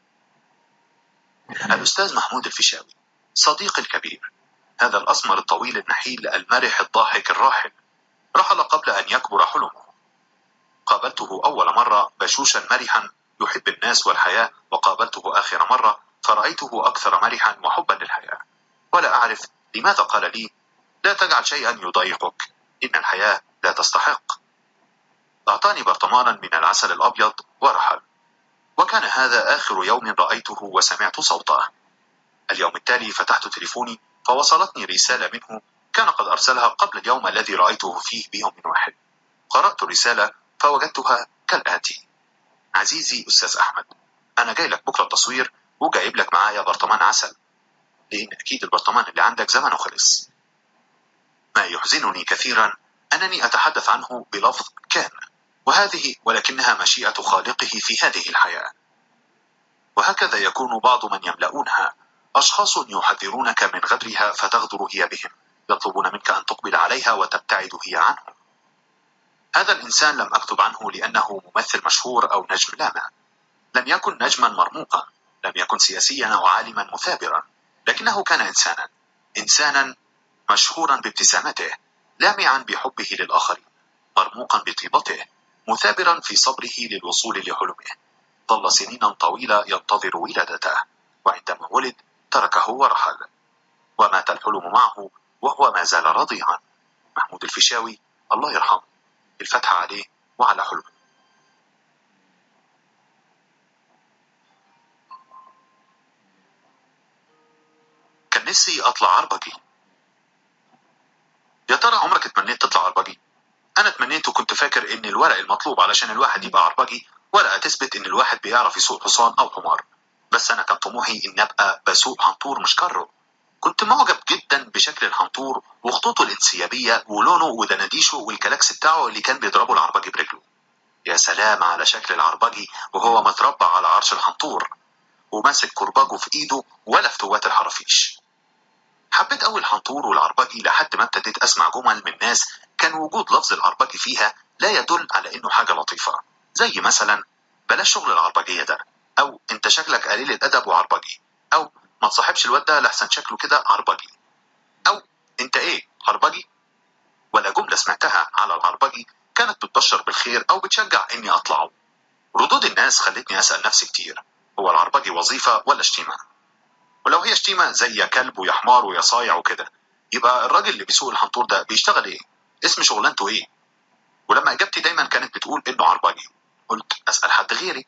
[SPEAKER 2] الأستاذ محمود الفيشاوي صديقي الكبير هذا الأسمر الطويل النحيل المرح الضاحك الراحل رحل قبل أن يكبر حلمه قابلته أول مرة بشوشا مرحا يحب الناس والحياة وقابلته آخر مرة فرأيته أكثر مرحا وحبا للحياة ولا أعرف لماذا قال لي لا تجعل شيئا يضايقك إن الحياة لا تستحق أعطاني برطمانا من العسل الأبيض ورحل وكان هذا آخر يوم رأيته وسمعت صوته اليوم التالي فتحت تليفوني فوصلتني رسالة منه كان قد أرسلها قبل اليوم الذي رأيته فيه بيوم واحد قرأت الرسالة فوجدتها كالآتي عزيزي أستاذ أحمد أنا جاي لك بكرة التصوير وجايب لك معايا برطمان عسل لأن أكيد البرطمان اللي عندك زمنه خلص ما يحزنني كثيرا أنني أتحدث عنه بلفظ كان وهذه ولكنها مشيئة خالقه في هذه الحياة وهكذا يكون بعض من يملؤونها أشخاص يحذرونك من غدرها فتغدر هي بهم يطلبون منك أن تقبل عليها وتبتعد هي عنهم هذا الإنسان لم أكتب عنه لأنه ممثل مشهور أو نجم لامع لم يكن نجما مرموقا لم يكن سياسيا أو عالما مثابرا لكنه كان إنسانا إنسانا مشهورا بابتسامته لامعا بحبه للآخرين مرموقا بطيبته مثابرا في صبره للوصول لحلمه ظل سنينا طويلة ينتظر ولادته وعندما ولد تركه ورحل ومات الحلم معه وهو ما زال رضيعا محمود الفيشاوي الله يرحمه الفتح عليه وعلى حلمه كان نفسي اطلع عربجي يا ترى عمرك اتمنيت تطلع عربجي انا اتمنيت وكنت فاكر ان الورق المطلوب علشان الواحد يبقى عربجي ورقه تثبت ان الواحد بيعرف يسوق حصان او حمار بس انا كان طموحي ان ابقى بسوق حنطور مش كرو كنت معجب جدا بشكل الحنطور وخطوطه الانسيابيه ولونه ودناديشه والكلاكس بتاعه اللي كان بيضربه العربجي برجله يا سلام على شكل العربجي وهو متربع على عرش الحنطور وماسك كرباجه في ايده ولا فتوات الحرافيش حبيت قوي الحنطور والعربجي لحد ما ابتديت اسمع جمل من ناس كان وجود لفظ العربجي فيها لا يدل على انه حاجه لطيفه زي مثلا بلاش شغل العربجيه ده او انت شكلك قليل الادب وعربجي او ما تصاحبش الواد ده لحسن شكله كده عربجي او انت ايه عربجي ولا جمله سمعتها على العربجي كانت بتبشر بالخير او بتشجع اني اطلعه ردود الناس خلتني اسال نفسي كتير هو العربجي وظيفه ولا شتيمه ولو هي شتيمه زي يا كلب ويا حمار ويا صايع وكده يبقى الراجل اللي بيسوق الحنطور ده بيشتغل ايه اسم شغلانته ايه ولما اجابتي دايما كانت بتقول انه عربجي قلت اسال حد غيري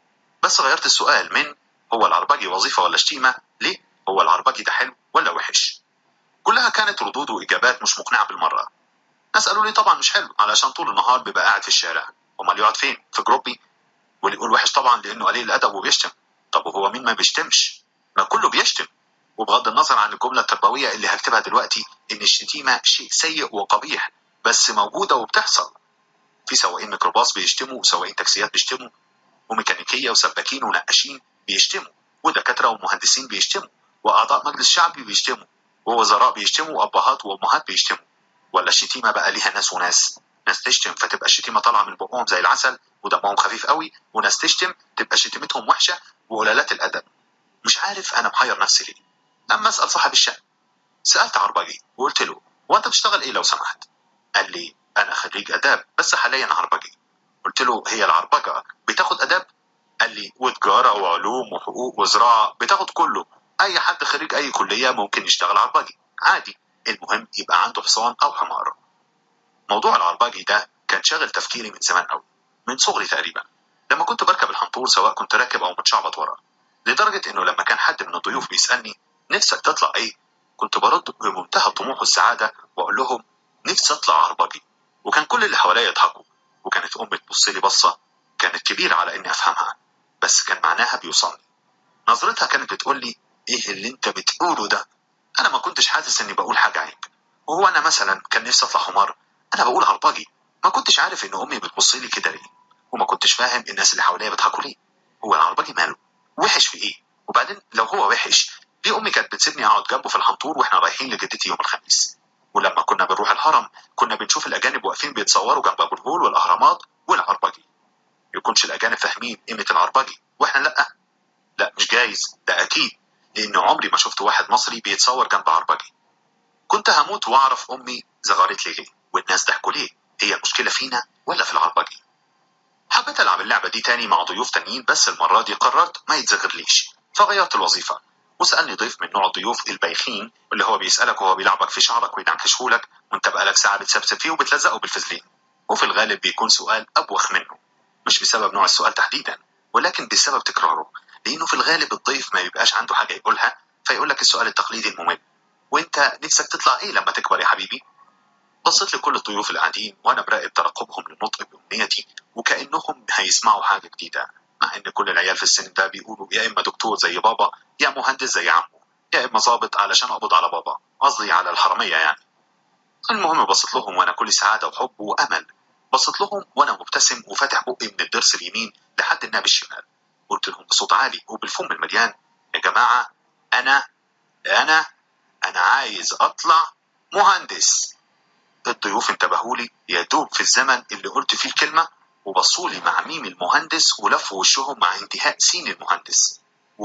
[SPEAKER 2] بس غيرت السؤال من هو العربجي وظيفه ولا شتيمه ليه هو العربجي ده حلو ولا وحش كلها كانت ردود واجابات مش مقنعه بالمره ناس قالوا لي طبعا مش حلو علشان طول النهار بيبقى قاعد في الشارع امال يقعد فين في جروبي واللي يقول وحش طبعا لانه قليل الادب وبيشتم طب وهو مين ما بيشتمش ما كله بيشتم وبغض النظر عن الجمله التربويه اللي هكتبها دلوقتي ان الشتيمه شيء سيء وقبيح بس موجوده وبتحصل في سواقين ميكروباص بيشتموا وسواقين تاكسيات بيشتموا وميكانيكيه وسباكين ونقاشين بيشتموا ودكاتره ومهندسين بيشتموا واعضاء مجلس شعبي بيشتموا ووزراء بيشتموا وابهات وامهات بيشتموا ولا الشتيمه بقى ليها ناس وناس ناس تشتم فتبقى الشتيمه طالعه من بقهم زي العسل ودمهم خفيف قوي وناس تشتم تبقى شتيمتهم وحشه وقلالات الادب مش عارف انا محير نفسي ليه اما اسال صاحب الشأن سالت عربجي وقلت له هو انت بتشتغل ايه لو سمحت قال لي انا خريج اداب بس حاليا عربجي قلت له هي العربجه بتاخد اداب قال لي وتجاره وعلوم وحقوق وزراعه بتاخد كله اي حد خريج اي كليه ممكن يشتغل عربجي عادي المهم يبقى عنده حصان او حمار موضوع العربجي ده كان شاغل تفكيري من زمان قوي من صغري تقريبا لما كنت بركب الحنطور سواء كنت راكب او متشعبط ورا لدرجه انه لما كان حد من الضيوف بيسالني نفسك تطلع ايه كنت برد بمنتهى الطموح والسعاده واقول لهم نفسي اطلع عربجي وكان كل اللي حواليا يضحكوا وكانت امي تبص لي بصه كانت كبيره على اني افهمها بس كان معناها بيوصلني نظرتها كانت بتقول لي ايه اللي انت بتقوله ده انا ما كنتش حاسس اني بقول حاجه عيب وهو انا مثلا كان نفسي اطلع حمار انا بقول عربجي ما كنتش عارف ان امي بتبص لي كده ليه وما كنتش فاهم الناس اللي حواليا بيضحكوا ليه هو العربجي ماله وحش في ايه وبعدين لو هو وحش دي امي كانت بتسيبني اقعد جنبه في الحنطور واحنا رايحين لجدتي يوم الخميس ولما كنا بنروح الهرم كنا بنشوف الاجانب واقفين بيتصوروا جنب ابو الهول والاهرامات والعربجي يكونش الاجانب فاهمين قيمه العربجي واحنا لا لا مش جايز ده اكيد لان عمري ما شفت واحد مصري بيتصور جنب عربجي كنت هموت واعرف امي زغرت لي ليه والناس ضحكوا ليه هي المشكله فينا ولا في العربجي حبيت العب اللعبه دي تاني مع ضيوف تانيين بس المره دي قررت ما يتزغرليش فغيرت الوظيفه وسالني ضيف من نوع الضيوف البايخين اللي هو بيسالك وهو بيلعبك في شعرك وينعكشهولك وانت بقالك ساعه بتسبسب فيه وبتلزقه بالفازلين وفي الغالب بيكون سؤال ابوخ منه مش بسبب نوع السؤال تحديدا ولكن بسبب تكراره لانه في الغالب الضيف ما بيبقاش عنده حاجه يقولها فيقول لك السؤال التقليدي الممل وانت نفسك تطلع ايه لما تكبر يا حبيبي بصيت لكل الضيوف القاعدين وانا براقب ترقبهم للنطق بامنيتي وكانهم هيسمعوا حاجه جديده مع ان كل العيال في السن ده بيقولوا يا اما دكتور زي بابا يا مهندس زي عمه يا اما ظابط علشان اقبض على بابا قصدي على الحراميه يعني المهم بصيت لهم وانا كل سعاده وحب وامل بصيت لهم وانا مبتسم وفاتح بقي من الضرس اليمين لحد الناب الشمال قلت لهم بصوت عالي وبالفم المليان يا جماعه انا انا انا عايز اطلع مهندس الضيوف انتبهوا لي يا دوب في الزمن اللي قلت فيه الكلمه وبصوا لي مع ميم المهندس ولفوا وشهم مع انتهاء سين المهندس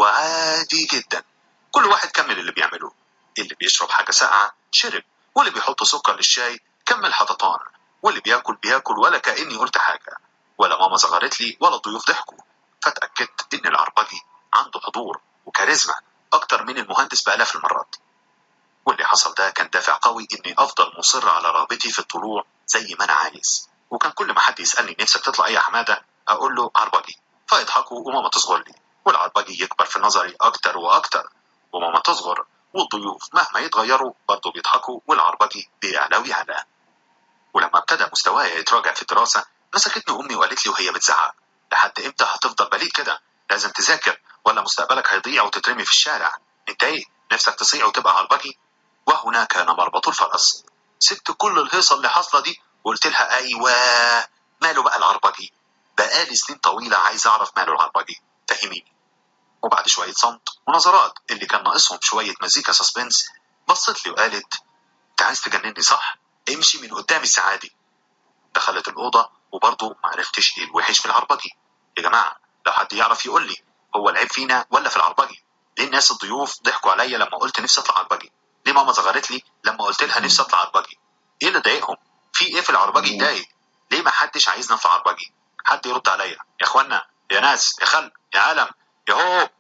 [SPEAKER 2] وعادي جدا كل واحد كمل اللي بيعمله اللي بيشرب حاجه ساقعه شرب واللي بيحط سكر للشاي كمل حططان واللي بياكل بياكل ولا كاني قلت حاجه ولا ماما صغرت لي ولا الضيوف ضحكوا فاتاكدت ان العربجي عنده حضور وكاريزما اكتر من المهندس بالاف المرات واللي حصل ده كان دافع قوي اني افضل مصر على رغبتي في الطلوع زي ما انا عايز وكان كل ما حد يسالني نفسك تطلع ايه يا حماده اقول له عربجي فيضحكوا وماما تصغر لي والعربجي يكبر في نظري اكتر واكتر وماما تصغر والضيوف مهما يتغيروا برضه بيضحكوا والعربجي بيعلى ويعلى ولما ابتدى مستواي يتراجع في الدراسه مسكتني امي وقالت لي وهي بتزعق لحد امتى هتفضل بليد كده لازم تذاكر ولا مستقبلك هيضيع وتترمي في الشارع انت ايه نفسك تصيع وتبقى عربجي وهنا كان مربط الفرس سبت كل الهيصه اللي حاصله دي وقلت لها ايوه ماله بقى العربجي بقالي سنين طويله عايز اعرف ماله العربجي فهميني وبعد شويه صمت ونظرات اللي كان ناقصهم شويه مزيكا سسبنس بصت لي وقالت انت عايز تجنني صح امشي من قدامي السعادي دخلت الأوضة وبرضه معرفتش ايه الوحش في العربجي يا جماعة لو حد يعرف يقول لي هو العيب فينا ولا في العربجي ليه الناس الضيوف ضحكوا عليا لما قلت نفسي اطلع عربجي ليه ماما زغرت لي لما قلت لها نفسي اطلع عربجي ايه اللي ضايقهم في ايه في العربجي يضايق ليه ما حدش عايزنا نطلع عربجي حد يرد عليا يا اخوانا يا ناس يا خل يا عالم يا هو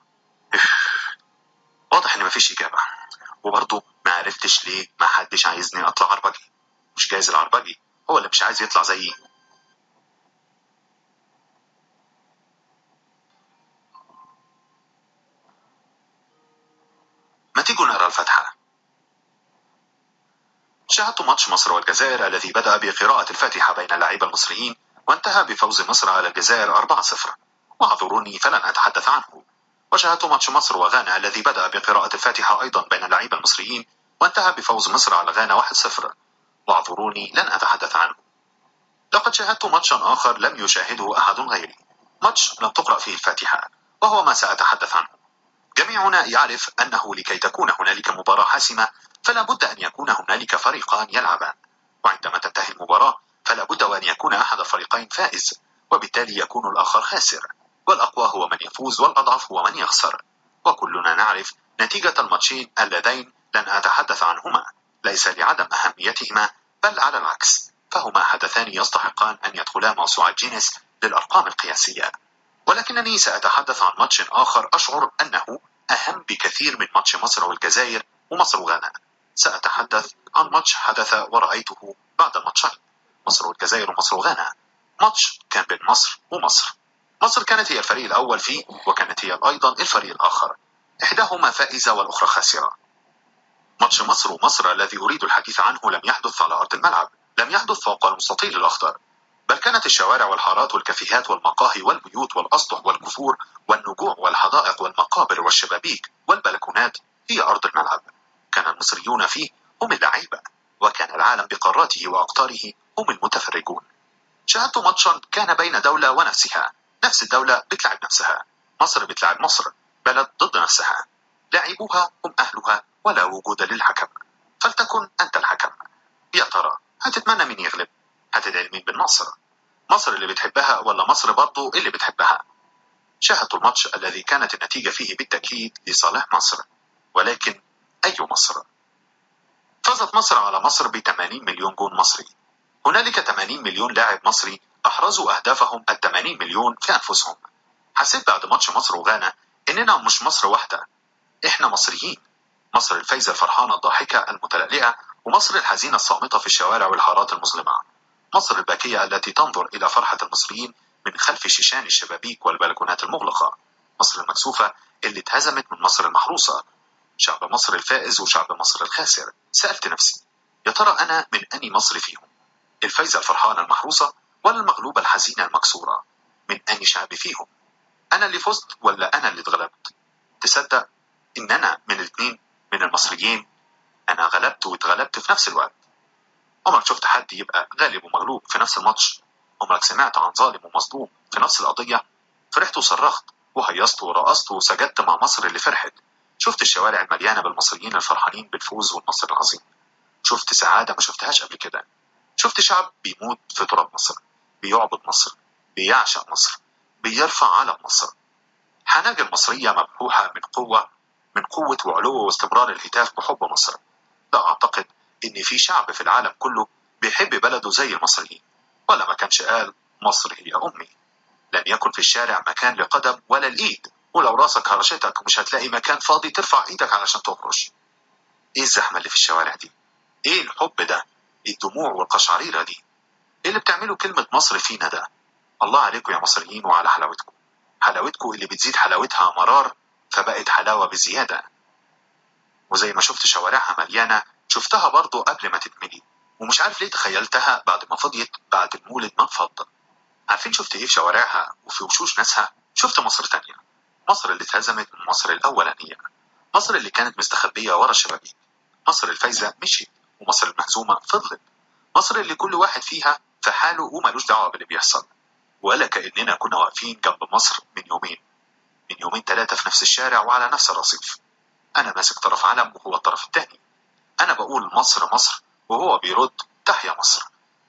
[SPEAKER 2] واضح ان مفيش اجابه وبرضه ما عرفتش ليه ما حدش عايزني اطلع عربجي مش جايز العربجي هو اللي مش عايز يطلع زيي ما تيجوا نقرا الفاتحة شاهدت ماتش مصر والجزائر الذي بدأ بقراءة الفاتحة بين اللاعبين المصريين وانتهى بفوز مصر على الجزائر 4-0 واعذروني فلن أتحدث عنه وشاهدت ماتش مصر وغانا الذي بدأ بقراءة الفاتحة أيضا بين اللاعبين المصريين وانتهى بفوز مصر على غانا 1-0 واعذروني لن أتحدث عنه لقد شاهدت ماتشا آخر لم يشاهده أحد غيري ماتش لم تقرأ فيه الفاتحة وهو ما سأتحدث عنه جميعنا يعرف أنه لكي تكون هنالك مباراة حاسمة فلا بد أن يكون هنالك فريقان يلعبان وعندما تنتهي المباراة فلا بد وأن يكون أحد الفريقين فائز وبالتالي يكون الآخر خاسر والأقوى هو من يفوز والأضعف هو من يخسر وكلنا نعرف نتيجة الماتشين اللذين لن أتحدث عنهما ليس لعدم أهميتهما بل على العكس فهما حدثان يستحقان أن يدخلا موسوعة جينيس للأرقام القياسية ولكنني سأتحدث عن ماتش آخر أشعر أنه أهم بكثير من ماتش مصر والجزائر ومصر وغانا سأتحدث عن ماتش حدث ورأيته بعد الماتشين مصر والجزائر ومصر وغانا ماتش كان بين مصر ومصر مصر كانت هي الفريق الأول فيه وكانت هي أيضا الفريق الآخر إحداهما فائزة والأخرى خاسرة ماتش مصر ومصر الذي أريد الحديث عنه لم يحدث على أرض الملعب لم يحدث فوق المستطيل الأخضر بل كانت الشوارع والحارات والكافيهات والمقاهي والبيوت والأسطح والكفور والنجوع والحدائق والمقابر والشبابيك والبلكونات هي أرض الملعب كان المصريون فيه هم اللعيبة وكان العالم بقاراته وأقطاره هم المتفرجون شاهدت ماتشا كان بين دولة ونفسها نفس الدولة بتلعب نفسها مصر بتلعب مصر بلد ضد نفسها لاعبوها هم أهلها ولا وجود للحكم فلتكن أنت الحكم يا ترى هتتمنى مين يغلب هتدعي مين بالنصر مصر اللي بتحبها ولا مصر برضو اللي بتحبها شاهدت الماتش الذي كانت النتيجة فيه بالتأكيد لصالح مصر ولكن أي مصر فازت مصر على مصر ب 80 مليون جون مصري هنالك 80 مليون لاعب مصري أحرزوا أهدافهم ال 80 مليون في أنفسهم حسيت بعد ماتش مصر وغانا إننا مش مصر واحدة إحنا مصريين مصر الفايزة الفرحانة الضاحكة المتلألئة ومصر الحزينة الصامتة في الشوارع والحارات المظلمة مصر الباكية التي تنظر إلى فرحة المصريين من خلف شيشان الشبابيك والبلكونات المغلقة مصر المكسوفة اللي اتهزمت من مصر المحروسة شعب مصر الفائز وشعب مصر الخاسر سألت نفسي يا ترى أنا من أني مصر فيهم الفايزة الفرحانة المحروسة ولا المغلوبة الحزينة المكسورة من أني شعب فيهم أنا اللي فزت ولا أنا اللي اتغلبت تصدق إن أنا من الاثنين من المصريين أنا غلبت واتغلبت في نفس الوقت عمرك شفت حد يبقى غالب ومغلوب في نفس الماتش عمرك سمعت عن ظالم ومظلوم في نفس القضية فرحت وصرخت وهيصت ورقصت وسجدت مع مصر اللي فرحت شفت الشوارع المليانة بالمصريين الفرحانين بالفوز والنصر العظيم شفت سعادة ما شفتهاش قبل كده شفت شعب بيموت في تراب مصر بيعبد مصر بيعشق مصر بيرفع علم مصر حناجر مصرية مبحوحة من قوة من قوة وعلو واستمرار الهتاف بحب مصر لا أعتقد إن في شعب في العالم كله بيحب بلده زي المصريين ولا ما كانش قال مصر هي أمي لم يكن في الشارع مكان لقدم ولا الإيد ولو راسك هرشتك مش هتلاقي مكان فاضي ترفع إيدك علشان تهرش إيه الزحمة اللي في الشوارع دي؟ إيه الحب ده؟ الدموع والقشعريرة دي؟ إيه اللي بتعملوا كلمة مصر فينا ده؟ الله عليكم يا مصريين وعلى حلاوتكم حلاوتكم اللي بتزيد حلاوتها مرار فبقت حلاوة بزيادة وزي ما شفت شوارعها مليانة شفتها برضو قبل ما تتملي ومش عارف ليه تخيلتها بعد ما فضيت بعد المولد ما انفض عارفين شفت ايه في شوارعها وفي وشوش ناسها شفت مصر تانية مصر اللي اتهزمت من مصر الأولانية مصر اللي كانت مستخبية ورا الشبابيك مصر الفايزة مشيت ومصر المهزومة فضلت مصر اللي كل واحد فيها في حاله ومالوش دعوة باللي بيحصل ولا كأننا كنا واقفين جنب مصر من يومين من يومين ثلاثة في نفس الشارع وعلى نفس الرصيف أنا ماسك طرف علم وهو الطرف الثاني أنا بقول مصر مصر وهو بيرد تحيا مصر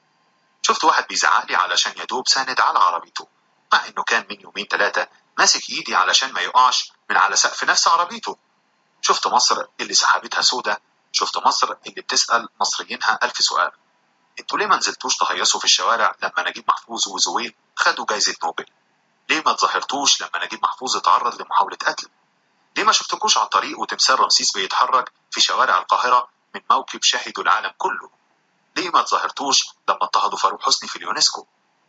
[SPEAKER 2] شفت واحد بيزعق لي علشان يدوب ساند على عربيته مع إنه كان من يومين ثلاثة ماسك إيدي علشان ما يقعش من على سقف نفس عربيته شفت مصر اللي سحابتها سودة شفت مصر اللي بتسأل مصريينها ألف سؤال انتوا ليه ما نزلتوش تهيصوا في الشوارع لما نجيب محفوظ وزويل خدوا جايزة نوبل ليه ما تظاهرتوش لما نجيب محفوظ اتعرض لمحاولة قتل ليه ما شفتكوش على الطريق وتمثال رمسيس بيتحرك في شوارع القاهرة من موكب شاهدوا العالم كله ليه ما تظاهرتوش لما اضطهدوا فاروق حسني في اليونسكو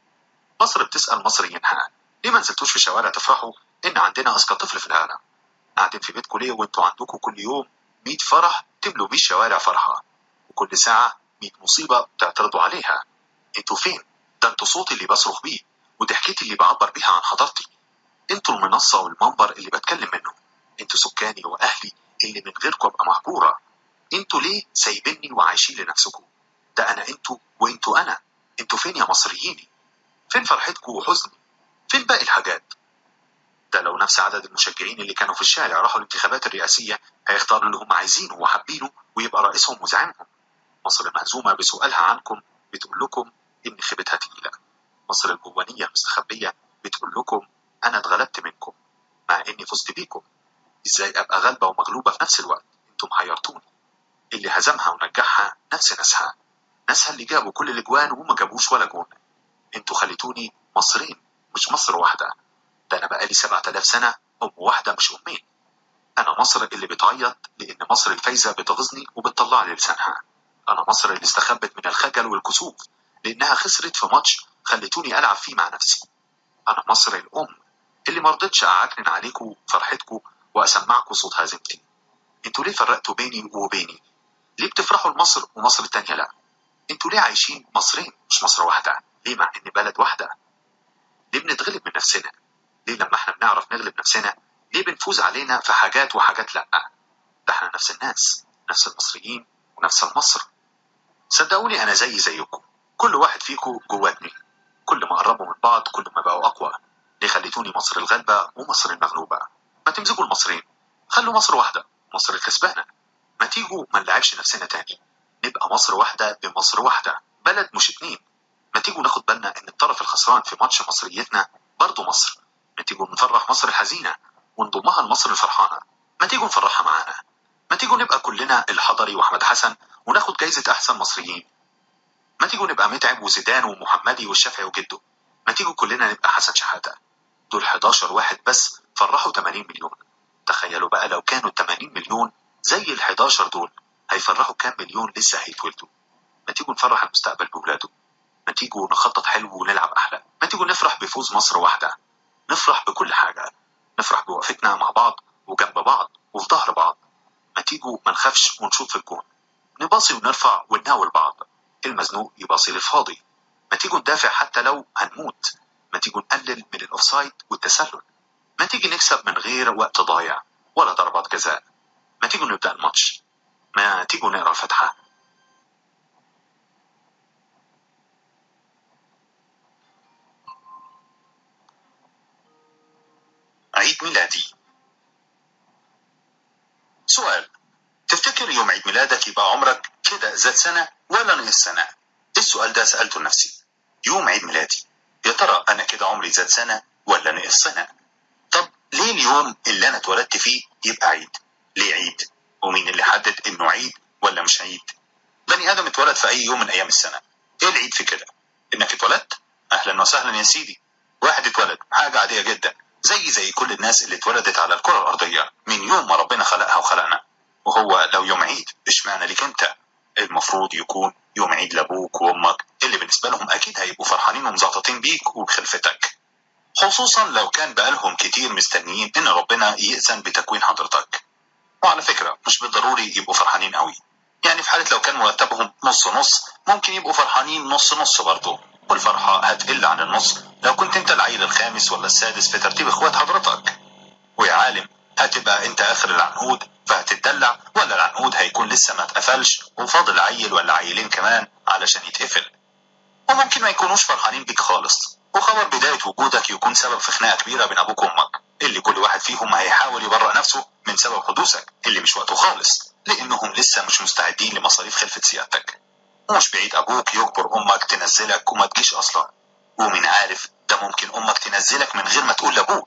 [SPEAKER 2] مصر بتسأل مصريينها ليه ما نزلتوش في الشوارع تفرحوا ان عندنا اذكى طفل في العالم قاعدين في بيتكم ليه وانتوا عندكم كل يوم 100 فرح تملوا بيه الشوارع فرحة وكل ساعة 100 مصيبة تعترضوا عليها انتوا فين ده انتوا صوتي اللي بصرخ بيه وضحكتي اللي بعبر بيها عن حضارتي انتوا المنصة والمنبر اللي بتكلم منه انتوا سكاني واهلي اللي من غيركم ابقى مهجورة انتوا ليه سايبيني وعايشين لنفسكم ده انا انتوا وانتوا انا انتوا فين يا مصرييني فين فرحتكم وحزني فين باقي الحاجات ده لو نفس عدد المشجعين اللي كانوا في الشارع راحوا الانتخابات الرئاسية هيختاروا اللي هم عايزينه وحابينه ويبقى رئيسهم وزعيمهم مصر المهزومة بسؤالها عنكم بتقول لكم إن خيبتها تقيلة مصر الجوانية المستخبية بتقول لكم أنا اتغلبت منكم مع إني فزت بيكم إزاي أبقى غالبة ومغلوبة في نفس الوقت أنتم حيرتوني اللي هزمها ونجحها نفس ناسها ناسها اللي جابوا كل الأجوان وما جابوش ولا جون أنتوا خليتوني مصرين مش مصر واحدة ده أنا بقالي 7000 سنة أم واحدة مش أمين أنا مصر اللي بتعيط لأن مصر الفايزة بتغيظني وبتطلع لي لسانها أنا مصر اللي استخبت من الخجل والكسوف لأنها خسرت في ماتش خليتوني ألعب فيه مع نفسي أنا مصر الأم اللي مرضتش أعكنن عليكم فرحتكم وأسمعكم صوت هزيمتي انتوا ليه فرقتوا بيني وبيني ليه بتفرحوا لمصر ومصر التانية لا انتوا ليه عايشين مصرين مش مصر واحدة ليه مع ان بلد واحدة ليه بنتغلب من نفسنا ليه لما احنا بنعرف نغلب نفسنا ليه بنفوز علينا في حاجات وحاجات لا ده احنا نفس الناس نفس المصريين ونفس مصر صدقوني انا زي زيكم كل واحد فيكم جواه اتنين كل ما قربوا من بعض كل ما بقوا اقوى ليه خليتوني مصر الغالبة ومصر المغلوبة ما تمسكوا المصريين خلوا مصر واحدة مصر الكسبانة ما تيجوا ما نلعبش نفسنا تاني نبقى مصر واحدة بمصر واحدة بلد مش اتنين ما تيجوا ناخد بالنا ان الطرف الخسران في ماتش مصريتنا برضه مصر ما تيجوا نفرح مصر الحزينة ونضمها لمصر الفرحانة ما تيجوا نفرحها معانا ما تيجوا نبقى كلنا الحضري واحمد حسن وناخد جايزة احسن مصريين ما تيجوا نبقى متعب وزيدان ومحمدي والشافعي وجده ما تيجوا كلنا نبقى حسن شحاتة دول 11 واحد بس فرحوا 80 مليون تخيلوا بقى لو كانوا 80 مليون زي ال 11 دول هيفرحوا كام مليون لسه هيتولدوا ما تيجوا نفرح المستقبل بولاده ما تيجوا نخطط حلو ونلعب احلى ما تيجوا نفرح بفوز مصر واحده نفرح بكل حاجه نفرح بوقفتنا مع بعض وجنب بعض وفي ظهر بعض ما تيجوا ما نخافش ونشوط في الجون نباصي ونرفع ونناول بعض المزنوق يباصي للفاضي ما تيجوا ندافع حتى لو هنموت ما تيجوا نقلل من الاوفسايد والتسلل ما تيجي نكسب من غير وقت ضايع ولا ضربات جزاء ما تيجوا نبدأ الماتش ما تيجوا نقرا الفاتحة
[SPEAKER 3] عيد ميلادي سؤال تفتكر يوم عيد ميلادك يبقى عمرك كده زاد سنة ولا نقص سنة السؤال ده سألته لنفسي يوم عيد ميلادي يا ترى أنا كده عمري زاد سنة ولا نقص سنة طب ليه اليوم اللي أنا اتولدت فيه يبقى عيد ليه عيد ومين اللي حدد إنه عيد ولا مش عيد بني آدم اتولد في أي يوم من أيام السنة إيه العيد في كده إنك اتولدت أهلا وسهلا يا سيدي واحد اتولد حاجة عادية جدا زي زي كل الناس اللي اتولدت على الكرة الأرضية من يوم ما ربنا خلقها وخلقنا وهو لو يوم عيد اشمعنى ليك انت المفروض يكون يوم عيد لابوك وامك اللي بالنسبه لهم اكيد هيبقوا فرحانين ومزعططين بيك وبخلفتك خصوصا لو كان بقالهم كتير مستنيين ان ربنا يأذن بتكوين حضرتك وعلى فكره مش بالضروري يبقوا فرحانين قوي يعني في حاله لو كان مرتبهم نص نص ممكن يبقوا فرحانين نص نص برضه والفرحه هتقل عن النص لو كنت انت العيل الخامس ولا السادس في ترتيب اخوات حضرتك ويا عالم هتبقى انت اخر العنقود فهتتدلع ولا العنقود هيكون لسه ما اتقفلش وفاضل عيل ولا عيلين كمان علشان يتقفل وممكن ما يكونوش فرحانين بيك خالص وخبر بداية وجودك يكون سبب في خناقة كبيرة بين أبوك وأمك اللي كل واحد فيهم هيحاول يبرأ نفسه من سبب حدوثك اللي مش وقته خالص لانهم لسه مش مستعدين لمصاريف خلفة سيادتك ومش بعيد ابوك يجبر امك تنزلك وما تجيش اصلا ومين عارف ده ممكن امك تنزلك من غير ما تقول لابوك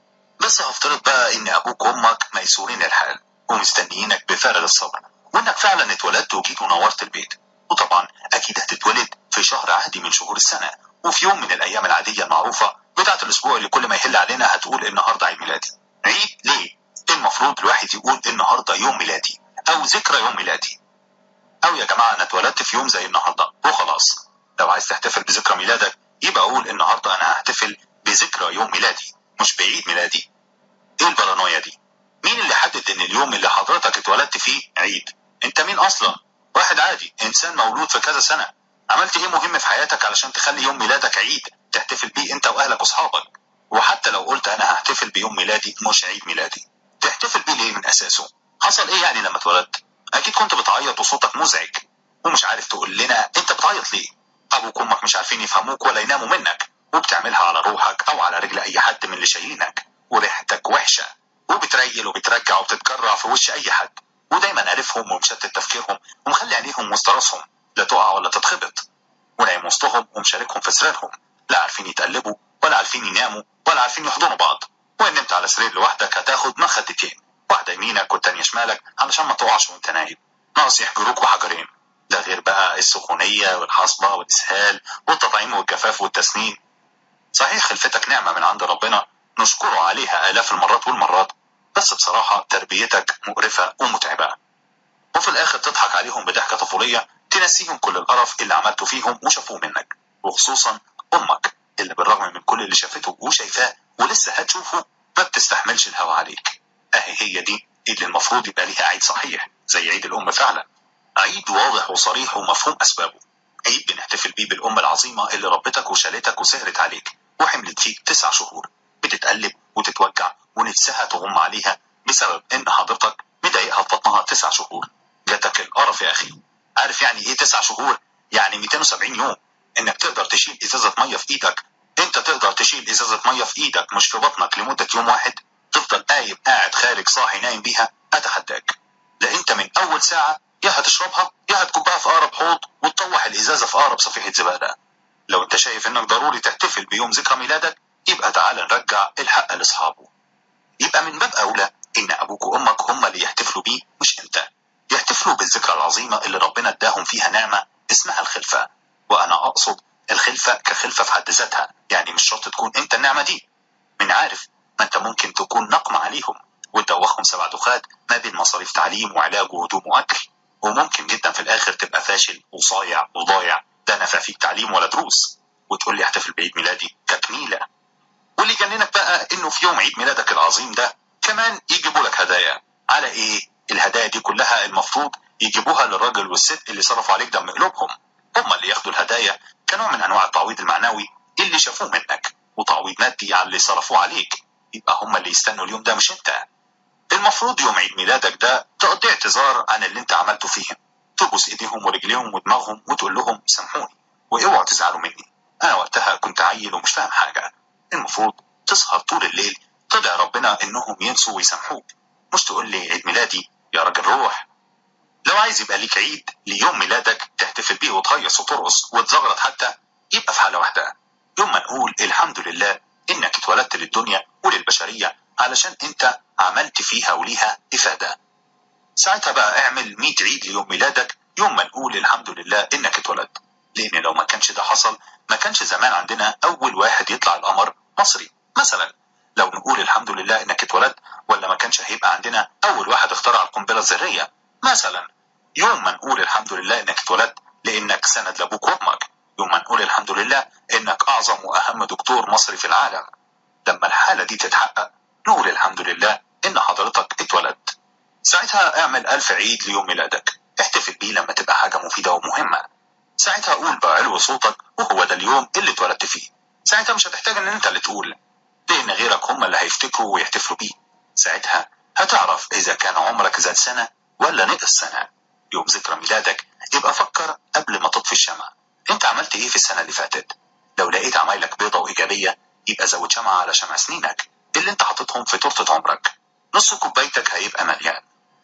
[SPEAKER 3] بس هفترض بقى ان ابوك وامك ميسورين الحال ومستنيينك بفارغ الصبر وانك فعلا اتولدت وجيت ونورت البيت وطبعا اكيد هتتولد في شهر عادي من شهور السنه وفي يوم من الايام العاديه المعروفه بتاعه الاسبوع اللي كل ما يهل علينا هتقول النهارده عيد ميلادي عيد ليه المفروض الواحد يقول النهارده يوم ميلادي او ذكرى يوم ميلادي او يا جماعه انا اتولدت في يوم زي النهارده وخلاص لو عايز تحتفل بذكرى ميلادك يبقى اقول النهارده انا هحتفل بذكرى يوم ميلادي مش بعيد ميلادي ايه البارانويا دي مين اللي حدد ان اليوم اللي حضرتك اتولدت فيه عيد انت مين اصلا واحد عادي انسان مولود في كذا سنه عملت ايه مهم في حياتك علشان تخلي يوم ميلادك عيد تحتفل بيه انت واهلك واصحابك وحتى لو قلت انا هحتفل بيوم ميلادي مش عيد ميلادي تحتفل بيه ليه من اساسه حصل ايه يعني لما اتولدت اكيد كنت بتعيط وصوتك مزعج ومش عارف تقول لنا انت بتعيط ليه ابوك وامك مش عارفين يفهموك ولا يناموا منك وبتعملها على روحك او على رجل اي حد من اللي شايلينك وريحتك وحشه وبتريل وبترجع وبتتكرع في وش اي حد ودايما عارفهم ومشتت تفكيرهم ومخلي عينيهم وسط راسهم لا تقع ولا تتخبط ونايم وسطهم ومشاركهم في سريرهم لا عارفين يتقلبوا ولا عارفين يناموا ولا عارفين يحضنوا بعض وان نمت على سرير لوحدك هتاخد مخدتين واحده يمينك والتانيه شمالك علشان ما تقعش وانت نايم ناقص يحجروك بحجرين ده غير بقى السخونيه والحصبه والاسهال والتطعيم والجفاف والتسنين صحيح خلفتك نعمه من عند ربنا نشكره عليها آلاف المرات والمرات بس بصراحة تربيتك مقرفة ومتعبة وفي الآخر تضحك عليهم بضحكة طفولية تنسيهم كل القرف اللي عملته فيهم وشافوه منك وخصوصا أمك اللي بالرغم من كل اللي شافته وشايفاه ولسه هتشوفه ما بتستحملش الهوى عليك أهي هي دي اللي المفروض يبقى ليها عيد صحيح زي عيد الأم فعلا عيد واضح وصريح ومفهوم أسبابه عيد بنحتفل بيه بالأم العظيمة اللي ربتك وشالتك وسهرت عليك وحملت فيك تسع شهور بتتقلب وتتوجع ونفسها تغم عليها بسبب ان حضرتك مضايقها في بطنها تسع شهور جاتك القرف يا اخي عارف يعني ايه تسع شهور يعني 270 يوم انك تقدر تشيل ازازه ميه في ايدك انت تقدر تشيل ازازه ميه في ايدك مش في بطنك لمده يوم واحد تفضل قايم قاعد خارج صاحي نايم بيها اتحداك لا انت من اول ساعه يا هتشربها يا هتكبها في اقرب حوض وتطوح الازازه في اقرب صفيحه زباله لو انت شايف انك ضروري تحتفل بيوم ذكرى ميلادك يبقى تعال نرجع الحق لاصحابه يبقى من باب اولى ان ابوك وامك هم اللي يحتفلوا بيه مش انت يحتفلوا بالذكرى العظيمه اللي ربنا اداهم فيها نعمه اسمها الخلفه وانا اقصد الخلفه كخلفه في حد ذاتها يعني مش شرط تكون انت النعمه دي من عارف ما انت ممكن تكون نقمه عليهم وتدوخهم سبع دخات ما بين مصاريف تعليم وعلاج وهدوم واكل وممكن جدا في الاخر تبقى فاشل وصايع وضايع لا نفع فيك تعليم ولا دروس وتقول لي احتفل بعيد ميلادي ككميله واللي يجننك بقى انه في يوم عيد ميلادك العظيم ده كمان يجيبوا لك هدايا على ايه الهدايا دي كلها المفروض يجيبوها للراجل والست اللي صرفوا عليك دم قلوبهم هم اللي ياخدوا الهدايا كنوع من انواع التعويض المعنوي اللي شافوه منك وتعويض مادي على اللي صرفوه عليك يبقى هم اللي يستنوا اليوم ده مش انت المفروض يوم عيد ميلادك ده تقضي اعتذار عن اللي انت عملته فيهم تبوس ايديهم ورجليهم ودماغهم وتقول لهم سامحوني واوعوا تزعلوا مني انا وقتها كنت عيل ومش فاهم حاجه المفروض تسهر طول الليل تدعي ربنا انهم ينسوا ويسامحوك مش تقول لي عيد ميلادي يا راجل روح لو عايز يبقى ليك عيد ليوم ميلادك تحتفل بيه وتهيص وترقص وتزغرط حتى يبقى في حاله واحده يوم ما نقول الحمد لله انك اتولدت للدنيا وللبشريه علشان انت عملت فيها وليها افاده ساعتها بقى اعمل 100 عيد ليوم ميلادك يوم ما نقول الحمد لله انك اتولدت لان لو ما كانش ده حصل ما كانش زمان عندنا اول واحد يطلع القمر مصري مثلا لو نقول الحمد لله انك اتولدت ولا ما كانش هيبقى عندنا اول واحد اخترع القنبله الذريه مثلا يوم ما نقول الحمد لله انك اتولدت لانك سند لابوك وامك يوم ما نقول الحمد لله انك اعظم واهم دكتور مصري في العالم لما الحاله دي تتحقق نقول الحمد لله ان حضرتك اتولدت ساعتها اعمل الف عيد ليوم ميلادك احتفل بيه لما تبقى حاجه مفيده ومهمه ساعتها قول بعلو صوتك وهو ده اليوم اللي اتولدت فيه ساعتها مش هتحتاج ان انت اللي تقول لان غيرك هم اللي هيفتكروا ويحتفلوا بيه ساعتها هتعرف اذا كان عمرك زاد سنه ولا نقص سنه يوم ذكرى ميلادك يبقى فكر قبل ما تطفي الشمع انت عملت ايه في السنه اللي فاتت لو لقيت عمايلك بيضة وايجابيه يبقى زود شمعة على شمع سنينك اللي انت حاططهم في تورته عمرك نص كوبايتك هيبقى مليان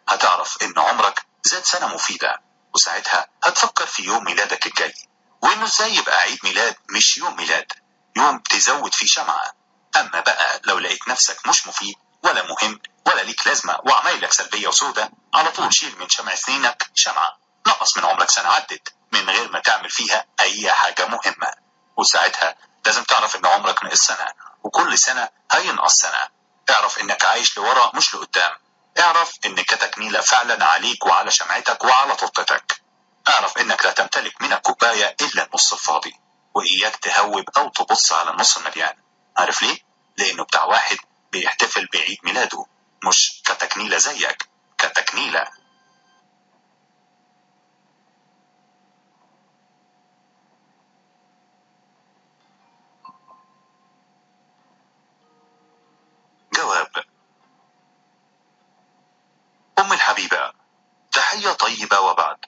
[SPEAKER 3] هتعرف إن عمرك زاد سنة مفيدة وساعتها هتفكر في يوم ميلادك الجاي وإنه إزاي يبقى عيد ميلاد مش يوم ميلاد يوم تزود فيه شمعة أما بقى لو لقيت نفسك مش مفيد ولا مهم ولا ليك لازمة وعمايلك سلبية وسودة على طول شيل من شمع سنينك شمعة نقص من عمرك سنة عدت من غير ما تعمل فيها أي حاجة مهمة وساعتها لازم تعرف إن عمرك نقص سنة وكل سنة هينقص سنة اعرف إنك عايش لورا مش لقدام اعرف إن كتكنيلة فعلا عليك وعلى شمعتك وعلى تورتتك اعرف إنك لا تمتلك من الكوباية إلا النص الفاضي وإياك تهوب أو تبص على النص المليان عارف ليه؟ لأنه بتاع واحد بيحتفل بعيد ميلاده مش كتكنيلة زيك كتكنيلة جواب أم الحبيبة تحية طيبة وبعد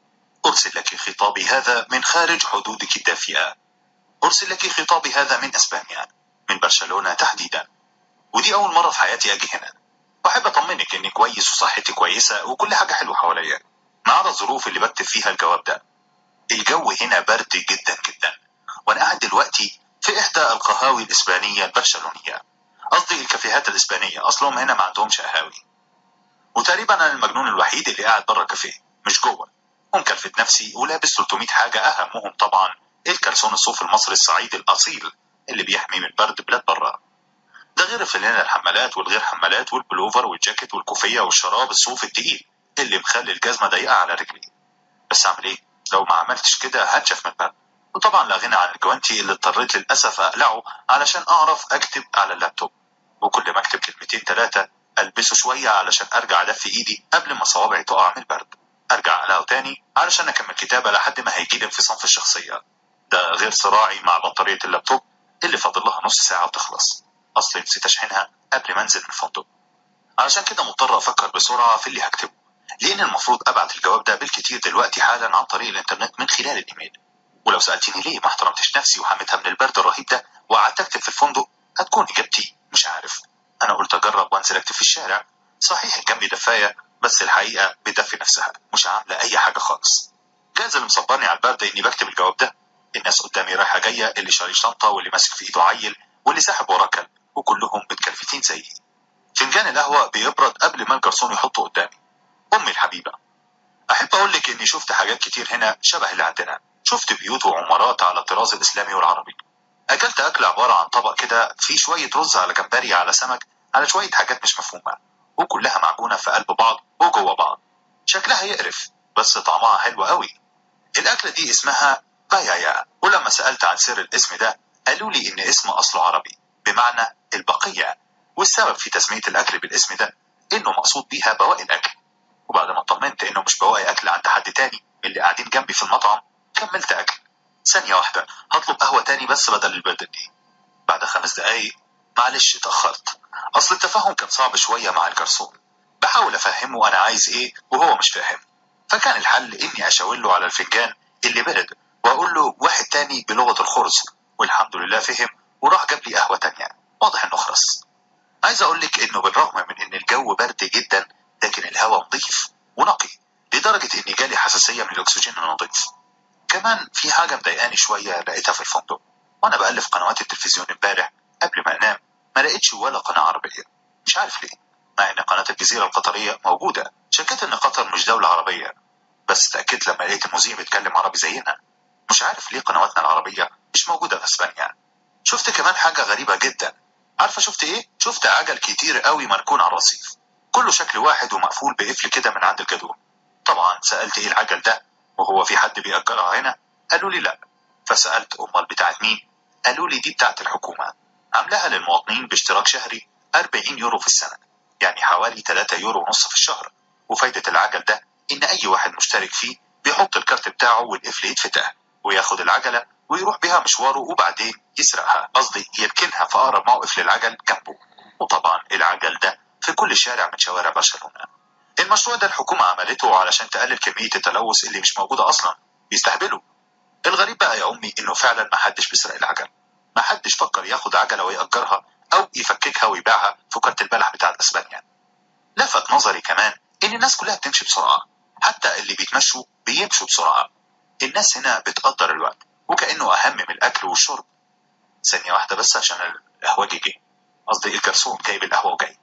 [SPEAKER 3] أرسل لك خطابي هذا من خارج حدودك الدافئة أرسل لك خطابي هذا من أسبانيا من برشلونة تحديدا ودي أول مرة في حياتي أجي هنا وأحب أطمنك إني كويس وصحتي كويسة وكل حاجة حلوة حواليا ما عدا الظروف اللي بكتب فيها الجواب ده الجو هنا برد جدا جدا وأنا قاعد دلوقتي في إحدى القهاوي الإسبانية البرشلونية قصدي الكافيهات الإسبانية أصلهم هنا ما عندهمش قهاوي وتقريبا أنا المجنون الوحيد اللي قاعد بره كافيه مش جوه ومكلفت نفسي ولابس 300 حاجة أهمهم طبعا الكلسون الصوف المصري الصعيدي الأصيل اللي بيحمي من برد بلاد بره ده غير الفانلة الحمالات والغير حمالات والبلوفر والجاكيت والكوفية والشراب الصوف التقيل اللي مخلي الجزمة ضيقة على رجلي بس أعمل إيه؟ لو ما عملتش كده هنشف من البرد وطبعا لا غنى عن الجوانتي اللي اضطريت للأسف أقلعه علشان أعرف أكتب على اللابتوب وكل ما أكتب كلمتين ثلاثة ألبسه شوية علشان أرجع أدفي إيدي قبل ما صوابعي تقع من البرد أرجع أقلعه تاني علشان أكمل كتابة لحد ما هيجيلي انفصام في الشخصية ده غير صراعي مع بطارية اللابتوب اللي فاضل لها نص ساعة وتخلص أصلي نسيت أشحنها قبل ما أنزل من الفندق علشان كده مضطر أفكر بسرعة في اللي هكتبه لأن المفروض أبعت الجواب ده بالكتير دلوقتي حالا عن طريق الإنترنت من خلال الإيميل ولو سألتني ليه ما احترمتش نفسي وحميتها من البرد الرهيب ده وقعدت أكتب في الفندق هتكون إجابتي مش عارف أنا قلت أجرب وأنزل أكتب في الشارع صحيح جنبي دفاية بس الحقيقة بتدفي نفسها مش عاملة أي حاجة خالص جاز اللي مصبرني على البرد إني بكتب الجواب ده الناس قدامي رايحة جاية اللي شاري شنطة واللي ماسك في إيده عيل واللي ساحب وراه كلب وكلهم متكلفتين زيي فنجان القهوة بيبرد قبل ما الجرسون يحطه قدامي أمي الحبيبة أحب أقول لك إني شفت حاجات كتير هنا شبه اللي عندنا شفت بيوت وعمارات على الطراز الإسلامي والعربي أكلت أكل عبارة عن طبق كده فيه شوية رز على جمبري على سمك على شوية حاجات مش مفهومة وكلها معجونة في قلب بعض وجوه بعض شكلها يقرف بس طعمها حلو قوي الأكلة دي اسمها بايايا ولما سألت عن سر الاسم ده قالوا لي إن اسم أصله عربي بمعنى البقية والسبب في تسمية الأكل بالاسم ده إنه مقصود بيها بواقي الأكل وبعد ما اطمنت إنه مش بواقي أكل عند حد تاني من اللي قاعدين جنبي في المطعم كملت أكل ثانية واحدة هطلب قهوة تاني بس بدل البرد دي بعد خمس دقايق معلش اتأخرت أصل التفاهم كان صعب شوية مع الجرسون بحاول أفهمه أنا عايز إيه وهو مش فاهم فكان الحل إني أشاور له على الفنجان اللي برد وأقول له واحد تاني بلغة الخرز والحمد لله فهم وراح جاب لي قهوة تانية واضح إنه خرس عايز أقول لك إنه بالرغم من إن الجو برد جدا لكن الهواء نظيف ونقي لدرجة إني جالي حساسية من الأكسجين النظيف كمان في حاجة مضايقاني شوية لقيتها في الفندق وأنا بقلب قنوات التلفزيون امبارح قبل ما أنام ما لقيتش ولا قناة عربية مش عارف ليه مع إن قناة الجزيرة القطرية موجودة شكيت إن قطر مش دولة عربية بس تأكدت لما لقيت المذيع بيتكلم عربي زينا مش عارف ليه قنواتنا العربية مش موجودة في اسبانيا شفت كمان حاجة غريبة جدا عارفة شفت ايه؟ شفت عجل كتير قوي مركون على الرصيف كله شكل واحد ومقفول بقفل كده من عند الجدول طبعا سألت ايه العجل ده وهو في حد بيأجرها هنا قالوا لي لا فسألت أمال بتاعت مين قالوا لي دي بتاعت الحكومة عاملاها للمواطنين باشتراك شهري 40 يورو في السنة يعني حوالي 3 يورو ونص في الشهر وفايدة العجل ده إن أي واحد مشترك فيه بيحط الكارت بتاعه والقفل يتفتح وياخد العجلة ويروح بيها مشواره وبعدين يسرقها قصدي يركنها في أقرب موقف للعجل جنبه وطبعا العجل ده في كل شارع من شوارع برشلونة المشروع ده الحكومة عملته علشان تقلل كمية التلوث اللي مش موجودة أصلا بيستهبلوا الغريب بقى يا أمي إنه فعلا ما حدش بيسرق العجل ما حدش فكر ياخد عجلة ويأجرها أو يفككها ويبيعها في كارت البلح بتاع أسبانيا لفت نظري كمان
[SPEAKER 2] إن الناس كلها بتمشي بسرعة حتى اللي بيتمشوا بيمشوا بسرعة الناس هنا بتقدر الوقت وكأنه أهم من الأكل والشرب ثانية واحدة بس عشان القهوجي جه قصدي الجرسون جايب القهوة وجاي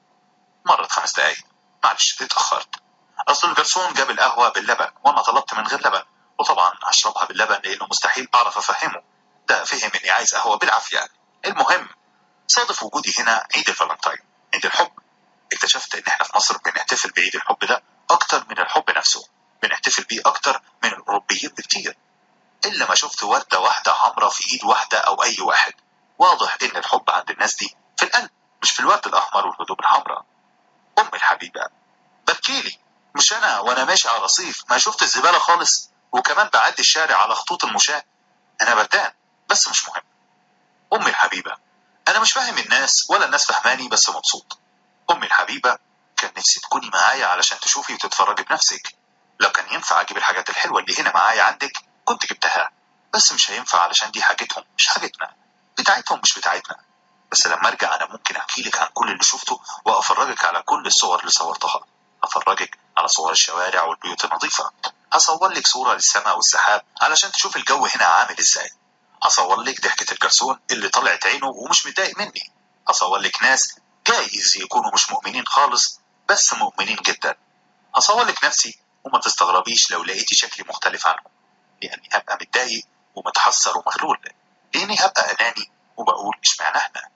[SPEAKER 2] مرت خمس دقايق معلش اتأخرت أصل الجرسون جاب القهوة باللبن وأنا طلبت من غير لبن وطبعا هشربها باللبن لأنه مستحيل أعرف أفهمه ده فهم إني عايز قهوة بالعافية المهم صادف وجودي هنا عيد الفالنتاين عيد الحب اكتشفت إن إحنا في مصر بنحتفل بعيد الحب ده أكتر من الحب نفسه بنحتفل بيه أكتر من الأوروبيين بكتير إلا ما شفت وردة واحدة حمراء في إيد واحدة أو أي واحد واضح إن الحب عند الناس دي في القلب مش في الورد الأحمر والهدوم الحمراء أم الحبيبة ببكيلي مش أنا وأنا ماشي على رصيف ما شفت الزبالة خالص وكمان بعدي الشارع على خطوط المشاة أنا بردان بس مش مهم أمي الحبيبة أنا مش فاهم الناس ولا الناس فهماني بس مبسوط أمي الحبيبة كان نفسي تكوني معايا علشان تشوفي وتتفرجي بنفسك لو كان ينفع أجيب الحاجات الحلوة اللي هنا معايا عندك كنت جبتها بس مش هينفع علشان دي حاجتهم مش حاجتنا بتاعتهم مش بتاعتنا بس لما ارجع انا ممكن احكي لك عن كل اللي شفته وافرجك على كل الصور اللي صورتها افرجك على صور الشوارع والبيوت النظيفه هصور لك صوره للسماء والسحاب علشان تشوف الجو هنا عامل ازاي هصور لك ضحكه الجرسون اللي طلعت عينه ومش متضايق مني هصور لك ناس جايز يكونوا مش مؤمنين خالص بس مؤمنين جدا هصور لك نفسي وما تستغربيش لو لقيتي شكلي مختلف عنهم لاني هبقى متضايق ومتحسر ومغلول لاني هبقى اناني وبقول اشمعنى احنا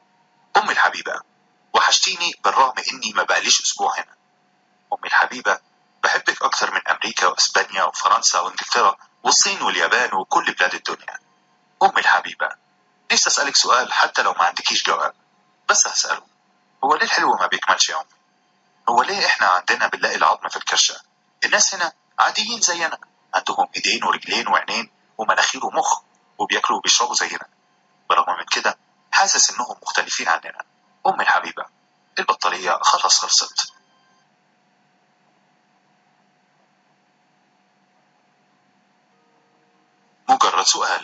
[SPEAKER 2] امي الحبيبه وحشتيني بالرغم اني ما بقاليش اسبوع هنا امي الحبيبه بحبك اكتر من امريكا واسبانيا وفرنسا وانجلترا والصين واليابان وكل بلاد الدنيا امي الحبيبه نفسي اسالك سؤال حتى لو ما عندكيش جواب بس هساله هو ليه الحلو ما بيكملش يا امي هو ليه احنا عندنا بنلاقي العظم في الكرشه الناس هنا عاديين زينا عندهم ايدين ورجلين وعينين ومناخير ومخ وبياكلوا وبيشربوا زينا برغم من كده حاسس انهم مختلفين عننا امي الحبيبه البطاريه خلاص خلصت مجرد سؤال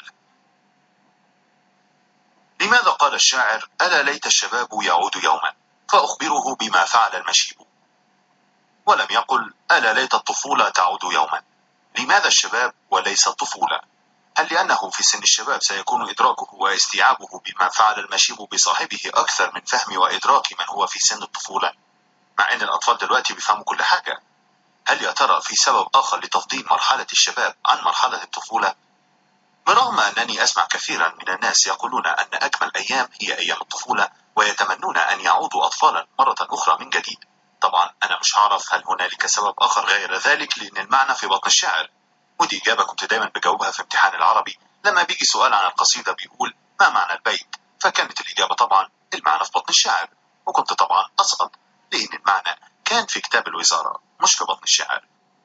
[SPEAKER 2] لماذا قال الشاعر ألا ليت الشباب يعود يوما فأخبره بما فعل المشيب ولم يقل ألا ليت الطفولة تعود يوما لماذا الشباب وليس الطفولة هل لأنه في سن الشباب سيكون إدراكه واستيعابه بما فعل المشيب بصاحبه أكثر من فهم وإدراك من هو في سن الطفولة مع أن الأطفال دلوقتي بيفهموا كل حاجة هل يا ترى في سبب آخر لتفضيل مرحلة الشباب عن مرحلة الطفولة برغم أنني أسمع كثيرا من الناس يقولون أن أجمل أيام هي أيام الطفولة ويتمنون أن يعودوا أطفالا مرة أخرى من جديد طبعا أنا مش هعرف هل هنالك سبب آخر غير ذلك لأن المعنى في بطن الشاعر ودي إجابة كنت دايما بجاوبها في امتحان العربي لما بيجي سؤال عن القصيدة بيقول ما معنى البيت فكانت الإجابة طبعا المعنى في بطن الشاعر وكنت طبعا أسقط لأن المعنى كان في كتاب الوزارة مش في بطن الشاعر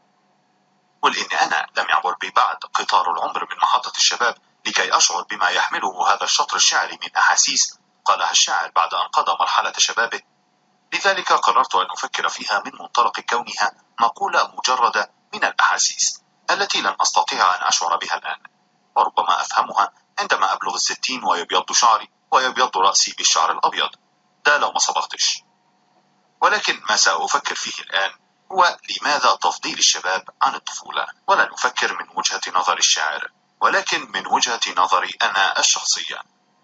[SPEAKER 2] ولأن أنا لم يعبر بي بعد قطار العمر من محطة الشباب لكي أشعر بما يحمله هذا الشطر الشعري من أحاسيس قالها الشاعر بعد أن قضى مرحلة شبابه لذلك قررت أن أفكر فيها من منطلق كونها مقولة مجردة من الأحاسيس التي لن أستطيع أن أشعر بها الآن وربما أفهمها عندما أبلغ الستين ويبيض شعري ويبيض رأسي بالشعر الأبيض ده لو ما صبغتش ولكن ما سأفكر فيه الآن هو لماذا تفضيل الشباب عن الطفولة ولن أفكر من وجهة نظر الشاعر ولكن من وجهة نظري أنا الشخصية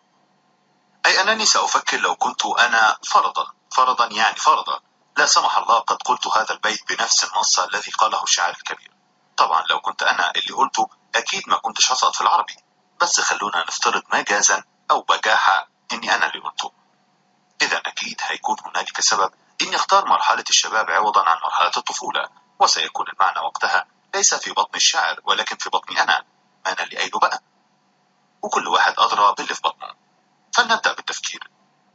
[SPEAKER 2] أي أنني سأفكر لو كنت أنا فرضا فرضا يعني فرضا لا سمح الله قد قلت هذا البيت بنفس النص الذي قاله الشاعر الكبير طبعا لو كنت أنا اللي قلته أكيد ما كنتش هسقط في العربي بس خلونا نفترض مجازا أو بجاحة إني أنا اللي قلته إذا أكيد هيكون هنالك سبب إني أختار مرحلة الشباب عوضا عن مرحلة الطفولة وسيكون المعنى وقتها ليس في بطن الشاعر ولكن في بطني أنا ما أنا اللي قايله بقى وكل واحد أدرى باللي في بطنه فلنبدأ بالتفكير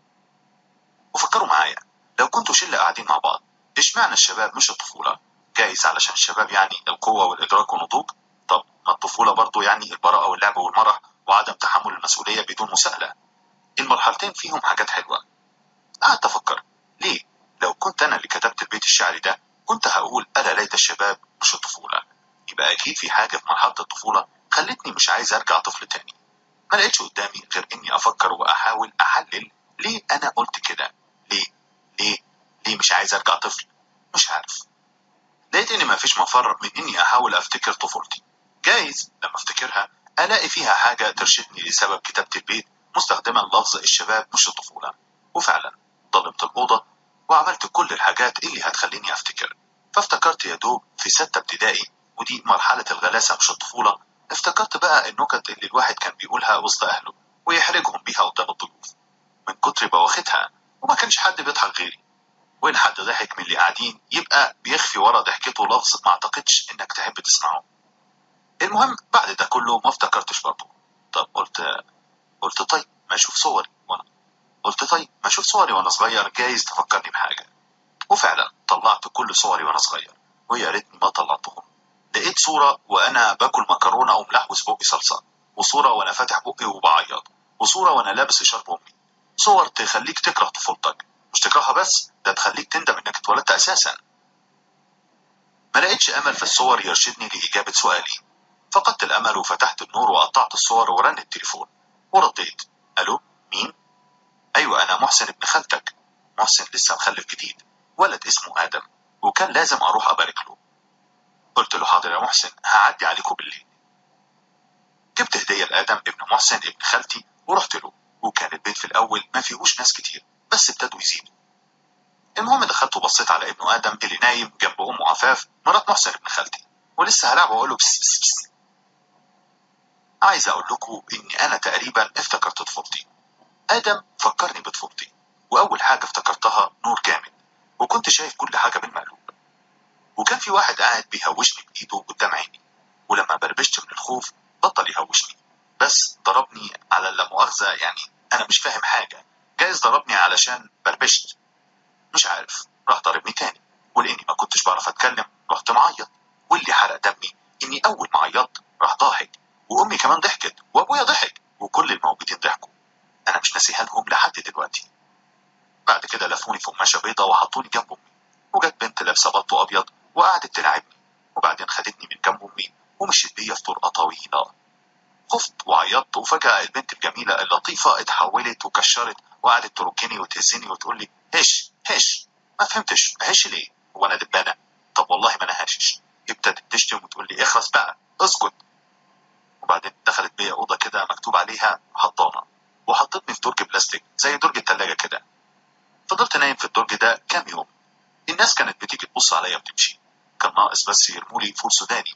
[SPEAKER 2] وفكروا معايا لو كنتوا شلة قاعدين مع بعض إيش معنى الشباب مش الطفولة جايز علشان الشباب يعني القوة والإدراك والنضوج طب ما الطفولة برضو يعني البراءة واللعب والمرح وعدم تحمل المسؤولية بدون مساءلة المرحلتين فيهم حاجات حلوة قعدت أفكر ليه لو كنت أنا اللي كتبت البيت الشعري ده كنت هقول ألا ليت الشباب مش الطفولة يبقى أكيد في حاجة في مرحلة الطفولة خلتني مش عايز أرجع طفل تاني ما لقيتش قدامي غير إني أفكر وأحاول أحلل ليه أنا قلت كده ليه ليه ليه مش عايز أرجع طفل مش عارف لقيت إن مفيش مفر من إني أحاول أفتكر طفولتي جايز لما أفتكرها ألاقي فيها حاجة ترشدني لسبب كتابة البيت مستخدما لفظ الشباب مش الطفولة وفعلا ضلمت الأوضة وعملت كل الحاجات اللي هتخليني أفتكر فافتكرت يا دوب في ستة ابتدائي ودي مرحلة الغلاسة مش الطفولة افتكرت بقى النكت اللي الواحد كان بيقولها وسط أهله ويحرجهم بيها قدام الضيوف من كتر بواختها وما كانش حد بيضحك غيري وإن حد ضحك من اللي قاعدين يبقى بيخفي ورا ضحكته لفظ ما اعتقدش إنك تحب تسمعه المهم بعد ده كله ما افتكرتش برضه طب قلت قلت طيب ما اشوف صوري وانا قلت طيب ما اشوف صوري وانا صغير جايز تفكرني بحاجه وفعلا طلعت كل صوري وانا صغير ويا ريتني ما طلعتهم لقيت صوره وانا باكل مكرونه وملحوس بقي صلصه وصوره وانا فاتح بقي وبعيط وصوره وانا لابس اشارب امي صور تخليك تكره طفولتك مش تكرهها بس ده تخليك تندم انك اتولدت اساسا ما لقيتش امل في الصور يرشدني لاجابه سؤالي فقدت الامل وفتحت النور وقطعت الصور ورن التليفون ورديت الو مين ايوه انا محسن ابن خالتك محسن لسه مخلف جديد ولد اسمه ادم وكان لازم اروح ابارك له قلت له حاضر يا محسن هعدي عليكم بالليل جبت هديه لادم ابن محسن ابن خالتي ورحت له وكان البيت في الاول ما فيهوش ناس كتير بس ابتدوا يزيدوا المهم دخلت وبصيت على ابنه ادم اللي نايم جنب امه عفاف مرات محسن ابن خالتي ولسه هلعب واقول له بس بس بس عايز اقول لكم اني انا تقريبا افتكرت طفولتي ادم فكرني بطفولتي واول حاجه افتكرتها نور جامد وكنت شايف كل حاجه بالمقلوب وكان في واحد قاعد بيهوشني بايده قدام عيني ولما بربشت من الخوف بطل يهوشني بس ضربني على لا مؤاخذه يعني انا مش فاهم حاجه جايز ضربني علشان بربشت مش عارف راح ضربني تاني ولاني ما كنتش بعرف اتكلم رحت معيط واللي حرق دمي اني اول ما عيطت راح ضاحك وامي كمان ضحكت وابويا ضحك وكل الموجودين ضحكوا انا مش ناسيها لهم لحد دلوقتي بعد كده لفوني في قماشه بيضه وحطوني جنب امي وجت بنت لابسه بلطو ابيض وقعدت تلعبني وبعدين خدتني من جنب امي ومشيت بيا في طرقه طويله خفت وعيطت وفجاه البنت الجميله اللطيفه اتحولت وكشرت وقعدت تركني وتهزني وتقول لي هش هش ما فهمتش هش ليه هو انا دبانه طب والله ما انا هاشش ابتدت تشتم وتقول لي اخلص بقى اسكت وبعدين دخلت بيا اوضه كده مكتوب عليها حضانه وحطتني في درج بلاستيك زي درج التلاجة كده فضلت نايم في الدرج ده كام يوم الناس كانت بتيجي تبص عليا وتمشي كان ناقص بس يرمولي فول سوداني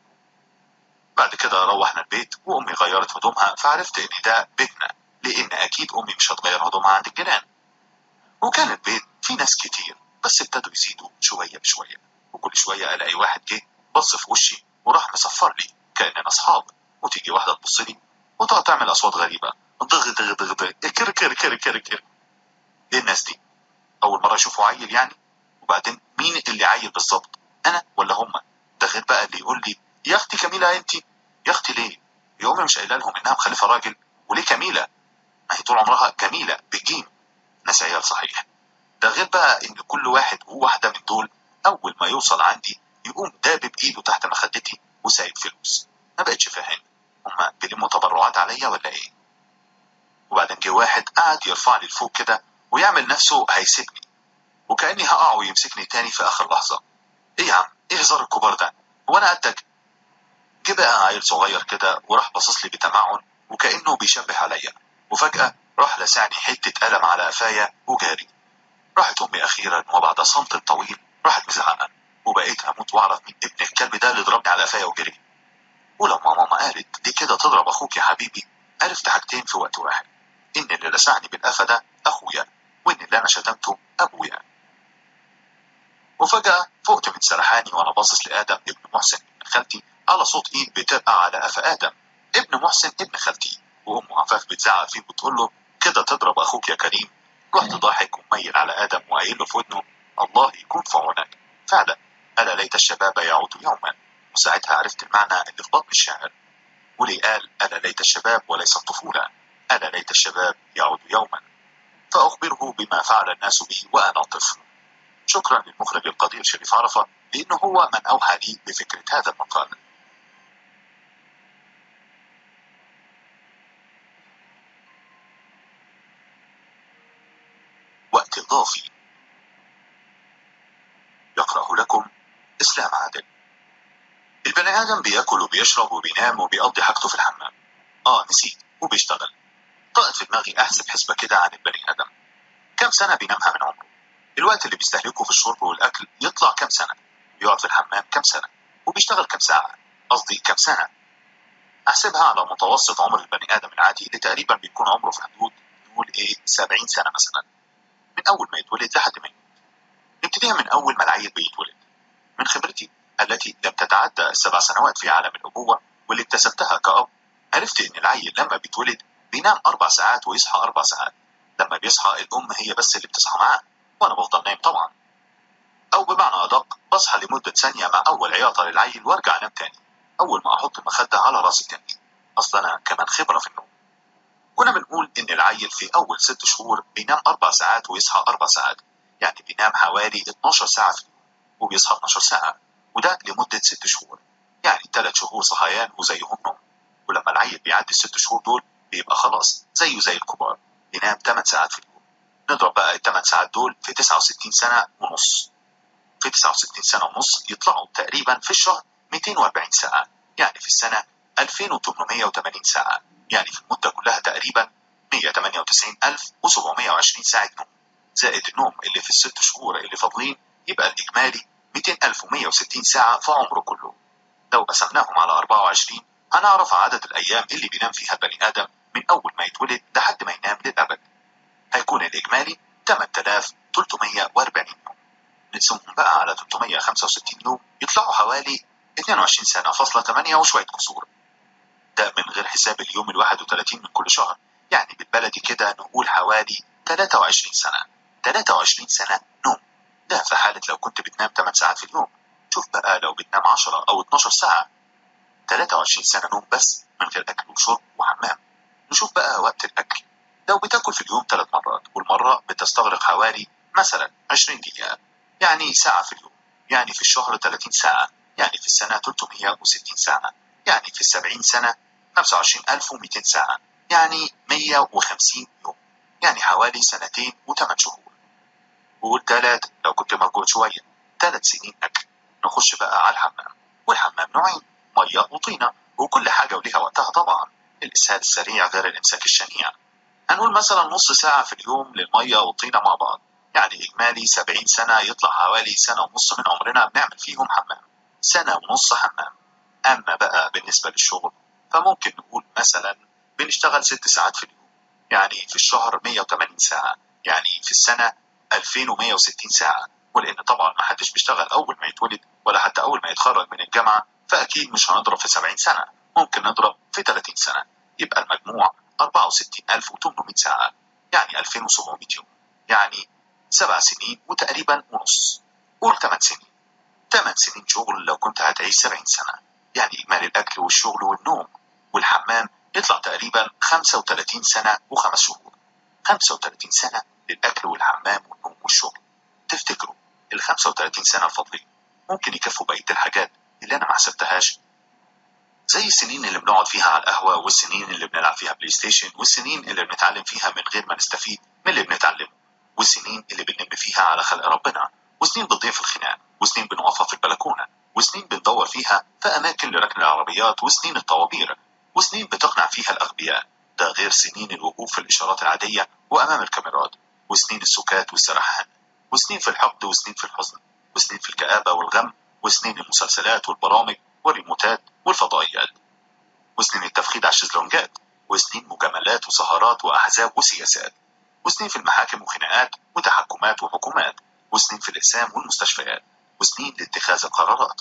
[SPEAKER 2] بعد كده روحنا البيت وامي غيرت هدومها فعرفت ان ده بيتنا لان اكيد امي مش هتغير هدومها عند الجيران وكان البيت فيه ناس كتير بس ابتدوا يزيدوا شويه بشويه وكل شويه الاقي واحد جه بص في وشي وراح مصفر لي كاننا اصحاب وتيجي واحده تبص لي وتقعد تعمل اصوات غريبه ضغ ضغ ضغ ضغ كر كر كر كر كر ايه الناس دي اول مره اشوفه عيل يعني وبعدين مين اللي عيل بالظبط انا ولا هما ده غير بقى اللي يقول لي يا اختي كميله انت يا اختي ليه يا امي مش قايله لهم انها مخلفه راجل وليه كميله ما هي طول عمرها جميله بالجيم ناس عيال صحيح ده غير بقى ان كل واحد وواحده من دول اول ما يوصل عندي يقوم دابب ايده تحت مخدتي وسايب فلوس ما بقتش فاهم هما بيلموا تبرعات عليا ولا ايه وبعدين جه واحد قعد يرفع لي لفوق كده ويعمل نفسه هيسيبني وكاني هقع ويمسكني تاني في اخر لحظه ايه يا عم ايه هزار الكبار ده هو انا قدك جه بقى عيل صغير كده وراح باصص لي بتمعن وكانه بيشبه عليا وفجاه راح لسعني حته قلم على قفايا وجاري راحت امي اخيرا وبعد صمت طويل راحت مزعقه وبقيت هموت واعرف مين ابن الكلب ده اللي ضربني على قفايا وجري ولما ماما قالت دي كده تضرب اخوك يا حبيبي عرفت حاجتين في وقت واحد ان اللي لسعني بالقفا ده اخويا وان اللي انا شتمته ابويا وفجأة فقت من سرحاني وانا باصص لآدم ابن محسن ابن خالتي على صوت ايد بتقع على قفا آدم ابن محسن ابن خالتي وأم عفاف بتزعق فيه وتقول له كده تضرب أخوك يا كريم رحت ضاحك وميل على آدم وقايل له في ودنه الله يكون في عونك فعلا ألا ليت الشباب يعود يوما وساعتها عرفت المعنى اللي في بطن الشاعر ولي قال ألا ليت الشباب وليس الطفولة ألا ليت الشباب يعود يوما فأخبره بما فعل الناس بي وأنا طفل شكرا للمخرج القدير شريف عرفة لأنه هو من أوحى لي بفكرة هذا المقال وقت إضافي يقرأه لكم إسلام البني آدم بياكل وبيشرب وبينام وبيقضي حاجته في الحمام آه نسيت وبيشتغل طقت في دماغي أحسب حسبة كده عن البني آدم كم سنة بينامها من عمره الوقت اللي بيستهلكه في الشرب والأكل يطلع كم سنة بيقعد في الحمام كم سنة وبيشتغل كم ساعة قصدي كم سنة أحسبها على متوسط عمر البني آدم العادي اللي تقريبا بيكون عمره في حدود نقول إيه 70 سنة مثلا من أول ما يتولد لحد ما يموت نبتديها من أول ما العيل بيتولد من خبرتي التي لم تتعدى السبع سنوات في عالم الأبوة واللي اكتسبتها كأب عرفت إن العيل لما بيتولد بينام أربع ساعات ويصحى أربع ساعات لما بيصحى الأم هي بس اللي بتصحى معاه وأنا بفضل نايم طبعا أو بمعنى أدق بصحى لمدة ثانية مع أول عياطة للعيل وأرجع أنام تاني أول ما أحط المخدة على راسي تاني أصل أنا كمان خبرة في النوم كنا بنقول إن العيل في أول ست شهور بينام أربع ساعات ويصحى أربع ساعات يعني بينام حوالي 12 ساعة في اليوم وبيصحى 12 ساعة وده لمدة ست شهور يعني ثلاث شهور صحيان وزيهم نوم ولما العيل بيعدي الست شهور دول بيبقى خلاص زيه زي الكبار ينام 8 ساعات في اليوم نضرب بقى ال 8 ساعات دول في 69 سنة ونص في 69 سنة ونص يطلعوا تقريبا في الشهر 240 ساعة يعني في السنة 2880 ساعة يعني في المدة كلها تقريبا 198720 ساعة نوم زائد النوم اللي في الست شهور اللي فاضلين يبقى الإجمالي 200160 ساعة في عمره كله لو قسمناهم على 24 هنعرف عدد الأيام اللي بينام فيها البني آدم من أول ما يتولد لحد ما ينام للأبد هيكون الإجمالي 8340 يوم نقسمهم بقى على 365 يوم يطلعوا حوالي 22 سنة فاصلة 8 وشوية كسور ده من غير حساب اليوم ال 31 من كل شهر يعني بالبلدي كده نقول حوالي 23 سنة 23 سنة نوم ده في حالة لو كنت بتنام 8 ساعات في اليوم شوف بقى لو بتنام 10 أو 12 ساعة 23 سنة نوم بس من غير أكل وشرب وحمام نشوف بقى وقت الأكل لو بتاكل في اليوم ثلاث مرات والمرة بتستغرق حوالي مثلا 20 دقيقة يعني ساعة في اليوم يعني في الشهر 30 ساعة يعني في السنة 360 ساعة يعني في السبعين سنة 25200 ساعة يعني 150 يوم يعني حوالي سنتين وثمان شهور قول تلات لو كنت موجود شوية تلات سنين أكل نخش بقى على الحمام والحمام نوعين مية وطينة وكل حاجة وليها وقتها طبعا الإسهال السريع غير الإمساك الشنيع هنقول مثلا نص ساعة في اليوم للمية والطينة مع بعض يعني إجمالي 70 سنة يطلع حوالي سنة ونص من عمرنا بنعمل فيهم حمام سنة ونص حمام أما بقى بالنسبة للشغل فممكن نقول مثلا بنشتغل ست ساعات في اليوم يعني في الشهر 180 ساعة يعني في السنة 2160 ساعة ولأن طبعا ما حدش بيشتغل أول ما يتولد ولا حتى أول ما يتخرج من الجامعة فأكيد مش هنضرب في 70 سنة ممكن نضرب في 30 سنة يبقى المجموع 64800 ساعة يعني 2700 يوم يعني سبع سنين وتقريبا ونص قول 8 سنين 8 سنين شغل لو كنت هتعيش 70 سنة يعني إجمالي الأكل والشغل والنوم والحمام يطلع تقريبا 35 سنة وخمس شهور 35 سنة للأكل والحمام والنوم والشغل تفتكروا ال 35 سنة الفاضلين ممكن يكفوا بقية الحاجات اللي أنا ما حسبتهاش زي السنين اللي بنقعد فيها على القهوة والسنين اللي بنلعب فيها بلاي ستيشن والسنين اللي بنتعلم فيها من غير ما نستفيد من اللي بنتعلمه والسنين اللي بنلم فيها على خلق ربنا وسنين بنضيع في الخناق وسنين بنوقفها في البلكونة وسنين بندور فيها في أماكن لركن العربيات وسنين الطوابير وسنين بتقنع فيها الأغبياء ده غير سنين الوقوف في الإشارات العادية وأمام الكاميرات وسنين السكات والسرحان وسنين في الحقد وسنين في الحزن وسنين في الكآبة والغم وسنين المسلسلات والبرامج والريموتات والفضائيات وسنين التفخيد على الشезلونجات وسنين مجاملات وسهرات وأحزاب وسياسات وسنين في المحاكم وخناقات وتحكمات وحكومات وسنين في الإقسام والمستشفيات وسنين لاتخاذ القرارات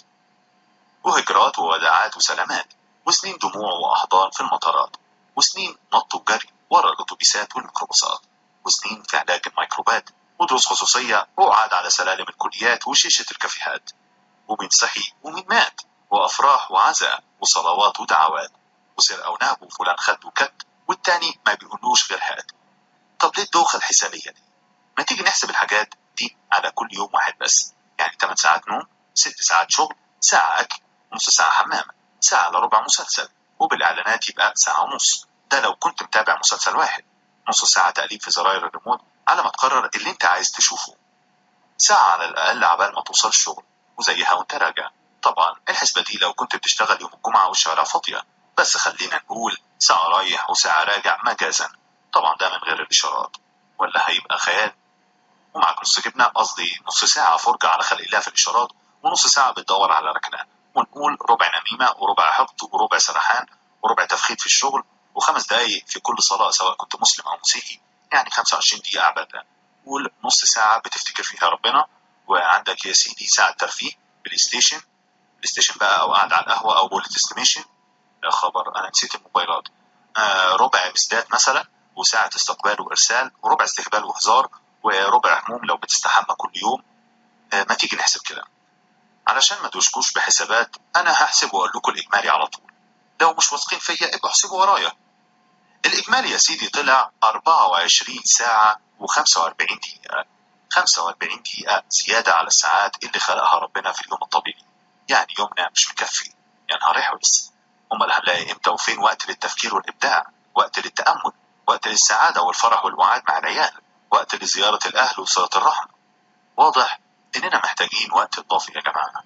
[SPEAKER 2] وهجرات ووداعات وسلامات وسنين دموع وأحضان في المطارات وسنين نط وجري ورا الأتوبيسات والميكروباصات وسنين في علاج الميكروبات ودروس خصوصية وقعد على سلالم الكليات وشيشة الكافيهات ومين صحي ومين مات وأفراح وعزاء وصلوات ودعوات وسرقة ونهب وفلان خد وكت والتاني ما بيقولوش غير هات طب ليه الدوخة الحسابية دي؟ ما تيجي نحسب الحاجات دي على كل يوم واحد بس يعني 8 ساعات نوم 6 ساعات شغل ساعة أكل نص ساعة حمام ساعة إلا ربع مسلسل وبالإعلانات يبقى ساعة ونص ده لو كنت متابع مسلسل واحد نص ساعة تقليب في زراير الريموت على ما تقرر اللي انت عايز تشوفه ساعة على الأقل عبال ما توصل الشغل وزيها وانت راجع طبعا الحسبة دي لو كنت بتشتغل يوم الجمعة والشوارع فاضية بس خلينا نقول ساعة رايح وساعة راجع مجازا طبعا ده من غير الإشارات ولا هيبقى خيال ومعك نص جبنة قصدي نص ساعة فرجة على خلق الله في الإشارات ونص ساعة بتدور على ركنة ونقول ربع نميمة وربع حقد وربع سرحان وربع تفخيد في الشغل وخمس دقايق في كل صلاة سواء كنت مسلم أو مسيحي يعني 25 دقيقة عبادة قول نص ساعة بتفتكر فيها ربنا وعندك يا سيدي ساعة ترفيه بلاي ستيشن بلاي ستيشن بقى أو قاعد على القهوة أو بولت استيميشن يا خبر أنا نسيت الموبايلات آه ربع مسدات مثلا وساعة استقبال وإرسال وربع استقبال وهزار وربع هموم لو بتستحمى كل يوم آه ما تيجي نحسب كده علشان ما توشكوش بحسابات أنا هحسب وأقول لكم الإجمالي على طول لو مش واثقين فيا ابقوا احسبوا ورايا الإجمالي يا سيدي طلع 24 ساعة و45 دقيقة 45 دقيقة زيادة على الساعات اللي خلقها ربنا في اليوم الطبيعي يعني يومنا مش مكفي يا نهار احوس امال هنلاقي امتى وفين وقت للتفكير والابداع وقت للتامل وقت للسعاده والفرح والوعاد مع العيال وقت لزياره الاهل وصله الرحم واضح اننا محتاجين وقت اضافي يا جماعه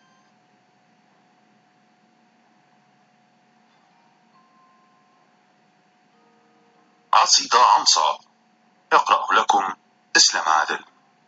[SPEAKER 2] عصيدة عنصى يقرأ لكم اسلام عادل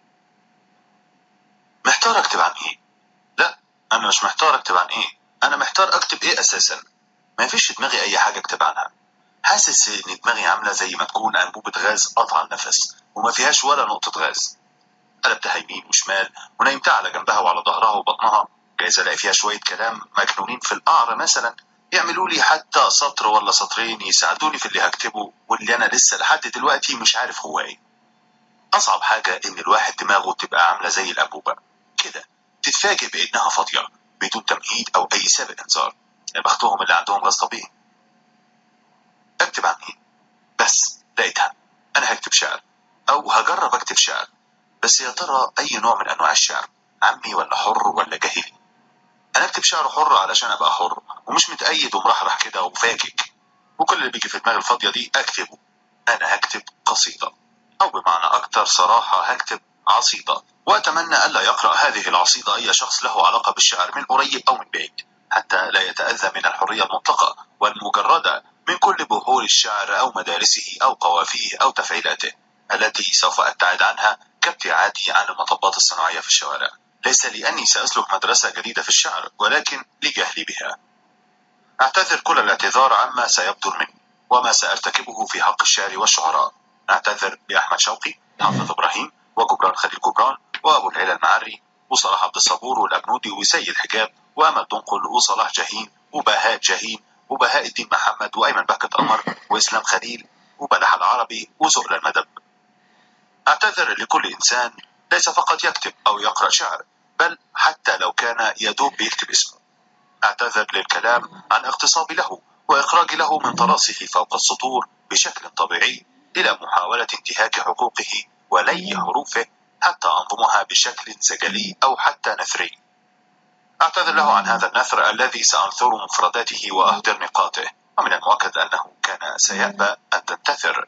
[SPEAKER 2] محتار اكتب عن ايه لا انا مش محتار اكتب عن ايه انا محتار اكتب ايه اساسا ما فيش في دماغي اي حاجه اكتب عنها حاسس ان دماغي عامله زي ما تكون انبوبه غاز قطع النفس وما فيهاش ولا نقطه غاز قلبتها يمين وشمال ونيمتها على جنبها وعلى ظهرها وبطنها جايز الاقي فيها شويه كلام مجنونين في القعر مثلا يعملوا لي حتى سطر ولا سطرين يساعدوني في اللي هكتبه واللي انا لسه لحد دلوقتي مش عارف هو ايه اصعب حاجه ان الواحد دماغه تبقى عامله زي الانبوبه كده تتفاجئ بانها فاضيه بدون تمهيد او اي سابق انذار يا بختهم اللي عندهم غاز طبيعي اكتب عن ايه بس لقيتها انا هكتب شعر او هجرب اكتب شعر بس يا ترى اي نوع من انواع الشعر عامي ولا حر ولا جاهلي انا اكتب شعر حر علشان ابقى حر ومش متأيد ومرحرح كده وفاكك وكل اللي بيجي في دماغي الفاضيه دي اكتبه انا هكتب قصيده او بمعنى اكتر صراحه هكتب عصيده واتمنى الا يقرا هذه العصيده اي شخص له علاقه بالشعر من قريب او من بعيد حتى لا يتاذى من الحريه المطلقه والمجرده من كل بهور الشعر او مدارسه او قوافيه او تفعيلاته التي سوف ابتعد عنها كابتعادي عن المطبات الصناعيه في الشوارع ليس لاني ساسلك مدرسه جديده في الشعر ولكن لجهلي بها اعتذر كل الاعتذار عما سيبدر مني وما سارتكبه في حق الشعر والشعراء اعتذر لاحمد شوقي حافظ ابراهيم وجبران خليل جبران وابو العلا المعري وصلاح عبد الصبور والابنودي وسيد حجاب وامل دنقل وصلاح جاهين وبهاء جاهين وبهاء الدين محمد وايمن بكت قمر واسلام خليل وبلح العربي وزهر المدب اعتذر لكل انسان ليس فقط يكتب او يقرا شعر بل حتى لو كان يدوب بيكتب اسمه اعتذر للكلام عن اغتصابي له واخراجي له من طراسه فوق السطور بشكل طبيعي الى محاوله انتهاك حقوقه ولي حروفه حتى أنظمها بشكل زجلي أو حتى نثري أعتذر له عن هذا النثر الذي سأنثر مفرداته وأهدر نقاطه ومن المؤكد أنه كان سيأبى أن تنتثر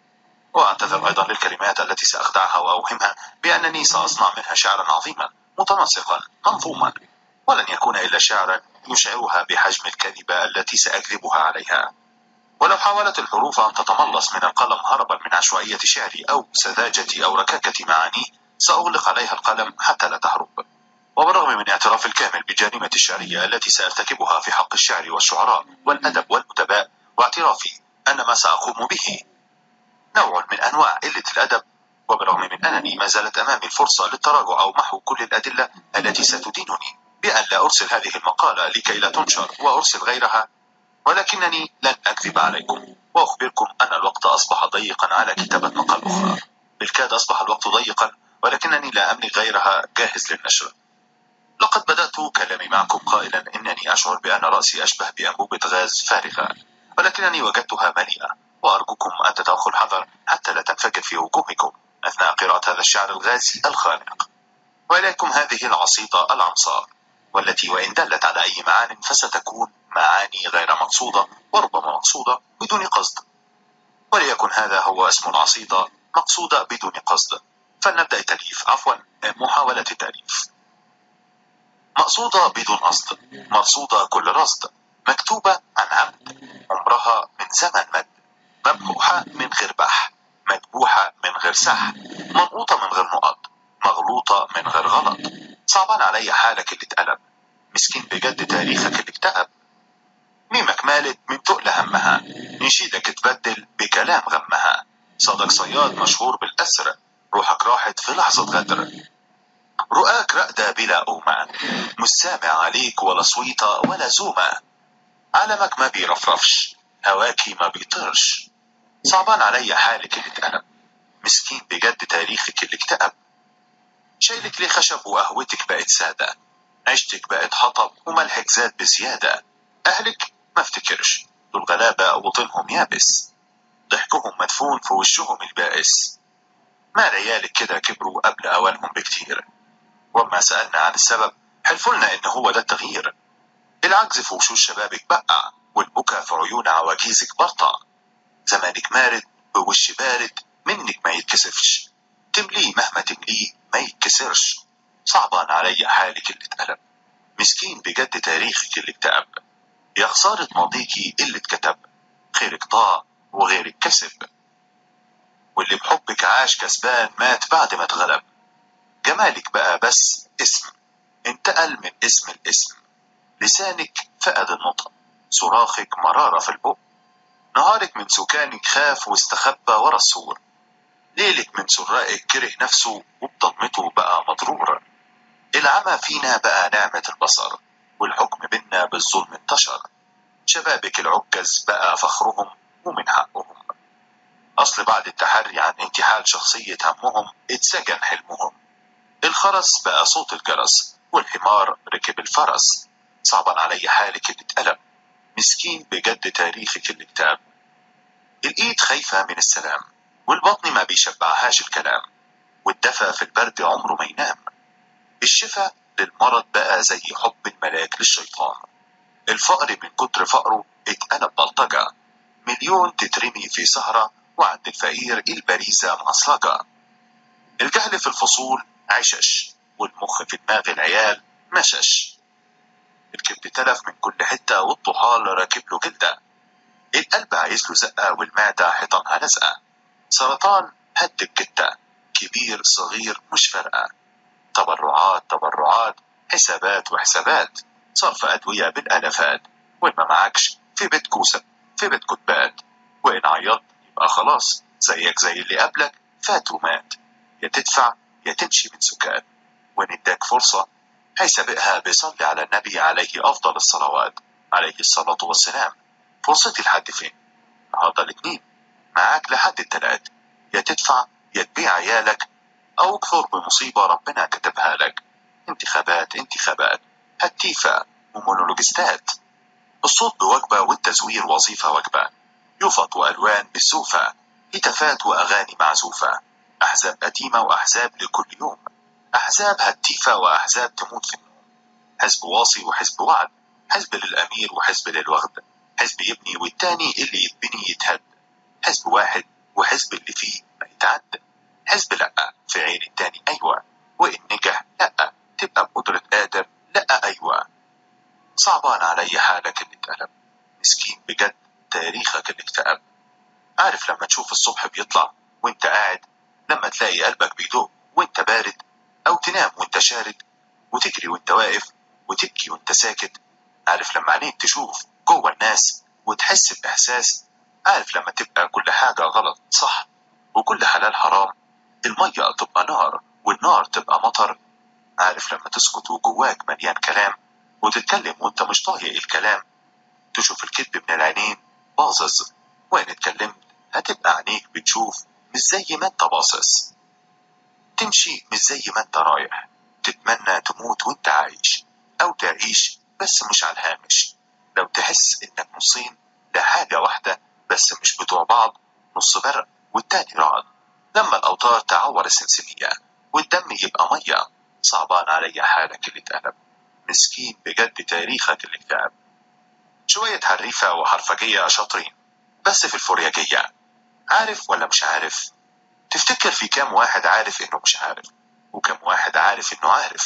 [SPEAKER 2] وأعتذر أيضا للكلمات التي سأخدعها وأوهمها بأنني سأصنع منها شعرا عظيما متناسقا منظوما ولن يكون إلا شعرا يشعرها بحجم الكذبة التي سأكذبها عليها ولو حاولت الحروف أن تتملص من القلم هربا من عشوائية شعري أو سذاجة أو ركاكة معانيه سأغلق عليها القلم حتى لا تهرب وبالرغم من اعتراف الكامل بجريمة الشعرية التي سأرتكبها في حق الشعر والشعراء والأدب والأدباء واعترافي أن ما سأقوم به نوع من أنواع قلة الأدب وبالرغم من أنني ما زالت أمامي الفرصة للتراجع أو محو كل الأدلة التي ستدينني بأن لا أرسل هذه المقالة لكي لا تنشر وأرسل غيرها ولكنني لن أكذب عليكم وأخبركم أن الوقت أصبح ضيقا على كتابة مقال أخرى بالكاد أصبح الوقت ضيقا ولكنني لا أملك غيرها جاهز للنشر لقد بدأت كلامي معكم قائلا إنني أشعر بأن رأسي أشبه بأنبوبة غاز فارغة ولكنني وجدتها مليئة وأرجوكم أن تتأخوا الحذر حتى لا تنفجر في وجوهكم أثناء قراءة هذا الشعر الغازي الخانق وإليكم هذه العصيدة العنصاء والتي وإن دلت على أي معان فستكون معاني غير مقصودة وربما مقصودة بدون قصد وليكن هذا هو اسم العصيدة مقصودة بدون قصد فلنبدأ التأليف عفوا محاولة التأليف مقصودة بدون قصد مرصودة كل رصد مكتوبة عن عمد عمرها من زمن مد مبحوحة من غير بح مدبوحة من غير سح منقوطة من غير نقط مغلوطة من غير غلط صعبان عليا حالك اللي اتقلب مسكين بجد تاريخك اللي اكتئب ميمك مالت من تقل همها نشيدك اتبدل بكلام غمها صدق صياد مشهور بالأسر روحك راحت في لحظة غدر رؤاك رقدة بلا أومة مش سامع عليك ولا صويطة ولا زومة علمك ما بيرفرفش هواكي ما بيطرش صعبان عليا حالك اللي اتقلب مسكين بجد تاريخك اللي اكتئب شايلك ليه خشب وقهوتك بقت سادة عيشتك بقت حطب وملحك زاد بزيادة أهلك ما افتكرش دول غلابة وطنهم يابس ضحكهم مدفون في وشهم البائس ما عيالك كده كبروا قبل أوانهم بكتير وما سألنا عن السبب حلفولنا إن هو ده التغيير العجز في وشوش شبابك بقع والبكا في عيون عواجيزك برطع زمانك مارد بوش بارد منك ما يتكسفش تمليه مهما تمليه ما يتكسرش صعبان عليا حالك اللي اتقلب مسكين بجد تاريخك اللي اكتئب يا خسارة ماضيكي اللي اتكتب خيرك ضاع وغيرك كسب واللي بحبك عاش كسبان مات بعد ما اتغلب جمالك بقى بس اسم انتقل من اسم الاسم لسانك فقد النطق صراخك مرارة في البق نهارك من سكانك خاف واستخبى ورا السور ليلك من سرائك كره نفسه وبضلمته بقى مضرور العمى فينا بقى نعمة البصر والحكم بينا بالظلم انتشر شبابك العكز بقى فخرهم ومن حقهم أصل بعد التحري عن انتحال شخصية همهم اتسجن حلمهم الخرس بقى صوت الجرس والحمار ركب الفرس صعبا علي حالك اللي اتقلب مسكين بجد تاريخك اللي اكتئب الإيد خايفة من السلام والبطن ما بيشبعهاش الكلام والدفى في البرد عمره ما ينام الشفا للمرض بقى زي حب الملاك للشيطان الفقر من كتر فقره اتقلب بلطجة مليون تترمي في سهرة وعند الفقير البريزة معصلجة الجهل في الفصول عشش والمخ في دماغ العيال مشش الكبد تلف من كل حتة والطحال راكب له جلدة القلب عايز له زقة والمعدة حيطانها لزقة سرطان هد الجتة كبير صغير مش فارقة تبرعات تبرعات حسابات وحسابات صرف أدوية بالآلافات وإن ما معكش في بيت كوسة في بيت كتبات وإن عيطت يبقى خلاص زيك زي اللي قبلك فات ومات يا تدفع يا تمشي من سكات وإن اداك فرصة هيسابقها بيصلي على النبي عليه أفضل الصلوات عليه الصلاة والسلام فرصتي لحد فين؟ النهارده الاثنين معاك لحد التلات يا تدفع يا تبيع عيالك أو اكثر بمصيبة ربنا كتبها لك انتخابات انتخابات هتيفة ومونولوجستات الصوت بوجبة والتزوير وظيفة وجبة يفط وألوان بالسوفة هتافات وأغاني معزوفة أحزاب قديمة وأحزاب لكل يوم أحزاب هتيفة وأحزاب تموت في النوم حزب واصي وحزب وعد حزب للأمير وحزب للوغد حزب يبني والتاني اللي يتبني يتهد حزب واحد وحزب اللي فيه ما يتعد حزب لأ في عين التاني أيوة وإن نجح لأ تبقى بقدرة قادر لأ أيوة صعبان علي حالك اللي اتقلب مسكين بجد تاريخك اللي اكتئب عارف لما تشوف الصبح بيطلع وانت قاعد لما تلاقي قلبك بيدق وانت بارد او تنام وانت شارد وتجري وانت واقف وتبكي وانت ساكت عارف لما عينيك تشوف جوه الناس وتحس بإحساس عارف لما تبقى كل حاجة غلط صح وكل حلال حرام المية تبقى نار والنار تبقى مطر عارف لما تسكت وجواك مليان كلام وتتكلم وانت مش طايق الكلام تشوف الكذب من العينين باظظ وإن اتكلمت هتبقى عينيك بتشوف مش زي ما انت باصص تمشي مش زي ما انت رايح تتمنى تموت وانت عايش أو تعيش بس مش على الهامش لو تحس إنك نصين لحاجة واحدة بس مش بتوع بعض نص برق والتاني رعد لما الأوتار تعور السمسمية والدم يبقى مية صعبان علي حالك اللي اتقلب مسكين بجد تاريخك اللي اكتئب شوية حريفة وحرفجية شاطرين بس في الفورياجية عارف ولا مش عارف تفتكر في كام واحد عارف انه مش عارف وكم واحد عارف انه عارف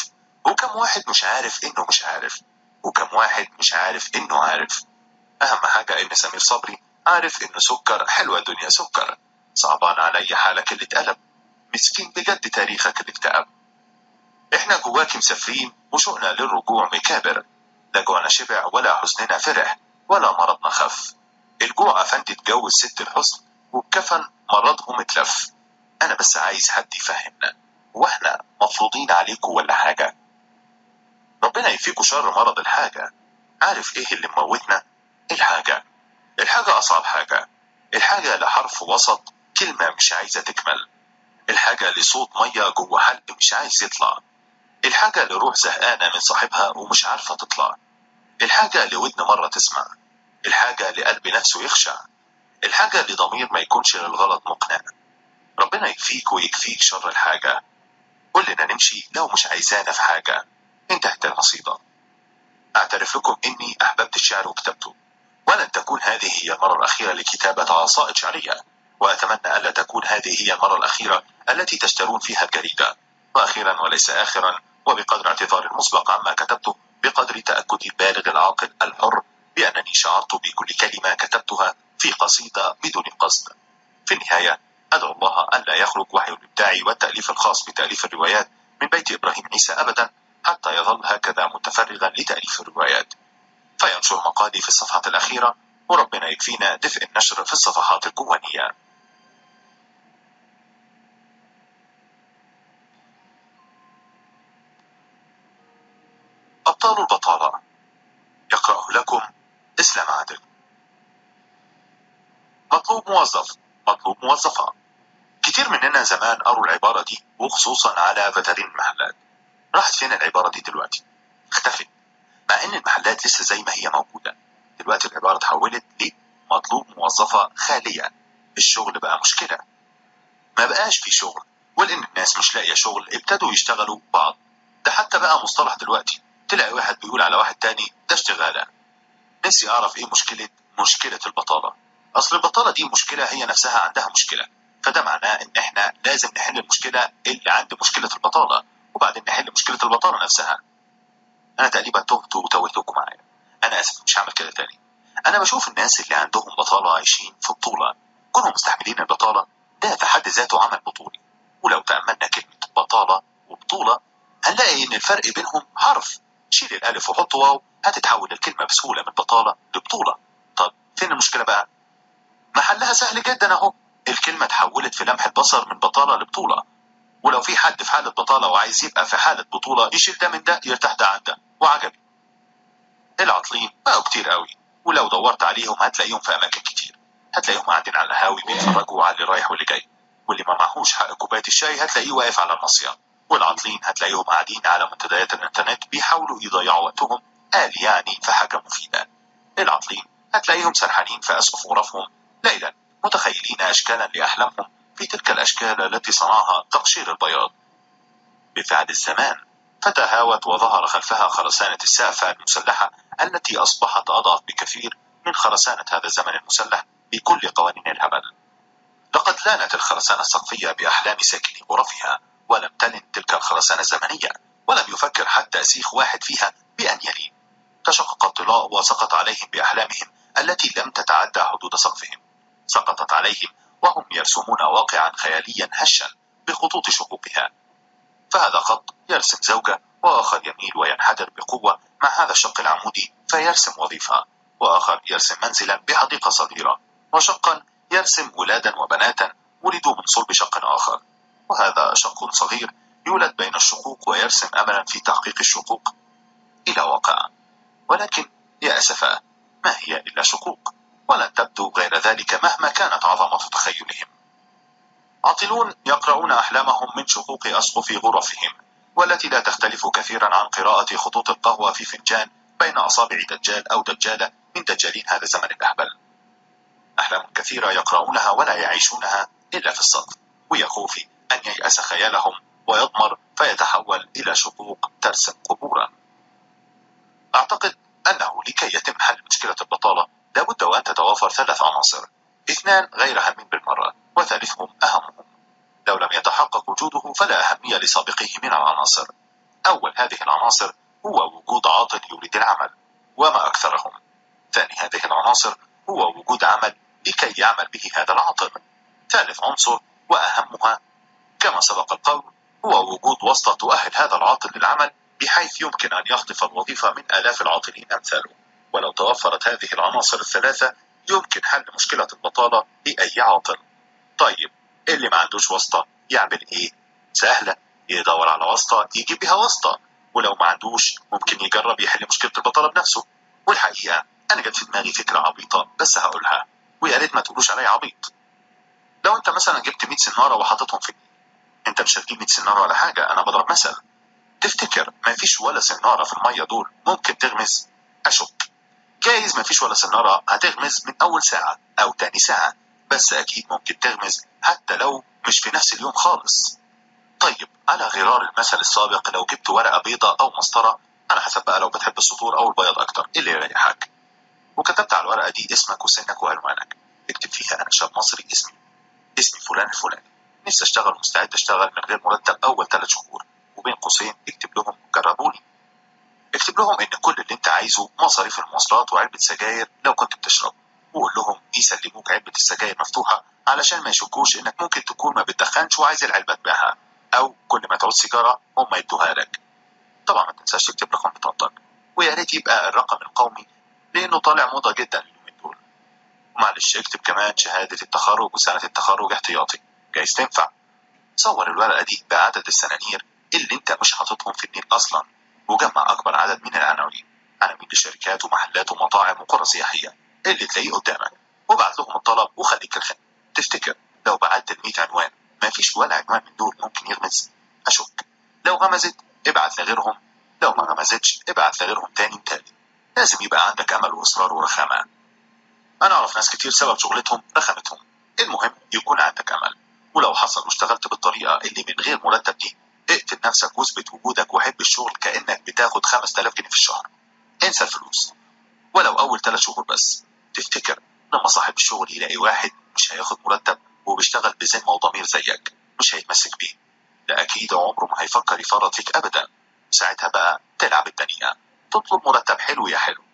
[SPEAKER 2] وكم واحد مش عارف إنه مش عارف وكم واحد مش عارف إنه عارف أهم حاجة إن سمير صبري عارف إنه سكر حلوة دنيا سكر صعبان علي حالك اللي اتقلب مسكين بجد تاريخك اللي اكتئب احنا جواك مسافرين وشوقنا للرجوع مكابر لا جوعنا شبع ولا حزننا فرح ولا مرضنا خف الجوع افندي اتجوز ست الحزن وبكفن مرضهم اتلف انا بس عايز حد يفهمنا واحنا مفروضين عليكم ولا حاجة ربنا يفيكوا شر مرض الحاجة عارف ايه اللي مموتنا الحاجة الحاجة اصعب حاجة الحاجة لحرف وسط كلمة مش عايزة تكمل الحاجة لصوت مية جوه حلق مش عايز يطلع الحاجة لروح زهقانة من صاحبها ومش عارفة تطلع الحاجة لودن مرة تسمع الحاجة لقلب نفسه يخشع الحاجة لضمير ما يكونش للغلط مقنع ربنا يكفيك ويكفيك شر الحاجة كلنا نمشي لو مش عايزانا في حاجة انتهت القصيدة أعترف لكم إني أحببت الشعر وكتبته ولن تكون هذه هي المرة الأخيرة لكتابة عصائد شعرية وأتمنى ألا تكون هذه هي المرة الأخيرة التي تشترون فيها الجريدة وأخيرا وليس آخرا وبقدر اعتذار المسبق عما كتبته بقدر تأكدي البالغ العاقل الحر بأنني شعرت بكل كلمة كتبتها في قصيدة بدون قصد في النهاية أدعو الله ألا يخرج وحي الإبداع والتأليف الخاص بتأليف الروايات من بيت إبراهيم عيسى أبدا حتى يظل هكذا متفرغا لتأليف الروايات فينشر مقالي في الصفحة الأخيرة وربنا يكفينا دفء النشر في الصفحات الجوانية أبطال البطالة يقرأه لكم إسلام عادل مطلوب موظف مطلوب موظفة كتير مننا زمان قروا العبارة دي وخصوصا على فترين المحلات راحت فين العبارة دي دلوقتي اختفت مع ان المحلات لسه زي ما هي موجودة دلوقتي العبارة اتحولت لمطلوب موظفة خالية الشغل بقى مشكلة ما بقاش في شغل ولان الناس مش لاقية شغل ابتدوا يشتغلوا بعض ده حتى بقى مصطلح دلوقتي تلاقي واحد بيقول على واحد تاني ده اشتغالة نفسي اعرف ايه مشكلة مشكلة البطالة اصل البطالة دي مشكلة هي نفسها عندها مشكلة فده معناه ان احنا لازم نحل المشكلة اللي عند مشكلة البطالة وبعدين نحل مشكلة البطالة نفسها انا تقريبا تهت وتوهتكم معايا انا اسف مش هعمل كده تاني انا بشوف الناس اللي عندهم بطالة عايشين في بطولة كونهم مستحملين البطالة ده في حد ذاته عمل بطولي ولو تأملنا كلمة بطالة وبطولة هنلاقي ان الفرق بينهم حرف شيل الالف وحط واو هتتحول الكلمة بسهولة من بطالة لبطولة طب فين المشكلة بقى محلها سهل جدا اهو الكلمة اتحولت في لمح البصر من بطالة لبطولة ولو في حد في حالة بطالة وعايز يبقى في حالة بطولة يشيل ده من ده يرتاح ده عن ده وعجبي العاطلين بقوا كتير قوي ولو دورت عليهم هتلاقيهم في أماكن كتير هتلاقيهم قاعدين على القهاوي بيتفرجوا على اللي رايح واللي جاي واللي ما معهوش حق كوباية الشاي هتلاقيه واقف على الناصية والعاطلين هتلاقيهم قاعدين على منتديات الانترنت بيحاولوا يضيعوا وقتهم قال يعني في حاجة مفيدة العاطلين هتلاقيهم سرحانين في أسقف غرفهم ليلا متخيلين أشكالا لأحلامهم في تلك الأشكال التي صنعها تقشير البياض بفعل الزمان فتهاوت وظهر خلفها خرسانة السقف المسلحة التي أصبحت أضعف بكثير من خرسانة هذا الزمن المسلح بكل قوانين الهبل لقد لانت الخرسانة السقفية بأحلام ساكني غرفها ولم تلن تلك الخرسانة الزمنية ولم يفكر حتى سيخ واحد فيها بأن يلين تشقق الطلاء وسقط عليهم بأحلامهم التي لم تتعدى حدود سقفهم سقطت عليهم وهم يرسمون واقعا خياليا هشا بخطوط شقوقها فهذا خط يرسم زوجة وآخر يميل وينحدر بقوة مع هذا الشق العمودي فيرسم وظيفة وآخر يرسم منزلا بحديقة صغيرة وشقا يرسم ولادا وبناتا ولدوا من صلب شق آخر وهذا شق صغير يولد بين الشقوق ويرسم أملا في تحقيق الشقوق إلى واقع ولكن يا أسفا ما هي إلا شقوق ولن تبدو غير ذلك مهما كانت عظمة تخيلهم عاطلون يقرؤون أحلامهم من شقوق أسقف غرفهم والتي لا تختلف كثيرا عن قراءة خطوط القهوة في فنجان بين أصابع دجال أو دجالة من دجالين هذا الزمن الأهبل أحلام كثيرة يقرؤونها ولا يعيشونها إلا في السقف ويخوف أن ييأس خيالهم ويضمر فيتحول إلى شقوق ترسم قبورا أعتقد أنه لكي يتم حل مشكلة البطالة لابد وأن تتوافر ثلاث عناصر اثنان غير هامين بالمرة وثالثهم أهمهم لو لم يتحقق وجوده فلا أهمية لسابقه من العناصر أول هذه العناصر هو وجود عاطل يريد العمل وما أكثرهم ثاني هذه العناصر هو وجود عمل لكي يعمل به هذا العاطل ثالث عنصر وأهمها كما سبق القول هو وجود وسطة تؤهل هذا العاطل للعمل بحيث يمكن أن يخطف الوظيفة من آلاف العاطلين أمثاله ولو توفرت هذه العناصر الثلاثة يمكن حل مشكلة البطالة لأي عاطل طيب اللي ما عندوش واسطة يعمل إيه؟ سهلة يدور على واسطة يجيب بها واسطة ولو ما عندوش ممكن يجرب يحل مشكلة البطالة بنفسه والحقيقة أنا جت في دماغي فكرة عبيطة بس هقولها ويا ريت ما تقولوش عليا عبيط لو أنت مثلا جبت 100 سنارة وحطيتهم في النيل أنت مش هتجيب 100 سنارة ولا حاجة أنا بضرب مثل تفتكر ما فيش ولا سنارة في المية دول ممكن تغمز أشك جايز ما فيش ولا سنارة هتغمز من أول ساعة أو تاني ساعة بس أكيد ممكن تغمز حتى لو مش في نفس اليوم خالص طيب على غرار المثل السابق لو جبت ورقة بيضة أو مسطرة على حسب بقى لو بتحب السطور أو البيض أكتر اللي يريحك وكتبت على الورقة دي اسمك وسنك وعنوانك اكتب فيها أنا شاب مصري اسمي اسمي فلان الفلاني نفسي أشتغل ومستعد أشتغل من غير مرتب أول ثلاث شهور وبين قوسين اكتب لهم جربوني اكتب لهم ان كل اللي انت عايزه مصاريف المواصلات وعلبة سجاير لو كنت بتشرب وقول لهم يسلموك علبة السجاير مفتوحة علشان ما يشكوش انك ممكن تكون ما بتدخنش وعايز العلبة تبيعها او كل ما تعوز سيجارة هم يدوها لك طبعا ما تنساش تكتب رقم بطاقتك ويا ريت يبقى الرقم القومي لانه طالع موضة جدا اليومين دول ومعلش اكتب كمان شهادة التخرج وسنة التخرج احتياطي جايز تنفع صور الورقة دي بعدد السنانير اللي انت مش حاططهم في النيل اصلا وجمع اكبر عدد من العناوين عناوين لشركات ومحلات ومطاعم وقرى سياحيه اللي تلاقيه قدامك وابعت لهم الطلب وخليك الخير تفتكر لو بعت ال 100 عنوان ما فيش ولا عنوان من دول ممكن يغمز اشك لو غمزت ابعت لغيرهم لو ما غمزتش ابعت لغيرهم تاني وتالت لازم يبقى عندك امل واصرار ورخامه انا اعرف ناس كتير سبب شغلتهم رخامتهم المهم يكون عندك امل ولو حصل واشتغلت بالطريقه اللي من غير مرتب دي اقتل نفسك واثبت وجودك وحب الشغل كانك بتاخد 5000 جنيه في الشهر انسى الفلوس ولو اول ثلاث شهور بس تفتكر لما صاحب الشغل يلاقي واحد مش هياخد مرتب وبيشتغل بذمه وضمير زيك مش هيتمسك بيه ده اكيد عمره ما هيفكر يفرط فيك ابدا ساعتها بقى تلعب الدنيا تطلب مرتب حلو يا حلو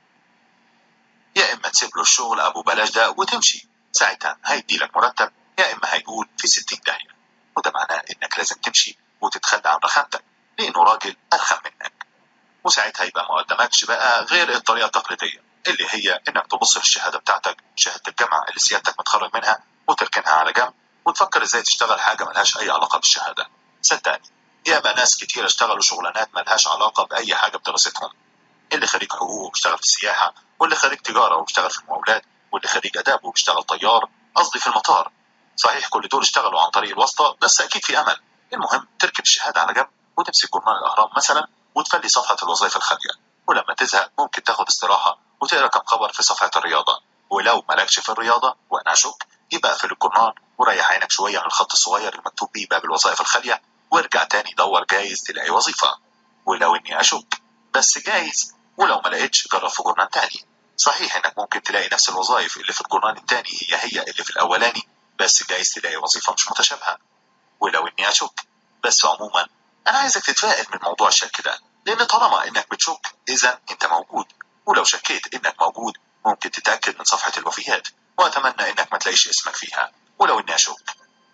[SPEAKER 2] يا اما تسيب له الشغل ابو بلاش ده وتمشي ساعتها هيدي لك مرتب يا اما هيقول في 60 داهيه وده معناه انك لازم تمشي وتتخلى عن رخامتك لانه راجل ارخم منك وساعتها يبقى ما قدامكش بقى غير الطريقه التقليديه اللي هي انك تبص في الشهاده بتاعتك شهاده الجامعه اللي سيادتك متخرج منها وتركنها على جنب وتفكر ازاي تشتغل حاجه ملهاش اي علاقه بالشهاده صدقني ياما ناس كتير اشتغلوا شغلانات ملهاش علاقه باي حاجه بدراستهم اللي خريج حقوق وبيشتغل في السياحه واللي خريج تجاره وبيشتغل في المقاولات واللي خريج اداب وبيشتغل طيار قصدي في المطار صحيح كل دول اشتغلوا عن طريق الواسطه بس اكيد في امل المهم تركب الشهاده على جنب وتمسك جورنال الاهرام مثلا وتفلي صفحه الوظائف الخاليه ولما تزهق ممكن تاخد استراحه وتقرا كم خبر في صفحه الرياضه ولو مالكش في الرياضه وانا اشك يبقى اقفل الجورنال وريح عينك شويه من الخط الصغير المكتوب بيه باب الوظائف الخاليه وارجع تاني دور جايز تلاقي وظيفه ولو اني اشك بس جايز ولو ما لقيتش جرب في جورنال تاني صحيح انك ممكن تلاقي نفس الوظائف اللي في الجورنال التاني هي هي اللي في الاولاني بس جايز تلاقي وظيفه مش متشابهه ولو اني اشك بس عموما انا عايزك تتفائل من موضوع الشك ده لان طالما انك بتشك اذا انت موجود ولو شكيت انك موجود ممكن تتاكد من صفحه الوفيات واتمنى انك ما تلاقيش اسمك فيها ولو اني اشك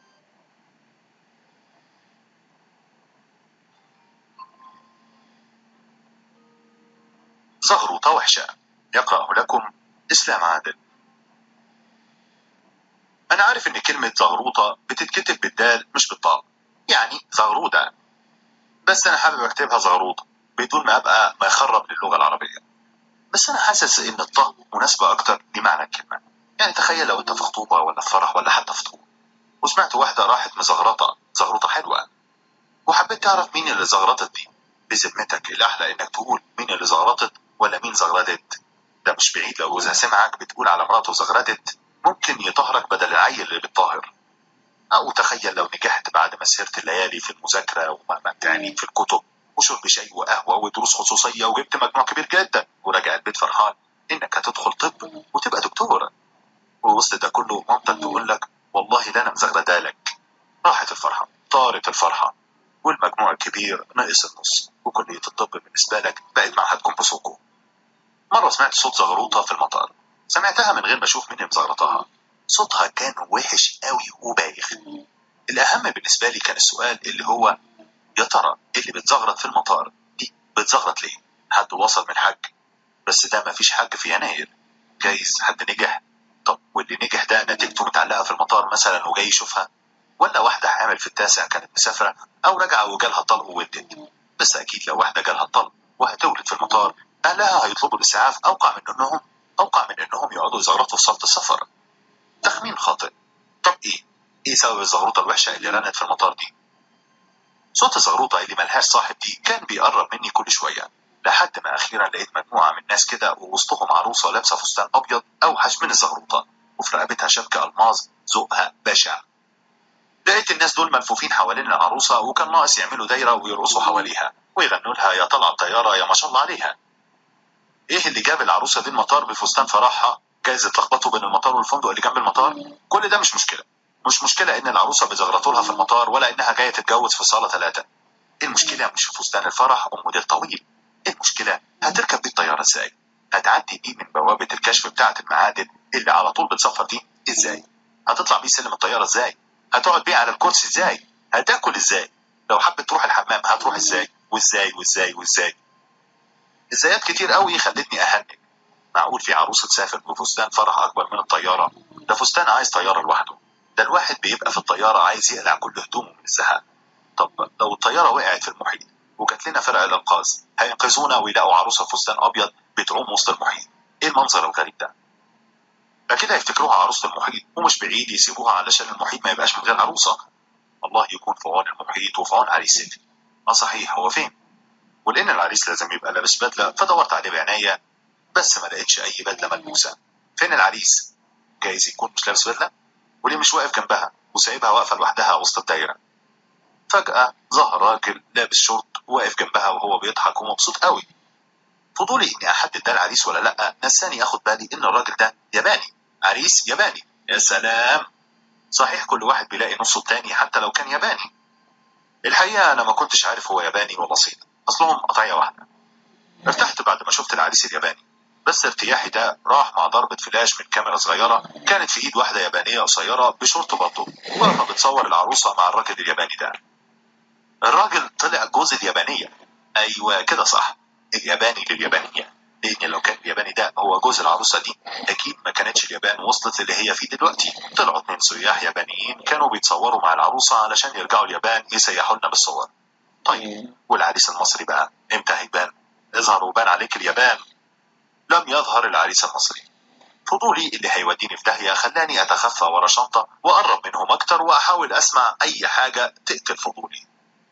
[SPEAKER 2] زغروطة وحشة يقرأه لكم إسلام عادل أنا عارف إن كلمة زغروطة بتتكتب بالدال مش بالطاء يعني زغرودة بس أنا حابب أكتبها زغروطة بدون ما أبقى ما يخرب للغة العربية بس أنا حاسس إن الطاء مناسبة أكتر لمعنى الكلمة يعني تخيل لو أنت في خطوبة ولا في فرح ولا حتى في طول وسمعت واحدة راحت مزغرطة زغروطة حلوة وحبيت تعرف مين اللي زغرطت دي بذمتك الأحلى إنك تقول مين اللي زغرطت ولا مين زغردت ده مش بعيد لو جوزها سمعك بتقول على مراته زغردت ممكن يطهرك بدل العيل اللي بتطهر أو تخيل لو نجحت بعد ما سهرت الليالي في المذاكرة وما يعني في الكتب وشرب شاي وقهوة ودروس خصوصية وجبت مجموع كبير جدا وراجع البيت فرحان إنك هتدخل طب وتبقى دكتور ووسط ده كله مامتك تقول لك والله لا أنا مزغردة لك راحت الفرحة طارت الفرحة
[SPEAKER 3] والمجموع الكبير ناقص النص وكلية الطب بالنسبة لك بقت معهد كومبوسوكو مرة سمعت صوت زغروطة في المطار سمعتها من غير ما أشوف مين مزغرطها صوتها كان وحش قوي وبايخ الأهم بالنسبة لي كان السؤال اللي هو يا ترى اللي بتزغرط في المطار دي بتزغرط ليه؟ حد وصل من الحج بس ده مفيش حج في يناير جايز حد نجح طب واللي نجح ده نتيجته متعلقة في المطار مثلا وجاي يشوفها ولا واحدة حامل في التاسع كانت مسافرة أو راجعة وجالها طلق وولدت بس أكيد لو واحدة جالها الطلق وهتولد في المطار أهلها هيطلبوا الإسعاف أوقع من إنهم أوقع من إنهم يقعدوا يزغرطوا في صالة السفر تخمين خاطئ طب إيه؟ إيه سبب الزغروطة الوحشة اللي رنت في المطار دي؟ صوت الزغروطة اللي ملهاش صاحب دي كان بيقرب مني كل شوية لحد ما أخيرا لقيت مجموعة من الناس كده ووسطهم عروسة لابسة فستان أبيض أوحش من الزغروطة وفي رقبتها شبكة ألماظ ذوقها بشع لقيت الناس دول ملفوفين حوالين العروسة وكان ناقص يعملوا دايرة ويرقصوا حواليها ويغنوا لها يا طلع الطيارة يا ما شاء الله عليها ايه اللي جاب العروسة دي المطار بفستان فرحها جايز اتلخبطوا بين المطار والفندق اللي جنب المطار كل ده مش مشكلة مش مشكلة ان العروسة بيزغرطوا لها في المطار ولا انها جاية تتجوز في صالة ثلاثة المشكلة مش في فستان الفرح او موديل طويل المشكلة هتركب بيه الطيارة ازاي هتعدي بيه من بوابة الكشف بتاعة المعادن اللي على طول بتسفر دي ازاي هتطلع بيه سلم الطيارة ازاي هتقعد بيه على الكرسي ازاي هتاكل ازاي لو حبت تروح الحمام هتروح ازاي وازاي وازاي وازاي ازايات كتير قوي خلتني اهنج معقول في عروسه تسافر بفستان فرح اكبر من الطياره ده فستان عايز طياره لوحده ده الواحد بيبقى في الطياره عايز يقلع كل هدومه من الزهق طب لو الطياره وقعت في المحيط وجات لنا فرق الانقاذ هينقذونا ويلاقوا عروسه فستان ابيض بتعوم وسط المحيط ايه المنظر الغريب ده اكيد هيفتكروها عروسه المحيط ومش بعيد يسيبوها علشان المحيط ما يبقاش من غير عروسه الله يكون في عون المحيط وفي عون عريسك اه صحيح هو فين ولان العريس لازم يبقى لابس بدله فدورت عليه بعناية بس ما لقيتش اي بدله ملبوسه فين العريس جايز يكون مش لابس بدله وليه مش واقف جنبها وسايبها واقفه لوحدها وسط الدايره فجاه ظهر راجل لابس شورت واقف جنبها وهو بيضحك ومبسوط قوي فضولي اني احدد ده العريس ولا لا نساني اخد بالي ان الراجل ده ياباني عريس ياباني يا سلام صحيح كل واحد بيلاقي نصه التاني حتى لو كان ياباني الحقيقه انا ما كنتش عارف هو ياباني ولا صيني اصلهم قطعيه واحده ارتحت بعد ما شفت العريس الياباني بس ارتياحي ده راح مع ضربة فلاش من كاميرا صغيرة كانت في ايد واحدة يابانية قصيرة بشورت برضه واقفة بتصور العروسة مع الراجل الياباني ده الراجل طلع جوز اليابانية ايوه كده صح الياباني لليابانية لان لو كان الياباني ده هو جوز العروسة دي اكيد ما كانتش اليابان وصلت للي هي فيه دلوقتي طلعوا اتنين سياح يابانيين كانوا بيتصوروا مع العروسة علشان يرجعوا اليابان يسيحوا لنا بالصور طيب والعريس المصري بقى امتى هيبان اظهر وبان عليك اليابان لم يظهر العريس المصري فضولي اللي هيوديني في داهية خلاني أتخفى ورا شنطة وأقرب منهم أكتر وأحاول أسمع أي حاجة تقتل فضولي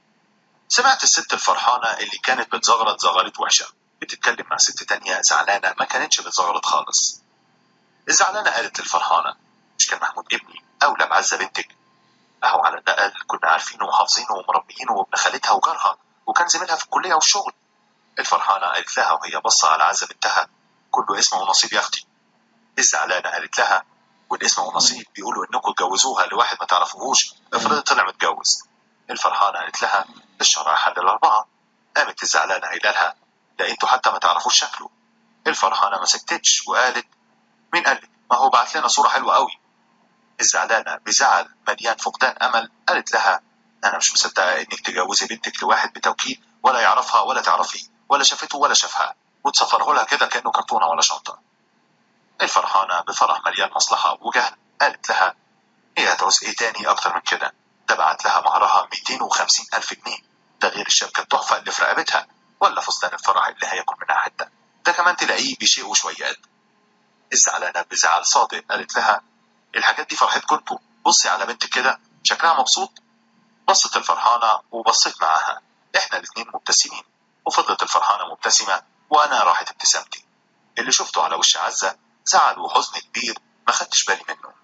[SPEAKER 3] سمعت الست الفرحانة اللي كانت بتزغرط زغرت وحشة بتتكلم مع ست تانية زعلانة ما كانتش بتزغرط خالص الزعلانة قالت للفرحانة مش كان محمود ابني أولى بعزة بنتك أهو على الأقل كنا عارفينه وحافظينه ومربيينه وابن خالتها وجارها وكان زميلها في الكلية والشغل الفرحانة قالت لها وهي بصة على عزة بنتها كله اسمه ونصيب يا أختي الزعلانة قالت لها والاسم ونصيب بيقولوا إنكم تجوزوها لواحد ما تعرفوهوش افرض طلع متجوز الفرحانة قالت لها الشرع حد الأربعة قامت الزعلانة قايلة لها ده انتوا حتى ما تعرفوش شكله الفرحانة ما سكتتش وقالت مين قال لك ما هو بعت لنا صورة حلوة قوي الزعلانة بزعل مليان فقدان أمل قالت لها أنا مش مصدقة إنك تجوزي بنتك لواحد بتوكيد ولا يعرفها ولا تعرفيه ولا شافته ولا شافها وتسفره لها كده كأنه كرتونة ولا شنطة الفرحانة بفرح مليان مصلحة وجهل قالت لها هي هتعوز إيه تاني أكتر من كده ده بعت لها مهرها 250 ألف جنيه ده غير الشبكة التحفة اللي في رقبتها ولا فستان الفرح اللي هياكل منها حتة ده كمان تلاقيه بشيء وشويات الزعلانة بزعل صادق قالت لها الحاجات دي فرحتكم انتوا بصي على بنتك كده شكلها مبسوط بصت الفرحانة وبصيت معاها احنا الاتنين مبتسمين وفضلت الفرحانة مبتسمة وانا راحت ابتسامتي اللي شفته على وش عزة زعل وحزن كبير ما خدتش بالي منه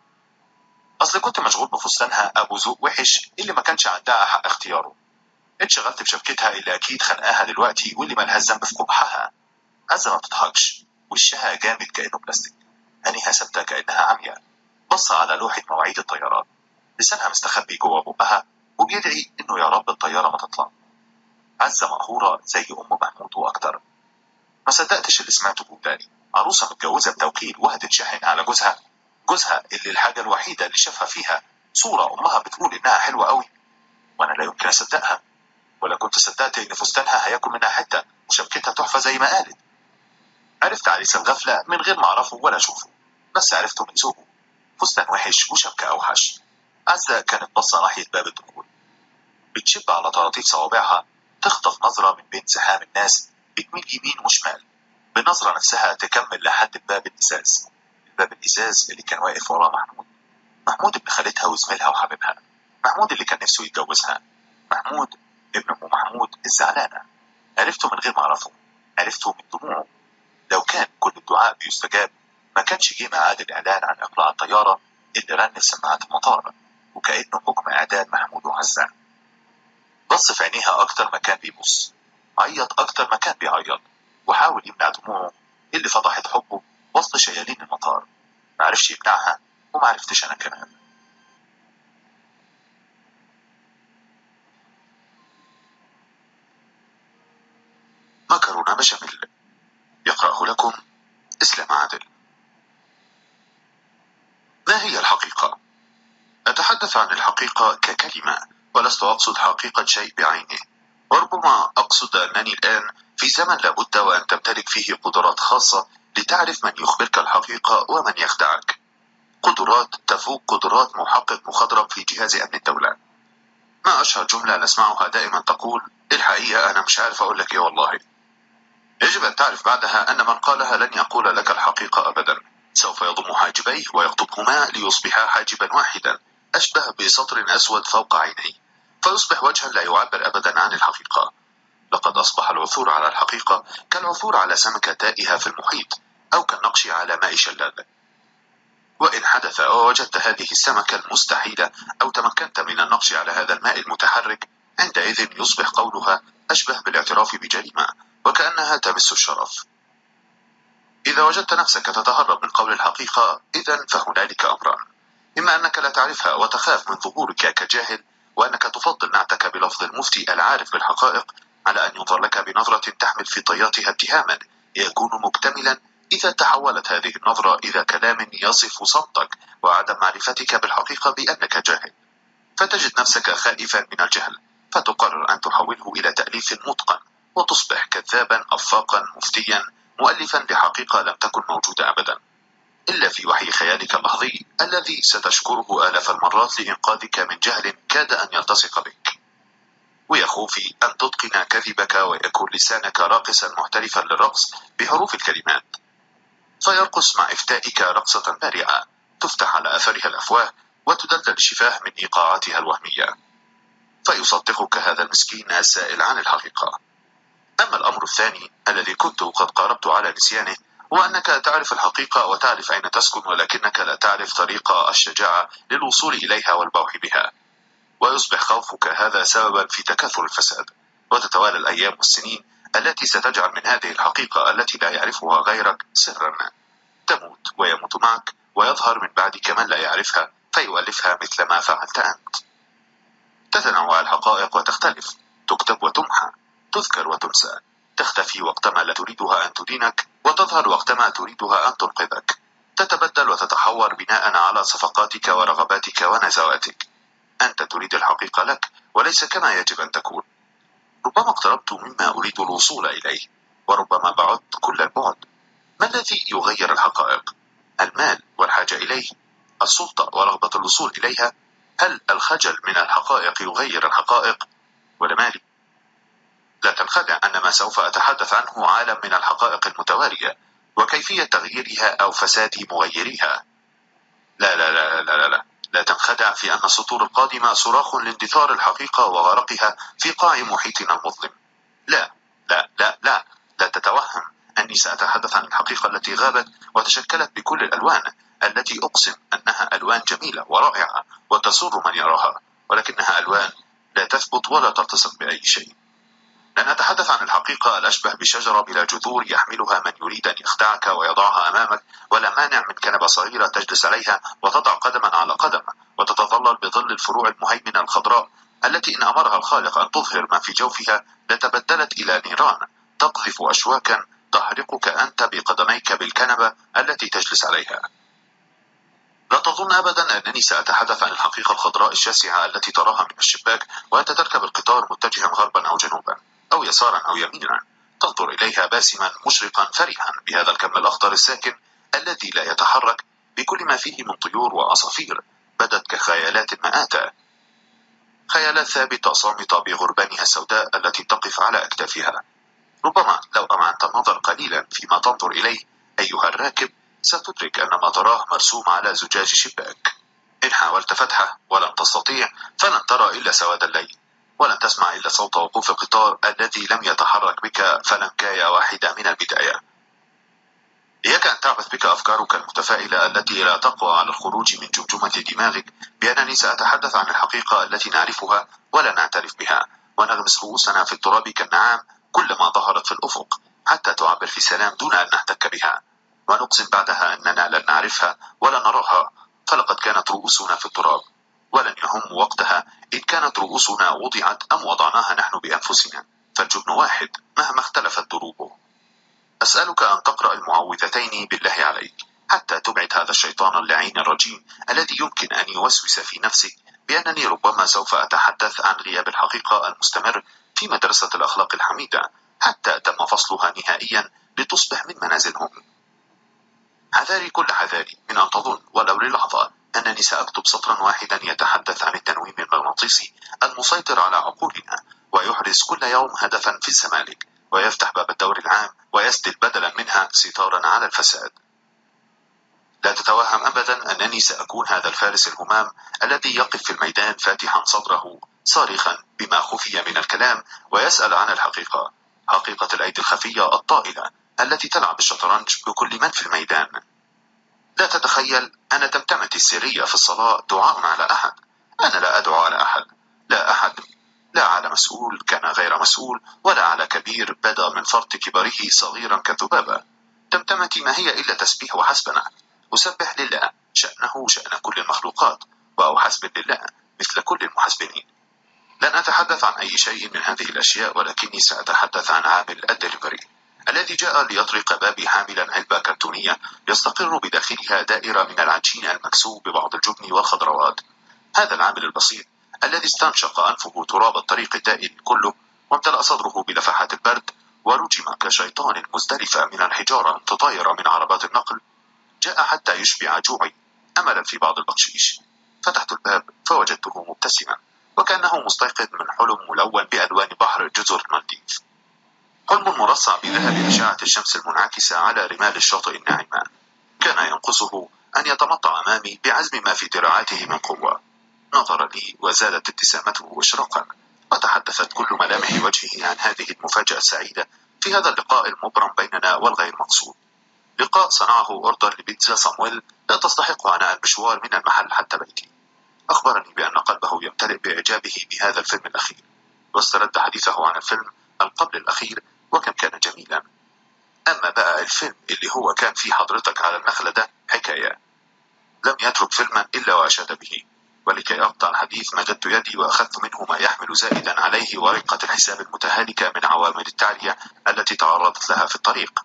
[SPEAKER 3] اصل كنت مشغول بفستانها ابو ذوق وحش اللي ما كانش عندها حق اختياره اتشغلت بشبكتها اللي اكيد خانقاها دلوقتي واللي مالهاش ذنب في قبحها عزة ما بتضحكش وشها جامد كانه بلاستيك عينيها ثابته كانها عمياء بص على لوحه مواعيد الطيران لسانها مستخبي جوه بقها
[SPEAKER 2] وبيدعي إنه يا رب الطيارة ما تطلع عزة مقهورة زي أم محمود وأكتر ما صدقتش اللي سمعته بوداني عروسة متجوزة بتوكيل وهدت شاحن على جوزها جوزها اللي الحاجة الوحيدة اللي شافها فيها صورة أمها بتقول إنها حلوة قوي وأنا لا يمكن أصدقها ولا كنت صدقت إن فستانها هياكل منها حتة وشبكتها تحفة زي ما قالت عرفت عريس الغفلة من غير ما أعرفه ولا أشوفه بس عرفته من ذوقه فستان وحش وشبكة أوحش عزة كانت باصة ناحية باب الدخول بتشب على طراطيف صوابعها تخطف نظرة من بين زحام الناس بتميل يمين وشمال بالنظرة نفسها تكمل لحد باب الإزاز الباب الإزاز اللي كان واقف وراه محمود محمود ابن خالتها وزميلها وحبيبها محمود اللي كان نفسه يتجوزها محمود ابن ام محمود الزعلانة عرفته من غير ما أعرفه عرفته من دموعه لو كان كل الدعاء بيستجاب ما كانش جه ميعاد الإعلان عن إقلاع الطيارة اللي رن في سماعات المطار وكأنه حكم إعدام محمود وعزة بص في عينيها أكتر ما كان بيبص عيط أكتر ما كان بيعيط وحاول يمنع دموعه اللي فضحت حبه وسط شيالين المطار معرفش يمنعها ومعرفتش أنا كمان مكرونة بشاميل يقرأه لكم إسلام عادل ما هي الحقيقة؟ أتحدث عن الحقيقة ككلمة ولست أقصد حقيقة شيء بعينه وربما أقصد أنني الآن في زمن لابد وأن تمتلك فيه قدرات خاصة لتعرف من يخبرك الحقيقة ومن يخدعك قدرات تفوق قدرات محقق مخضرم في جهاز أمن الدولة ما أشهر جملة نسمعها دائما تقول الحقيقة أنا مش عارف أقول لك إيه والله يجب أن تعرف بعدها أن من قالها لن يقول لك الحقيقة أبدا سوف يضم حاجبيه ويقطبهما ليصبحا حاجبا واحدا أشبه بسطر أسود فوق عينيه فيصبح وجها لا يعبر أبدا عن الحقيقة لقد أصبح العثور على الحقيقة كالعثور على سمكة تائهة في المحيط أو كالنقش على ماء شلال وإن حدث ووجدت هذه السمكة المستحيلة أو تمكنت من النقش على هذا الماء المتحرك عندئذ يصبح قولها أشبه بالاعتراف بجريمة وكأنها تمس الشرف إذا وجدت نفسك تتهرب من قول الحقيقة إذا فهنالك أمران إما أنك لا تعرفها وتخاف من ظهورك كجاهل وأنك تفضل نعتك بلفظ المفتي العارف بالحقائق على أن ينظر لك بنظرة تحمل في طياتها اتهاما يكون مكتملا إذا تحولت هذه النظرة إلى كلام يصف صمتك وعدم معرفتك بالحقيقة بأنك جاهل فتجد نفسك خائفا من الجهل فتقرر أن تحوله إلى تأليف متقن وتصبح كذابا أفاقا مفتيا مؤلفا لحقيقة لم تكن موجودة أبدا إلا في وحي خيالك اللحظي الذي ستشكره آلاف المرات لإنقاذك من جهل كاد أن يلتصق بك ويا خوفي أن تتقن كذبك ويكون لسانك راقصا محترفا للرقص بحروف الكلمات فيرقص مع إفتائك رقصة بارعة تفتح على أثرها الأفواه وتدلدل الشفاه من إيقاعاتها الوهمية فيصدقك هذا المسكين السائل عن الحقيقة أما الأمر الثاني الذي كنت قد قاربت على نسيانه هو أنك تعرف الحقيقة وتعرف أين تسكن ولكنك لا تعرف طريق الشجاعة للوصول إليها والبوح بها ويصبح خوفك هذا سببا في تكاثر الفساد وتتوالى الأيام والسنين التي ستجعل من هذه الحقيقة التي لا يعرفها غيرك سرا تموت ويموت معك ويظهر من بعدك من لا يعرفها فيؤلفها مثل ما فعلت أنت تتنوع الحقائق وتختلف تكتب وتمحى تذكر وتنسى تختفي وقتما لا تريدها أن تدينك وتظهر وقتما تريدها أن تنقذك تتبدل وتتحور بناء على صفقاتك ورغباتك ونزواتك أنت تريد الحقيقة لك وليس كما يجب أن تكون ربما اقتربت مما أريد الوصول إليه وربما بعدت كل البعد ما الذي يغير الحقائق؟ المال والحاجة إليه السلطة ورغبة الوصول إليها هل الخجل من الحقائق يغير الحقائق ولا مالي؟ لا تنخدع أن ما سوف أتحدث عنه عالم من الحقائق المتوالية وكيفية تغييرها أو فساد مغيريها لا لا لا لا لا, لا. لا تنخدع في أن السطور القادمة صراخ لاندثار الحقيقة وغرقها في قاع محيطنا المظلم لا لا لا لا لا تتوهم أني سأتحدث عن الحقيقة التي غابت وتشكلت بكل الألوان التي أقسم أنها ألوان جميلة ورائعة وتسر من يراها ولكنها ألوان لا تثبت ولا تلتصق بأي شيء لن أتحدث عن الحقيقة الأشبه بشجرة بلا جذور يحملها من يريد أن يخدعك ويضعها أمامك ولا مانع من كنبة صغيرة تجلس عليها وتضع قدما على قدم وتتظلل بظل الفروع المهيمنة الخضراء التي إن أمرها الخالق أن تظهر ما في جوفها لتبدلت إلى نيران تقذف أشواكا تحرقك أنت بقدميك بالكنبة التي تجلس عليها لا تظن أبدا أنني سأتحدث عن الحقيقة الخضراء الشاسعة التي تراها من الشباك وأنت تركب القطار متجها غربا أو جنوبا أو يسارا أو يمينا تنظر إليها باسما مشرقا فرحا بهذا الكم الأخضر الساكن الذي لا يتحرك بكل ما فيه من طيور وعصافير بدت كخيالات مآتة خيالات ثابتة صامتة بغربانها السوداء التي تقف على أكتافها ربما لو أمعنت النظر قليلا فيما تنظر إليه أيها الراكب ستدرك أن ما تراه مرسوم على زجاج شباك إن حاولت فتحه ولن تستطيع فلن ترى إلا سواد الليل ولن تسمع إلا صوت وقوف القطار الذي لم يتحرك بك فلنكاية واحدة من البداية إياك أن تعبث بك أفكارك المتفائلة التي لا تقوى على الخروج من جمجمة دماغك بأنني سأتحدث عن الحقيقة التي نعرفها ولا نعترف بها ونغمس رؤوسنا في التراب كالنعام كلما ظهرت في الأفق حتى تعبر في سلام دون أن نحتك بها ونقسم بعدها أننا لن نعرفها ولا نراها فلقد كانت رؤوسنا في التراب ولن يهم وقتها إن كانت رؤوسنا وضعت أم وضعناها نحن بأنفسنا فالجبن واحد مهما اختلفت دروبه أسألك أن تقرأ المعوذتين بالله عليك حتى تبعد هذا الشيطان اللعين الرجيم الذي يمكن أن يوسوس في نفسك بأنني ربما سوف أتحدث عن غياب الحقيقة المستمر في مدرسة الأخلاق الحميدة حتى تم فصلها نهائيا لتصبح من منازلهم حذاري كل حذاري من أن تظن ولو للحظة أنني سأكتب سطرا واحدا يتحدث عن التنويم المغناطيسي المسيطر على عقولنا ويحرز كل يوم هدفا في الزمالك ويفتح باب الدور العام ويسدل بدلا منها ستارا على الفساد لا تتوهم أبدا أنني سأكون هذا الفارس الهمام الذي يقف في الميدان فاتحا صدره صارخا بما خفي من الكلام ويسأل عن الحقيقة حقيقة الأيدي الخفية الطائلة التي تلعب الشطرنج بكل من في الميدان لا تتخيل أن تمتمتي السرية في الصلاة دعاء على أحد أنا لا أدعو على أحد لا أحد لا على مسؤول كان غير مسؤول ولا على كبير بدا من فرط كبره صغيرا كذبابة تمتمتي ما هي إلا تسبيح وحسبنا أسبح لله شأنه شأن كل المخلوقات وأحسب لله مثل كل المحسبين لن أتحدث عن أي شيء من هذه الأشياء ولكني سأتحدث عن عامل الدليفري الذي جاء ليطرق بابي حاملا علبة كرتونية يستقر بداخلها دائرة من العجين المكسوب ببعض الجبن والخضروات هذا العامل البسيط الذي استنشق أنفه تراب الطريق الدائري كله وامتلأ صدره بلفحات البرد ورجم كشيطان مزدلفة من الحجارة المتطايرة من عربات النقل جاء حتى يشبع جوعي أملا في بعض البقشيش فتحت الباب فوجدته مبتسما وكأنه مستيقظ من حلم ملون بألوان بحر جزر المالديف حلم مرصع بذهب أشعة الشمس المنعكسة على رمال الشاطئ الناعمة كان ينقصه أن يتمطى أمامي بعزم ما في ذراعاته من قوة نظر لي وزادت ابتسامته إشراقا وتحدثت كل ملامح وجهه عن هذه المفاجأة السعيدة في هذا اللقاء المبرم بيننا والغير مقصود لقاء صنعه أوردر لبيتزا صامويل لا تستحق عناء المشوار من المحل حتى بيتي أخبرني بأن قلبه يمتلئ بإعجابه بهذا الفيلم الأخير واسترد حديثه عن الفيلم القبل الأخير وكم كان جميلا أما بقى الفيلم اللي هو كان فيه حضرتك على النخلة ده حكاية لم يترك فيلما إلا وأشاد به ولكي أقطع الحديث مددت يدي وأخذت منه ما يحمل زائدا عليه ورقة الحساب المتهالكة من عوامل التعلية التي تعرضت لها في الطريق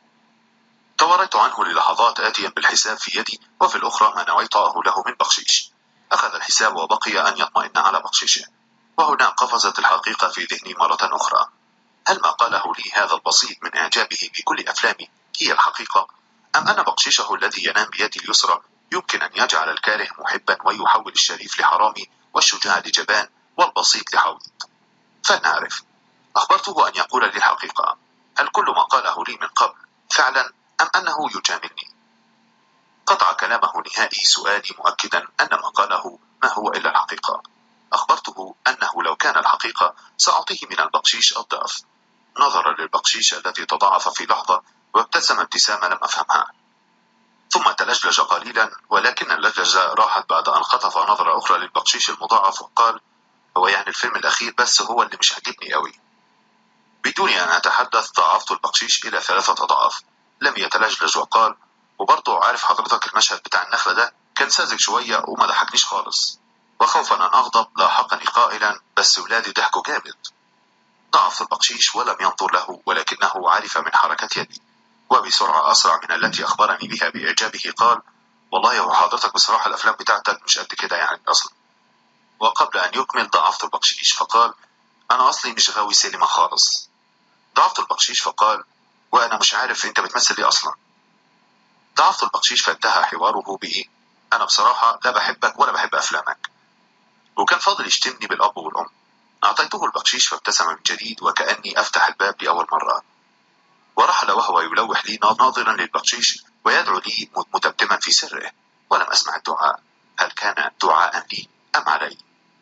[SPEAKER 2] توريت عنه للحظات آتيا بالحساب في يدي وفي الأخرى ما نويت له من بخشيش أخذ الحساب وبقي أن يطمئن على بخشيشه وهنا قفزت الحقيقة في ذهني مرة أخرى هل ما قاله لي هذا البسيط من إعجابه بكل أفلامي هي الحقيقة أم أن بقشيشه الذي ينام بيدي اليسرى يمكن أن يجعل الكاره محبا ويحول الشريف لحرامي والشجاع لجبان والبسيط لحويط فلنعرف أخبرته أن يقول لي الحقيقة هل كل ما قاله لي من قبل فعلا أم أنه يجاملني قطع كلامه نهائي سؤالي مؤكدا أن ما قاله ما هو إلا الحقيقة أخبرته أنه لو كان الحقيقة سأعطيه من البقشيش الضعف نظر للبقشيش الذي تضاعف في لحظة وابتسم ابتسامة لم أفهمها ثم تلجلج قليلا ولكن اللجلجة راحت بعد أن خطف نظرة أخرى للبقشيش المضاعف وقال هو يعني الفيلم الأخير بس هو اللي مش عجبني قوي بدون أن أتحدث ضاعفت البقشيش إلى ثلاثة أضعاف لم يتلجلج وقال وبرضه عارف حضرتك المشهد بتاع النخلة ده كان ساذج شوية وما ضحكنيش خالص وخوفا أن أغضب لاحقني قائلا بس ولادي ضحكوا جامد ضعف البقشيش ولم ينظر له ولكنه عرف من حركة يدي وبسرعة أسرع من التي أخبرني بها بإعجابه قال والله يا حضرتك بصراحة الأفلام بتاعتك مش قد كده يعني أصلا وقبل أن يكمل ضعفت البقشيش فقال أنا أصلي مش غاوي سينما خالص ضعفت البقشيش فقال وأنا مش عارف أنت بتمثل إيه أصلا ضعفت البقشيش فانتهى حواره بإيه أنا بصراحة لا بحبك ولا بحب أفلامك وكان فاضل يشتمني بالأب والأم أعطيته البقشيش فابتسم من جديد وكأني أفتح الباب لأول مرة ورحل وهو يلوح لي ناظرا للبقشيش ويدعو لي متبتما في سره ولم أسمع الدعاء هل كان دعاء لي أم علي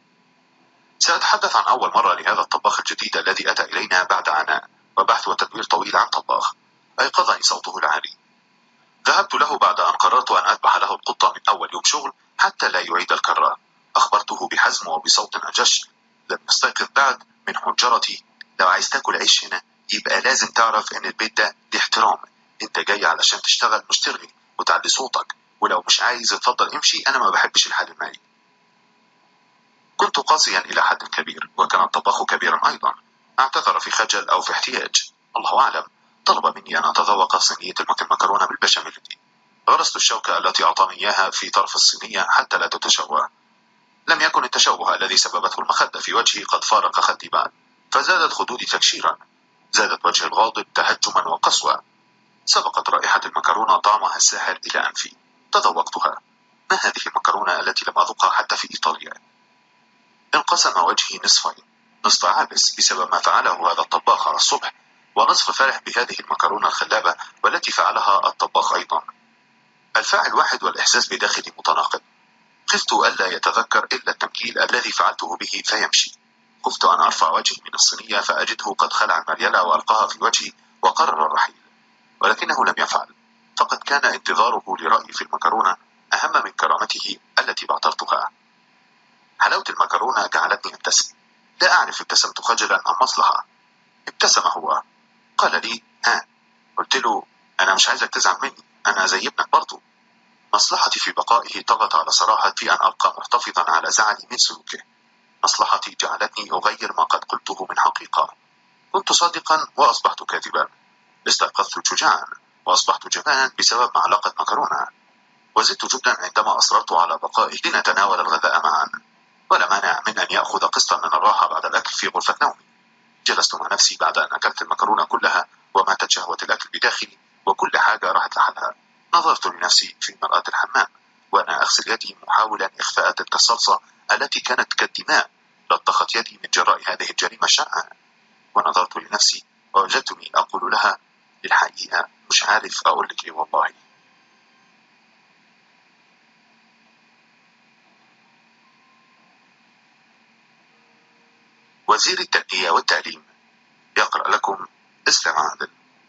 [SPEAKER 2] سأتحدث عن أول مرة لهذا الطباخ الجديد الذي أتى إلينا بعد عناء وبحث وتدوير طويل عن طباخ أيقظني صوته العالي ذهبت له بعد أن قررت أن أذبح له القطة من أول يوم شغل حتى لا يعيد الكرة أخبرته بحزم وبصوت أجش لم يستيقظ بعد من حجرتي لو عايز تاكل عيش هنا يبقى لازم تعرف ان البيت ده دي احترام انت جاي علشان تشتغل مش ترغي وتعلي صوتك ولو مش عايز اتفضل امشي انا ما بحبش الحال المالي كنت قاسيا الى حد كبير وكان الطباخ كبيرا ايضا اعتذر في خجل او في احتياج الله اعلم طلب مني ان اتذوق صينيه المكرونه بالبشاميل دي غرست الشوكه التي اعطاني اياها في طرف الصينيه حتى لا تتشوه لم يكن التشوه الذي سببته المخدة في وجهي قد فارق خدي بعد فزادت خدودي تكشيرا زادت وجه الغاضب تهجما وقسوة سبقت رائحة المكرونة طعمها الساحر إلى أنفي تذوقتها ما هذه المكرونة التي لم أذقها حتى في إيطاليا انقسم وجهي نصفين نصف عابس بسبب ما فعله هذا الطباخ على الصبح ونصف فرح بهذه المكرونة الخلابة والتي فعلها الطباخ أيضا الفاعل واحد والإحساس بداخلي متناقض خفت ألا يتذكر إلا التمكيل الذي فعلته به فيمشي خفت أن أرفع وجهي من الصينية فأجده قد خلع المريلة وألقاها في وجهي وقرر الرحيل ولكنه لم يفعل فقد كان انتظاره لرأيي في المكرونة أهم من كرامته التي بعترتها حلاوة المكرونة جعلتني أبتسم لا أعرف ابتسمت خجلا أم مصلحة ابتسم هو قال لي ها قلت له أنا مش عايزك تزعل مني أنا زي ابنك برضه مصلحتي في بقائه طغت على صراحتي أن أبقى محتفظا على زعلي من سلوكه مصلحتي جعلتني أغير ما قد قلته من حقيقة كنت صادقا وأصبحت كاذبا استيقظت شجاعا وأصبحت جبانا بسبب معلقة مكرونة وزدت جبنا عندما أصررت على بقائه لنتناول الغذاء معا ولا مانع من أن يأخذ قسطا من الراحة بعد الأكل في غرفة نومي جلست مع نفسي بعد أن أكلت المكرونة كلها وماتت شهوة الأكل بداخلي وكل حاجة راحت لحالها نظرت لنفسي في مرآة الحمام وأنا أغسل يدي محاولا إخفاء تلك الصلصة التي كانت كالدماء لطخت يدي من جراء هذه الجريمة الشنعاء ونظرت لنفسي ووجدتني أقول لها الحقيقة مش عارف أقول لك إيه والله وزير التربية والتعليم يقرأ لكم إسلام عادل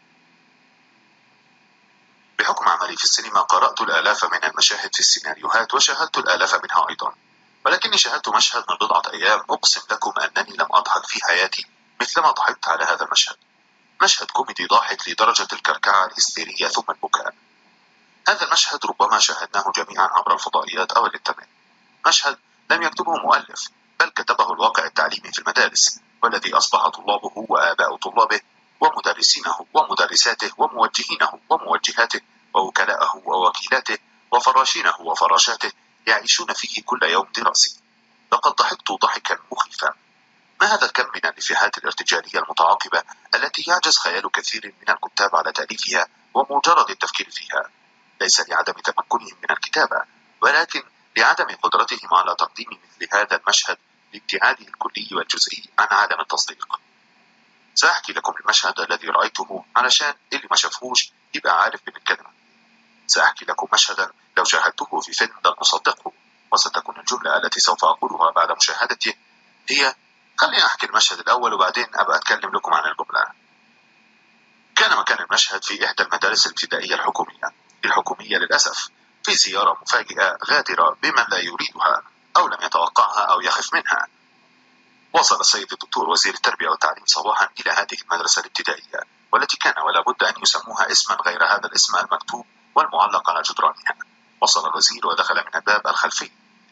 [SPEAKER 2] بحكم عملي في السينما قرأت الآلاف من المشاهد في السيناريوهات وشاهدت الآلاف منها أيضا ولكني شاهدت مشهد من بضعة أيام أقسم لكم أنني لم أضحك في حياتي مثلما ضحكت على هذا المشهد مشهد كوميدي ضاحك لدرجة الكركعة الهستيرية ثم البكاء هذا المشهد ربما شاهدناه جميعا عبر الفضائيات أو الإنترنت مشهد لم يكتبه مؤلف بل كتبه الواقع التعليمي في المدارس والذي أصبح طلابه وآباء طلابه ومدرسينه ومدرساته وموجهينه وموجهاته ووكلاءه ووكيلاته وفراشينه وفراشاته يعيشون فيه كل يوم دراسي لقد ضحكت ضحكا مخيفا ما هذا الكم من النفحات الارتجالية المتعاقبة التي يعجز خيال كثير من الكتاب على تأليفها ومجرد التفكير فيها ليس لعدم تمكنهم من الكتابة ولكن لعدم قدرتهم على تقديم مثل هذا المشهد لابتعاده الكلي والجزئي عن عالم التصديق سأحكي لكم المشهد الذي رأيته علشان اللي ما شافهوش يبقى عارف بالكلمة سأحكي لكم مشهدا لو شاهدته في فيلم لن أصدقه وستكون الجملة التي سوف أقولها بعد مشاهدته هي خليني أحكي المشهد الأول وبعدين أبقى أتكلم لكم عن الجملة كان مكان المشهد في إحدى المدارس الابتدائية الحكومية الحكومية للأسف في زيارة مفاجئة غادرة بمن لا يريدها أو لم يتوقعها أو يخف منها وصل السيد الدكتور وزير التربية والتعليم صباحا إلى هذه المدرسة الابتدائية والتي كان ولا بد أن يسموها اسما غير هذا الاسم المكتوب والمعلق على جدرانها وصل الوزير ودخل من الباب الخلفي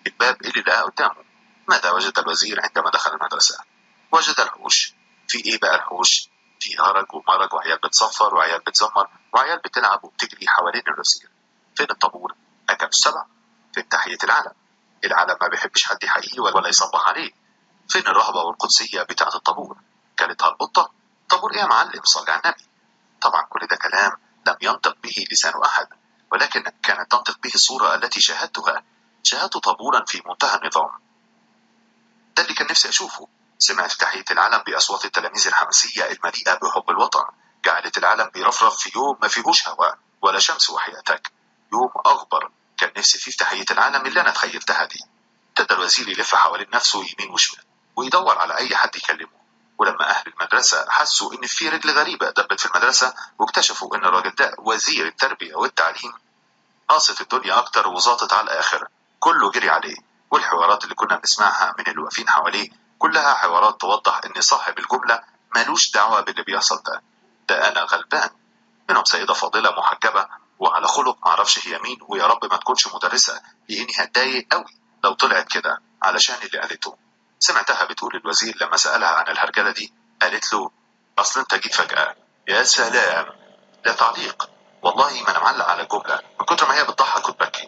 [SPEAKER 2] الباب اللي لقاه قدامه ماذا وجد الوزير عندما دخل المدرسة؟ وجد الحوش في ايه بقى الحوش؟ في هرج ومرج وعيال بتصفر وعيال بتزمر وعيال بتلعب وبتجري حوالين الوزير فين الطابور؟ أكلوا السبع فين تحية العلم؟ العلم ما بيحبش حد يحييه ولا يصبح عليه فين الرهبة والقدسية بتاعة الطابور؟ كانتها القطة؟ طابور ايه يا معلم صلي على النبي طبعا كل ده كلام لم ينطق به لسان أحد ولكن كانت تنطق به الصورة التي شاهدتها شاهدت طابورا في منتهى النظام ده اللي كان نفسي أشوفه سمعت تحية العلم بأصوات التلاميذ الحماسية المليئة بحب الوطن جعلت العلم بيرفرف في يوم ما فيهوش هواء ولا شمس وحياتك يوم أغبر كان نفسي فيه في تحية العلم اللي أنا تخيلتها دي ابتدى الوزير يلف حوالين نفسه يمين وشمال ويدور على أي حد يكلمه ولما أهل المدرسة حسوا إن في رجل غريبة دبت في المدرسة واكتشفوا إن الراجل ده وزير التربية والتعليم قاصت الدنيا أكتر وزاطت على الآخر كله جري عليه والحوارات اللي كنا بنسمعها من اللي واقفين حواليه كلها حوارات توضح إن صاحب الجملة مالوش دعوة باللي بيحصل ده ده أنا غلبان منهم سيدة فاضلة محجبة وعلى خلق معرفش هي مين ويا رب ما تكونش مدرسة لإني هتضايق قوي لو طلعت كده علشان اللي قالته سمعتها بتقول للوزير لما سألها عن الهرجلة دي قالت له أصل أنت جيت فجأة يا سلام لا تعليق والله ما أنا معلق على الجملة من كتر ما هي بتضحك وتبكي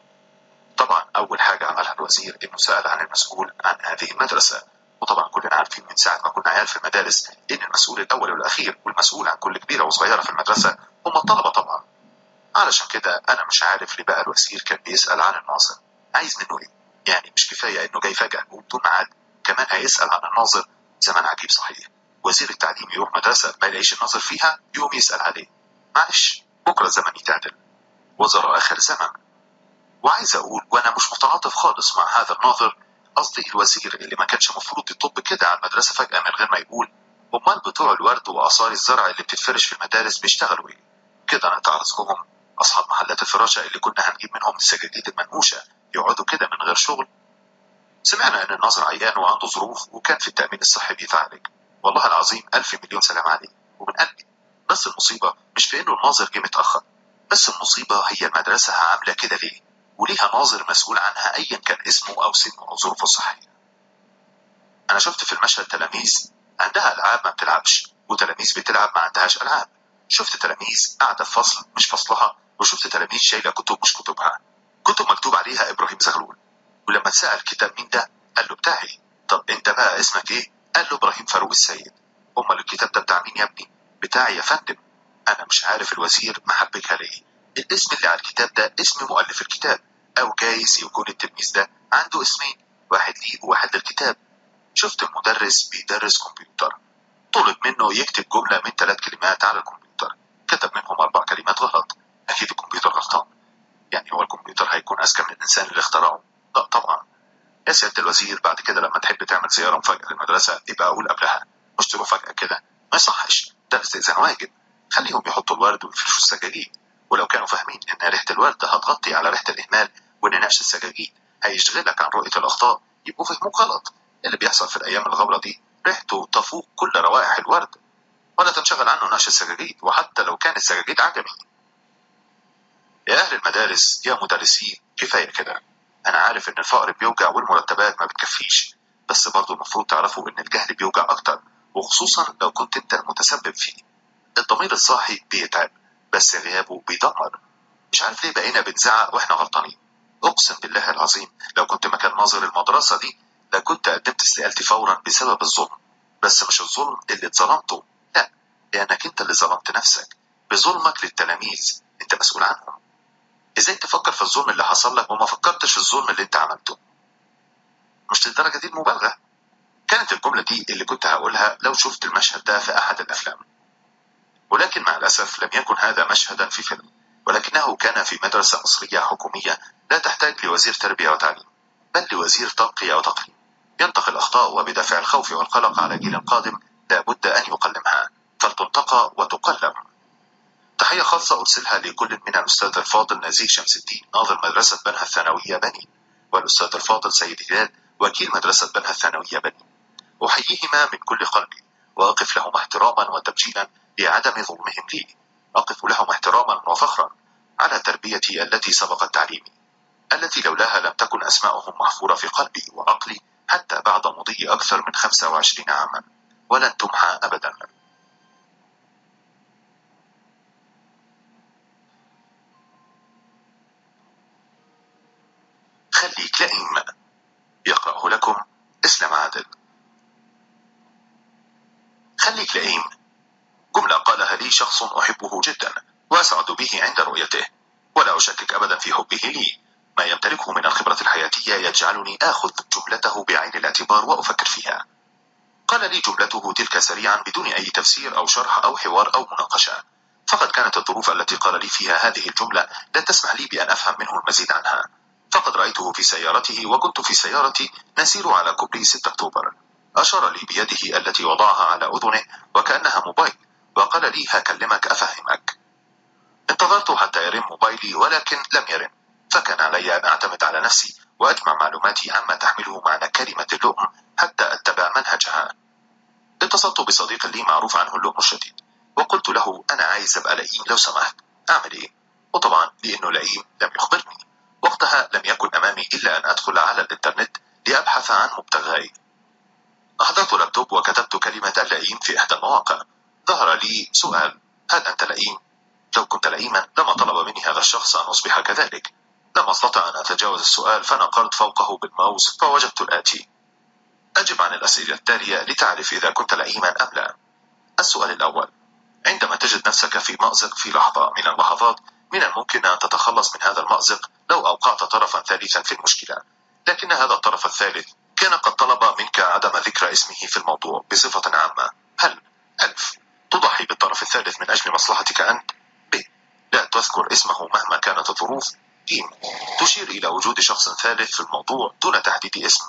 [SPEAKER 2] طبعا أول حاجة عملها الوزير إنه سأل عن المسؤول عن هذه المدرسة وطبعا كلنا عارفين من ساعة ما كنا عيال في المدارس إن المسؤول الأول والأخير والمسؤول عن كل كبيرة وصغيرة في المدرسة هم الطلبة طبعا علشان كده أنا مش عارف ليه بقى الوزير كان بيسأل عن الناظر عايز منه إيه يعني مش كفاية إنه جاي فجأة وبدون ميعاد كمان هيسأل عن الناظر زمان عجيب صحيح وزير التعليم يروح مدرسة ما يلاقيش الناظر فيها يقوم يسأل عليه معلش بكرة الزمن يتعدل وزراء آخر زمن وعايز أقول وأنا مش متعاطف خالص مع هذا الناظر قصدي الوزير اللي ما كانش المفروض يطب كده على المدرسة فجأة من غير ما يقول أمال بتوع الورد وآثار الزرع اللي بتتفرش في المدارس بيشتغلوا إيه؟ كده نقطع رزقهم أصحاب محلات الفراشة اللي كنا هنجيب منهم السجاجيد المنقوشة يقعدوا كده من غير شغل سمعنا ان الناظر عيان وعنده ظروف وكان في التأمين الصحي بيتعالج والله العظيم ألف مليون سلام عليه ومن قلبي بس المصيبة مش في انه الناظر جه متأخر بس المصيبة هي المدرسة عاملة كده ليه وليها ناظر مسؤول عنها أيا كان اسمه أو سنه أو ظروفه الصحية أنا شفت في المشهد تلاميذ عندها ألعاب ما بتلعبش وتلاميذ بتلعب ما عندهاش ألعاب شفت تلاميذ قاعدة في فصل مش فصلها وشفت تلاميذ شايلة كتب مش كتبها كتب مكتوب عليها إبراهيم زغلول ولما اتسأل كتاب مين ده قال له بتاعي طب انت بقى اسمك ايه قال له ابراهيم فاروق السيد امال الكتاب ده بتاع مين يا ابني بتاعي يا فندم انا مش عارف الوزير محبكها ليه الاسم اللي على الكتاب ده اسم مؤلف الكتاب او جايز يكون التلميذ ده عنده اسمين واحد ليه وواحد للكتاب شفت المدرس بيدرس كمبيوتر طلب منه يكتب جملة من ثلاث كلمات على الكمبيوتر كتب منهم أربع كلمات غلط أكيد الكمبيوتر غلطان يعني هو الكمبيوتر هيكون أذكى من الإنسان اللي اخترعه لا طبعا يا سيادة الوزير بعد كده لما تحب تعمل زيارة مفاجأة للمدرسة يبقى أقول قبلها مش تروح فجأة كده ما يصحش ده الاستئذان واجب خليهم يحطوا الورد ويفرشوا السجاجيد ولو كانوا فاهمين إن ريحة الورد هتغطي على ريحة الإهمال وإن نقش السجاجيد هيشغلك عن رؤية الأخطاء يبقوا فهموك غلط اللي بيحصل في الأيام الغبرة دي ريحته تفوق كل روائح الورد ولا تنشغل عنه نقش السجاجيد وحتى لو كان السجاجيد عجمي يا أهل المدارس يا مدرسين كفاية كده أنا عارف إن الفقر بيوجع والمرتبات ما بتكفيش بس برضه المفروض تعرفوا إن الجهل بيوجع أكتر وخصوصا لو كنت أنت المتسبب فيه الضمير الصاحي بيتعب بس غيابه بيدمر مش عارف ليه بقينا بنزعق وإحنا غلطانين أقسم بالله العظيم لو كنت مكان ناظر المدرسة دي لكنت قدمت استقالتي فورا بسبب الظلم بس مش الظلم اللي اتظلمته لا لأنك أنت اللي ظلمت نفسك بظلمك للتلاميذ أنت مسؤول عنهم ازاي تفكر في الظلم اللي حصل لك وما فكرتش في الظلم اللي انت عملته مش للدرجة دي المبالغة كانت الجملة دي اللي كنت هقولها لو شفت المشهد ده في أحد الأفلام ولكن مع الأسف لم يكن هذا مشهدا في فيلم ولكنه كان في مدرسة مصرية حكومية لا تحتاج لوزير تربية وتعليم بل لوزير ترقية وتقليم ينتقي الأخطاء وبدافع الخوف والقلق على جيل قادم لا بد أن يقلمها فلتنتقى وتقلم تحية خاصة أرسلها لكل من الأستاذ الفاضل نزيه شمس الدين ناظر مدرسة بنها الثانوية بني والأستاذ الفاضل سيد هلال وكيل مدرسة بنها الثانوية بني أحييهما من كل قلبي وأقف لهما احتراما وتبجيلا لعدم ظلمهم لي أقف لهم احتراما وفخرا على تربيتي التي سبقت تعليمي التي لولاها لم تكن أسماءهم محفورة في قلبي وعقلي حتى بعد مضي أكثر من 25 عاما ولن تمحى أبدا خليك لئيم يقرأه لكم إسلام عادل خليك لئيم جملة قالها لي شخص أحبه جدا وأسعد به عند رؤيته ولا أشكك أبدا في حبه لي ما يمتلكه من الخبرة الحياتية يجعلني آخذ جملته بعين الاعتبار وأفكر فيها قال لي جملته تلك سريعا بدون أي تفسير أو شرح أو حوار أو مناقشة فقد كانت الظروف التي قال لي فيها هذه الجملة لا تسمح لي بأن أفهم منه المزيد عنها فقد رأيته في سيارته وكنت في سيارتي نسير على كوبري 6 أكتوبر أشار لي بيده التي وضعها على أذنه وكأنها موبايل وقال لي هكلمك أفهمك انتظرت حتى يرن موبايلي ولكن لم يرن فكان علي أن أعتمد على نفسي وأجمع معلوماتي عما تحمله معنى كلمة اللؤم حتى أتبع منهجها اتصلت بصديق لي معروف عنه اللؤم الشديد وقلت له أنا عايز أبقى لئيم لو سمحت أعمل إيه؟ وطبعا لأنه لئيم لم يخبرني وقتها لم يكن أمامي إلا أن أدخل على الإنترنت لأبحث عن مبتغاي أحضرت لابتوب وكتبت كلمة اللئيم في إحدى المواقع ظهر لي سؤال هل أنت لئيم؟ لو كنت لئيما لما طلب مني هذا الشخص أن أصبح كذلك لم أستطع أن أتجاوز السؤال فنقرت فوقه بالماوس فوجدت الآتي أجب عن الأسئلة التالية لتعرف إذا كنت لئيما أم لا السؤال الأول عندما تجد نفسك في مأزق في لحظة من اللحظات من الممكن أن تتخلص من هذا المأزق لو أوقعت طرفا ثالثا في المشكلة لكن هذا الطرف الثالث كان قد طلب منك عدم ذكر اسمه في الموضوع بصفة عامة هل ألف تضحي بالطرف الثالث من أجل مصلحتك أنت ب لا تذكر اسمه مهما كانت الظروف ج تشير إلى وجود شخص ثالث في الموضوع دون تحديد اسم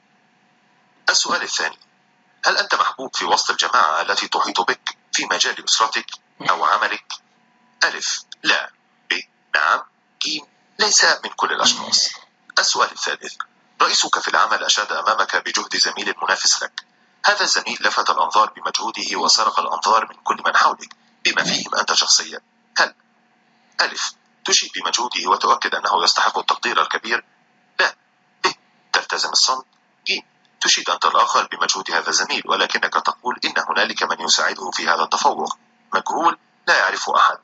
[SPEAKER 2] السؤال الثاني هل أنت محبوب في وسط الجماعة التي تحيط بك في مجال أسرتك أو عملك ألف لا ب نعم ج ليس من كل الأشخاص السؤال الثالث رئيسك في العمل أشاد أمامك بجهد زميل منافس لك هذا الزميل لفت الأنظار بمجهوده وسرق الأنظار من كل من حولك بما فيهم أنت شخصيا هل ألف تشيد بمجهوده وتؤكد أنه يستحق التقدير الكبير لا ب تلتزم الصمت ج تشيد أنت الآخر بمجهود هذا الزميل ولكنك تقول إن هنالك من يساعده في هذا التفوق مجهول لا يعرف أحد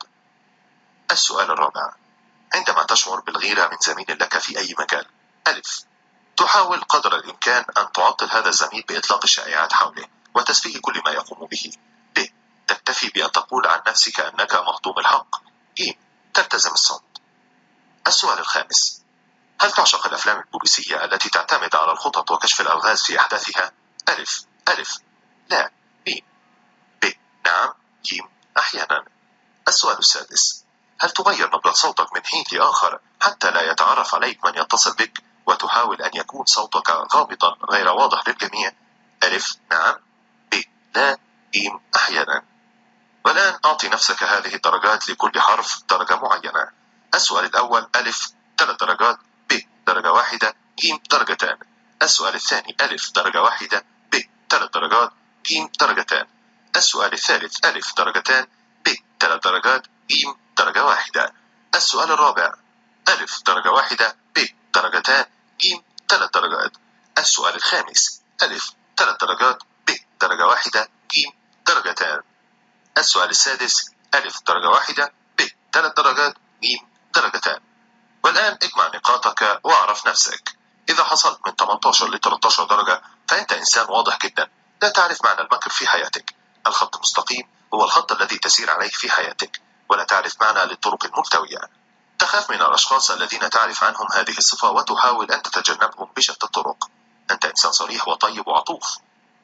[SPEAKER 2] السؤال الرابع عندما تشعر بالغيرة من زميل لك في أي مجال ألف تحاول قدر الإمكان أن تعطل هذا الزميل بإطلاق الشائعات حوله وتسفيه كل ما يقوم به ب تكتفي بأن تقول عن نفسك أنك مهضوم الحق ج تلتزم الصمت السؤال الخامس هل تعشق الأفلام البوليسية التي تعتمد على الخطط وكشف الألغاز في أحداثها؟ ألف ألف لا ب ب نعم ج أحيانا السؤال السادس هل تغير نبرة صوتك من حين لآخر حتى لا يتعرف عليك من يتصل بك وتحاول أن يكون صوتك غامضا غير واضح للجميع ألف نعم ب لا ج أحيانا والآن أعطي نفسك هذه الدرجات لكل حرف درجة معينة السؤال الأول ألف ثلاث درجات ب درجة واحدة ج درجتان السؤال الثاني ألف درجة واحدة ب ثلاث درجات ج درجتان السؤال الثالث ألف درجتان ب ثلاث درجات ج درجة واحدة السؤال الرابع ألف درجة واحدة ب درجتان ج ثلاث درجات السؤال الخامس ألف ثلاث درجات ب درجة واحدة ج درجتان السؤال السادس ألف درجة واحدة ب ثلاث درجات ج درجتان والآن اجمع نقاطك واعرف نفسك إذا حصلت من 18 ل 13 درجة فأنت إنسان واضح جدا لا تعرف معنى المكر في حياتك الخط المستقيم هو الخط الذي تسير عليه في حياتك ولا تعرف معنى للطرق الملتوية تخاف من الأشخاص الذين تعرف عنهم هذه الصفة وتحاول أن تتجنبهم بشتى الطرق أنت إنسان صريح وطيب وعطوف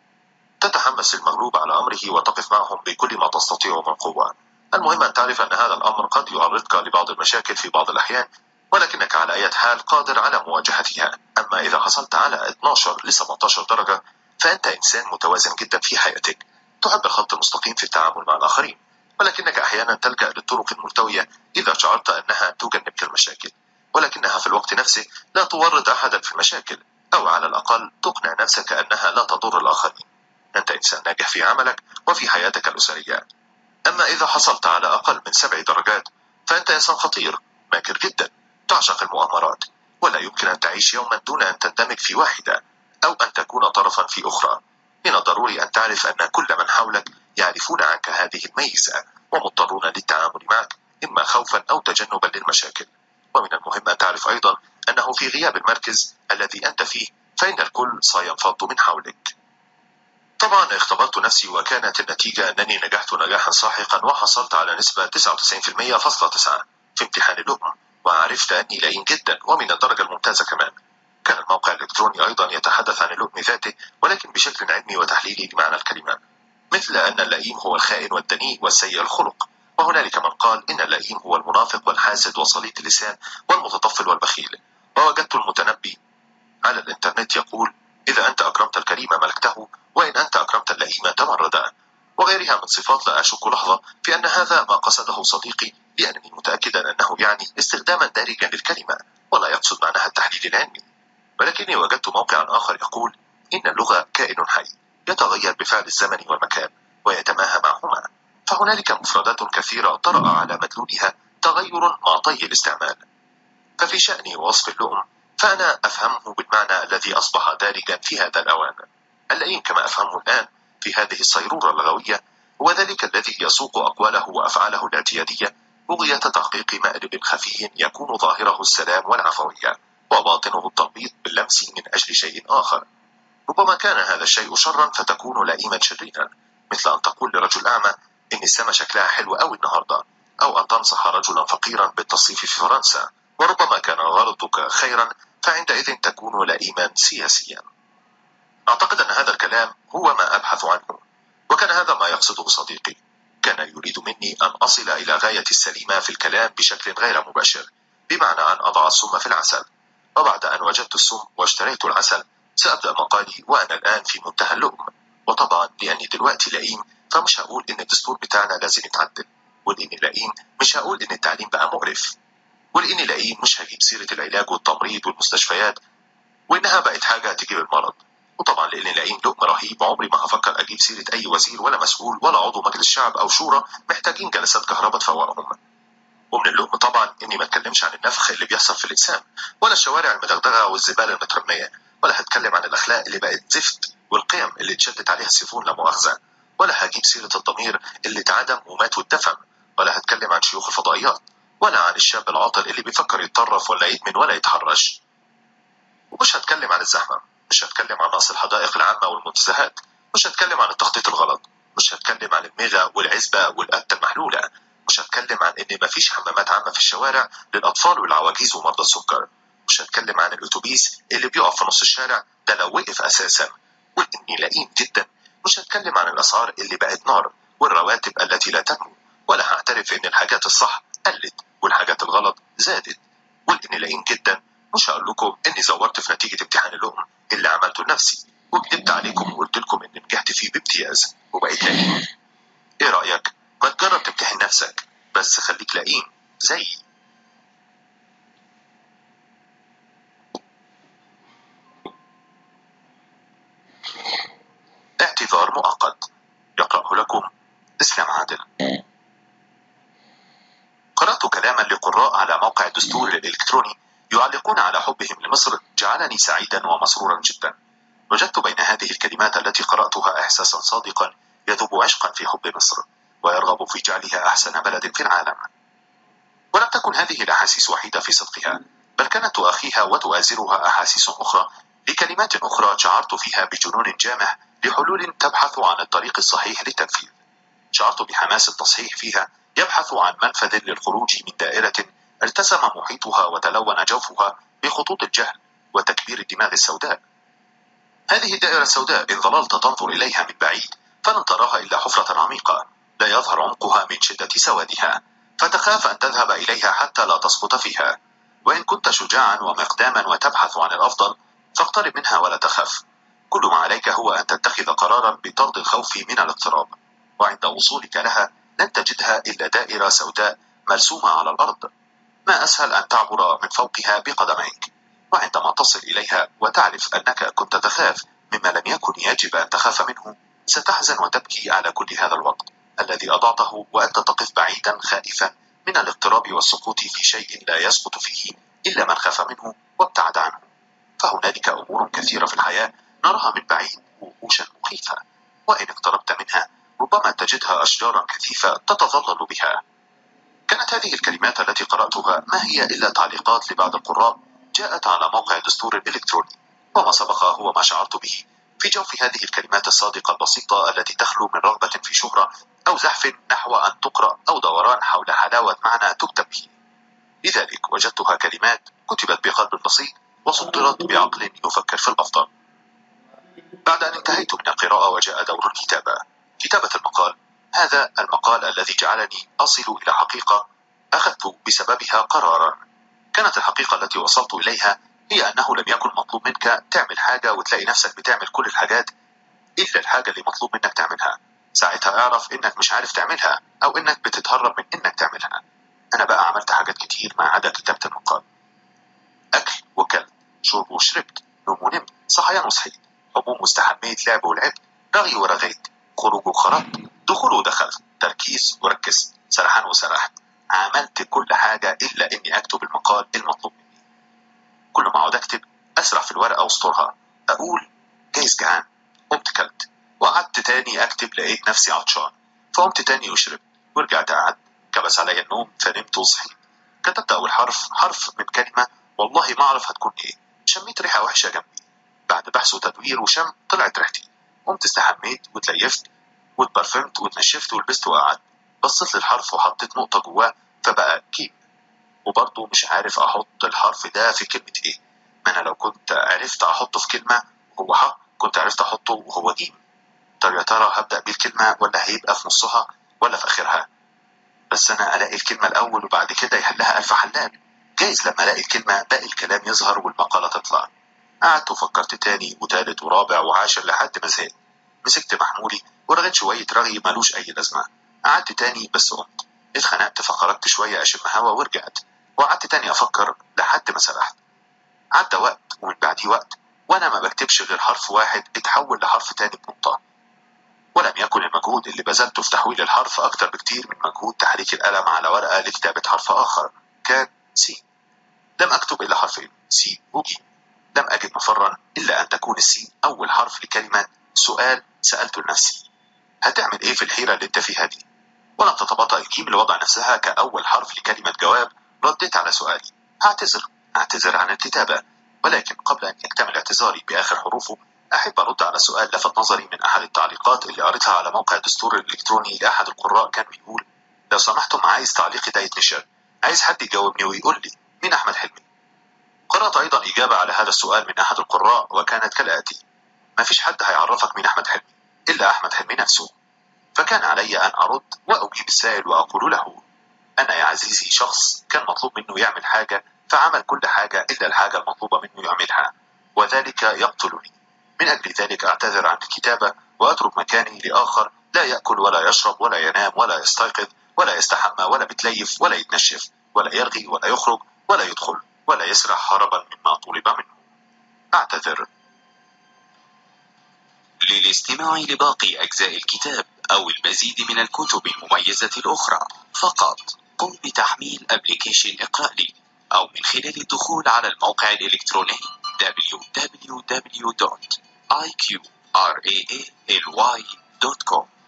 [SPEAKER 2] تتحمس المغلوب على أمره وتقف معهم بكل ما تستطيع من قوة المهم أن تعرف أن هذا الأمر قد يعرضك لبعض المشاكل في بعض الأحيان ولكنك على أي حال قادر على مواجهتها أما إذا حصلت على 12 ل 17 درجة فأنت إنسان متوازن جدا في حياتك تحب الخط المستقيم في التعامل مع الآخرين ولكنك أحيانا تلجأ للطرق الملتوية إذا شعرت أنها تجنبك المشاكل ولكنها في الوقت نفسه لا تورط أحدا في المشاكل أو على الأقل تقنع نفسك أنها لا تضر الآخرين أنت إنسان ناجح في عملك وفي حياتك الأسرية أما إذا حصلت على أقل من سبع درجات فأنت إنسان خطير ماكر جدا تعشق المؤامرات ولا يمكن أن تعيش يوما دون أن تندمج في واحدة أو أن تكون طرفا في أخرى من الضروري أن تعرف أن كل من حولك يعرفون عنك هذه الميزة ومضطرون للتعامل معك إما خوفا أو تجنبا للمشاكل ومن المهم أن تعرف أيضا أنه في غياب المركز الذي أنت فيه فإن الكل سينفض من حولك طبعا اختبرت نفسي وكانت النتيجة أنني نجحت نجاحا ساحقا وحصلت على نسبة 99.9 في امتحان اللؤم وعرفت أني لئيم جدا ومن الدرجة الممتازة كمان كان الموقع الإلكتروني أيضا يتحدث عن اللؤم ذاته ولكن بشكل علمي وتحليلي لمعنى الكلمة مثل أن اللئيم هو الخائن والدنيء والسيء الخلق وهنالك من قال إن اللئيم هو المنافق والحاسد وصليط اللسان والمتطفل والبخيل ووجدت المتنبي على الإنترنت يقول إذا أنت أكرمت الكريم ملكته وإن أنت أكرمت اللئيم تمردا وغيرها من صفات لا أشك لحظة في أن هذا ما قصده صديقي لأنني متأكدا أنه يعني استخداما دارجا للكلمة ولا يقصد معناها التحليل العلمي ولكني وجدت موقعا آخر يقول إن اللغة كائن حي يتغير بفعل الزمن والمكان ويتماهى معهما فهنالك مفردات كثيرة طرأ على مدلولها تغير مع طي الاستعمال ففي شأن وصف اللؤم فأنا أفهمه بالمعنى الذي أصبح دارجا في هذا الأوان اللئيم كما أفهمه الآن في هذه الصيرورة اللغوية هو ذلك الذي يسوق أقواله وأفعاله الاعتيادية بغية تحقيق مأرب خفي يكون ظاهره السلام والعفوية وباطنه التربيط باللمس من أجل شيء آخر ربما كان هذا الشيء شرا فتكون لئيما شريرا مثل أن تقول لرجل أعمى إن السما شكلها حلو أوي النهاردة أو أن تنصح رجلا فقيرا بالتصيف في فرنسا وربما كان غرضك خيرا فعندئذ تكون لئيما سياسيا أعتقد أن هذا الكلام هو ما أبحث عنه وكان هذا ما يقصده صديقي كان يريد مني أن أصل إلى غاية السليمة في الكلام بشكل غير مباشر بمعنى أن أضع السم في العسل وبعد أن وجدت السم واشتريت العسل سأبدأ مقالي وأنا الآن في منتهى اللؤم وطبعا لأني دلوقتي لئيم فمش هقول إن الدستور بتاعنا لازم يتعدل ولأني لئيم مش هقول إن التعليم بقى مقرف ولأني لئيم مش هجيب سيرة العلاج والتمريض والمستشفيات وإنها بقت حاجة تجيب المرض وطبعا لأني لئيم لقم رهيب عمري ما هفكر أجيب سيرة أي وزير ولا مسؤول ولا عضو مجلس شعب أو شورى محتاجين جلسات كهرباء تفوقهم ومن اللقم طبعا إني ما أتكلمش عن النفخ اللي بيحصل في الإجسام ولا الشوارع المدغدغة والزبالة المترمية ولا هتكلم عن الأخلاق اللي بقت زفت والقيم اللي اتشدت عليها السيفون لا مؤاخذة ولا هجيب سيرة الضمير اللي اتعدم ومات واتدفن ولا هتكلم عن شيوخ الفضائيات ولا عن الشاب العاطل اللي بيفكر يتطرف ولا يدمن ولا يتحرش ومش هتكلم عن الزحمة مش هتكلم عن نقص الحدائق العامة والمنتزهات مش هتكلم عن التخطيط الغلط مش هتكلم عن الميغا والعزبة والقتة المحلولة مش هتكلم عن ان مفيش حمامات عامة في الشوارع للأطفال والعواجيز ومرضى السكر مش هتكلم عن الأتوبيس اللي بيقف في نص الشارع ده لو وقف أساسا وإني لئيم جدا مش هتكلم عن الأسعار اللي بقت نار والرواتب التي لا تنمو ولا هعترف إن الحاجات الصح قلت والحاجات الغلط زادت وإني لئيم جدا مش هقول لكم إني زورت في نتيجة امتحان اللقم اللي عملته لنفسي وكدبت عليكم وقلت لكم إني نجحت فيه بامتياز وبقيت لئيم إيه رأيك؟ ما تجرب تمتحن نفسك بس خليك لئيم زيي اعتذار مؤقت يقرأه لكم إسلام عادل قرأت كلاما لقراء على موقع الدستور الإلكتروني يعلقون على حبهم لمصر جعلني سعيدا ومسرورا جدا وجدت بين هذه الكلمات التي قرأتها إحساسا صادقا يذوب عشقا في حب مصر ويرغب في جعلها أحسن بلد في العالم ولم تكن هذه الأحاسيس وحيدة في صدقها بل كانت تؤخيها وتؤازرها أحاسيس أخرى لكلمات أخرى شعرت فيها بجنون جامح لحلول تبحث عن الطريق الصحيح للتنفيذ شعرت بحماس التصحيح فيها يبحث عن منفذ للخروج من دائرة ارتسم محيطها وتلون جوفها بخطوط الجهل وتكبير الدماغ السوداء هذه الدائرة السوداء إن ظللت تنظر إليها من بعيد فلن تراها إلا حفرة عميقة لا يظهر عمقها من شدة سوادها فتخاف أن تذهب إليها حتى لا تسقط فيها وإن كنت شجاعا ومقداما وتبحث عن الأفضل فاقترب منها ولا تخف كل ما عليك هو أن تتخذ قرارا بطرد الخوف من الاضطراب وعند وصولك لها لن تجدها إلا دائرة سوداء مرسومة على الأرض ما أسهل أن تعبر من فوقها بقدميك وعندما تصل إليها وتعرف أنك كنت تخاف مما لم يكن يجب أن تخاف منه ستحزن وتبكي على كل هذا الوقت الذي أضعته وأنت تقف بعيدا خائفا من الاضطراب والسقوط في شيء لا يسقط فيه إلا من خاف منه وابتعد عنه فهنالك أمور كثيرة في الحياة نراها من بعيد وحوشا مخيفة وإن اقتربت منها ربما تجدها أشجارا كثيفة تتظلل بها كانت هذه الكلمات التي قرأتها ما هي إلا تعليقات لبعض القراء جاءت على موقع الدستور الإلكتروني وما سبق هو ما شعرت به في جوف هذه الكلمات الصادقة البسيطة التي تخلو من رغبة في شهرة أو زحف نحو أن تقرأ أو دوران حول حلاوة معنى تكتب به لذلك وجدتها كلمات كتبت بقلب بسيط وسطرت بعقل يفكر في الأفضل بعد أن انتهيت من القراءة وجاء دور الكتابة كتابة المقال هذا المقال الذي جعلني أصل إلى حقيقة أخذت بسببها قرارا كانت الحقيقة التي وصلت إليها هي أنه لم يكن مطلوب منك تعمل حاجة وتلاقي نفسك بتعمل كل الحاجات إلا الحاجة اللي مطلوب منك تعملها ساعتها اعرف إنك مش عارف تعملها أو إنك بتتهرب من إنك تعملها أنا بقى عملت حاجات كتير ما عدا كتابة المقال أكل وكلت شرب وشربت نوم ونمت صحيان وصحيت حموم واستحميت لعب ولعبت رغي ورغيت خروج وخرجت دخول ودخلت تركيز وركزت سرحان وسرحت عملت كل حاجة إلا إني أكتب المقال المطلوب مني كل ما أقعد أكتب أسرع في الورقة وأسطرها أقول جايز جعان قمت كلت وقعدت تاني أكتب لقيت نفسي عطشان فقمت تاني وشربت ورجعت قعدت كبس عليا النوم فنمت وصحيت كتبت أول حرف حرف من كلمة والله ما أعرف هتكون إيه شميت ريحة وحشة جنبي بعد بحث وتدوير وشم طلعت ريحتي قمت استحميت وتليفت واتبرفمت واتنشفت ولبست وقعدت بصيت للحرف وحطيت نقطة جواه فبقى كيب وبرضه مش عارف أحط الحرف ده في كلمة إيه ما أنا لو كنت عرفت أحطه في كلمة وهو ح كنت عرفت أحطه وهو جيم طب يا ترى هبدأ بيه الكلمة ولا هيبقى في نصها ولا في آخرها بس أنا ألاقي الكلمة الأول وبعد كده يحلها ألف حلال جايز لما ألاقي الكلمة باقي الكلام يظهر والمقالة تطلع قعدت وفكرت تاني وتالت ورابع وعاشر لحد ما زهقت مسكت محمولي ورغيت شوية رغي ملوش أي لازمة قعدت تاني بس قمت اتخنقت فخرجت شوية أشم هوا ورجعت وقعدت تاني أفكر لحد ما سرحت عدى وقت ومن بعديه وقت وأنا ما بكتبش غير حرف واحد اتحول لحرف تاني بنقطة ولم يكن المجهود اللي بذلته في تحويل الحرف أكتر بكتير من مجهود تحريك القلم على ورقة لكتابة حرف آخر كان سي لم أكتب إلا حرفين سي وجيم لم أجد مفرا إلا أن تكون السين أول حرف لكلمة سؤال سألته لنفسي هتعمل إيه في الحيرة اللي أنت فيها دي؟ ولم تتباطأ الجيم لوضع نفسها كأول حرف لكلمة جواب رديت على سؤالي أعتذر أعتذر عن الكتابة ولكن قبل أن يكتمل اعتذاري بآخر حروفه أحب أرد على سؤال لفت نظري من أحد التعليقات اللي قريتها على موقع الدستور الإلكتروني لأحد القراء كان بيقول لو سمحتم عايز تعليقي ده يتنشر عايز حد يجاوبني ويقول لي مين أحمد حلمي قرأت أيضا إجابة على هذا السؤال من أحد القراء وكانت كالآتي ما فيش حد هيعرفك مين أحمد حلمي إلا أحمد حلمي نفسه فكان علي أن أرد وأجيب السائل وأقول له أنا يا عزيزي شخص كان مطلوب منه يعمل حاجة فعمل كل حاجة إلا الحاجة المطلوبة منه يعملها وذلك يقتلني من أجل ذلك أعتذر عن الكتابة وأترك مكاني لآخر لا يأكل ولا يشرب ولا ينام ولا يستيقظ ولا يستحمى ولا بتليف ولا يتنشف ولا يرغي ولا يخرج ولا يدخل ولا يسرح هربا مما طلب منه أعتذر
[SPEAKER 1] للاستماع لباقي أجزاء الكتاب أو المزيد من الكتب المميزة الأخرى فقط قم بتحميل أبليكيشن اقرأ لي أو من خلال الدخول على الموقع الإلكتروني www.iqraally.com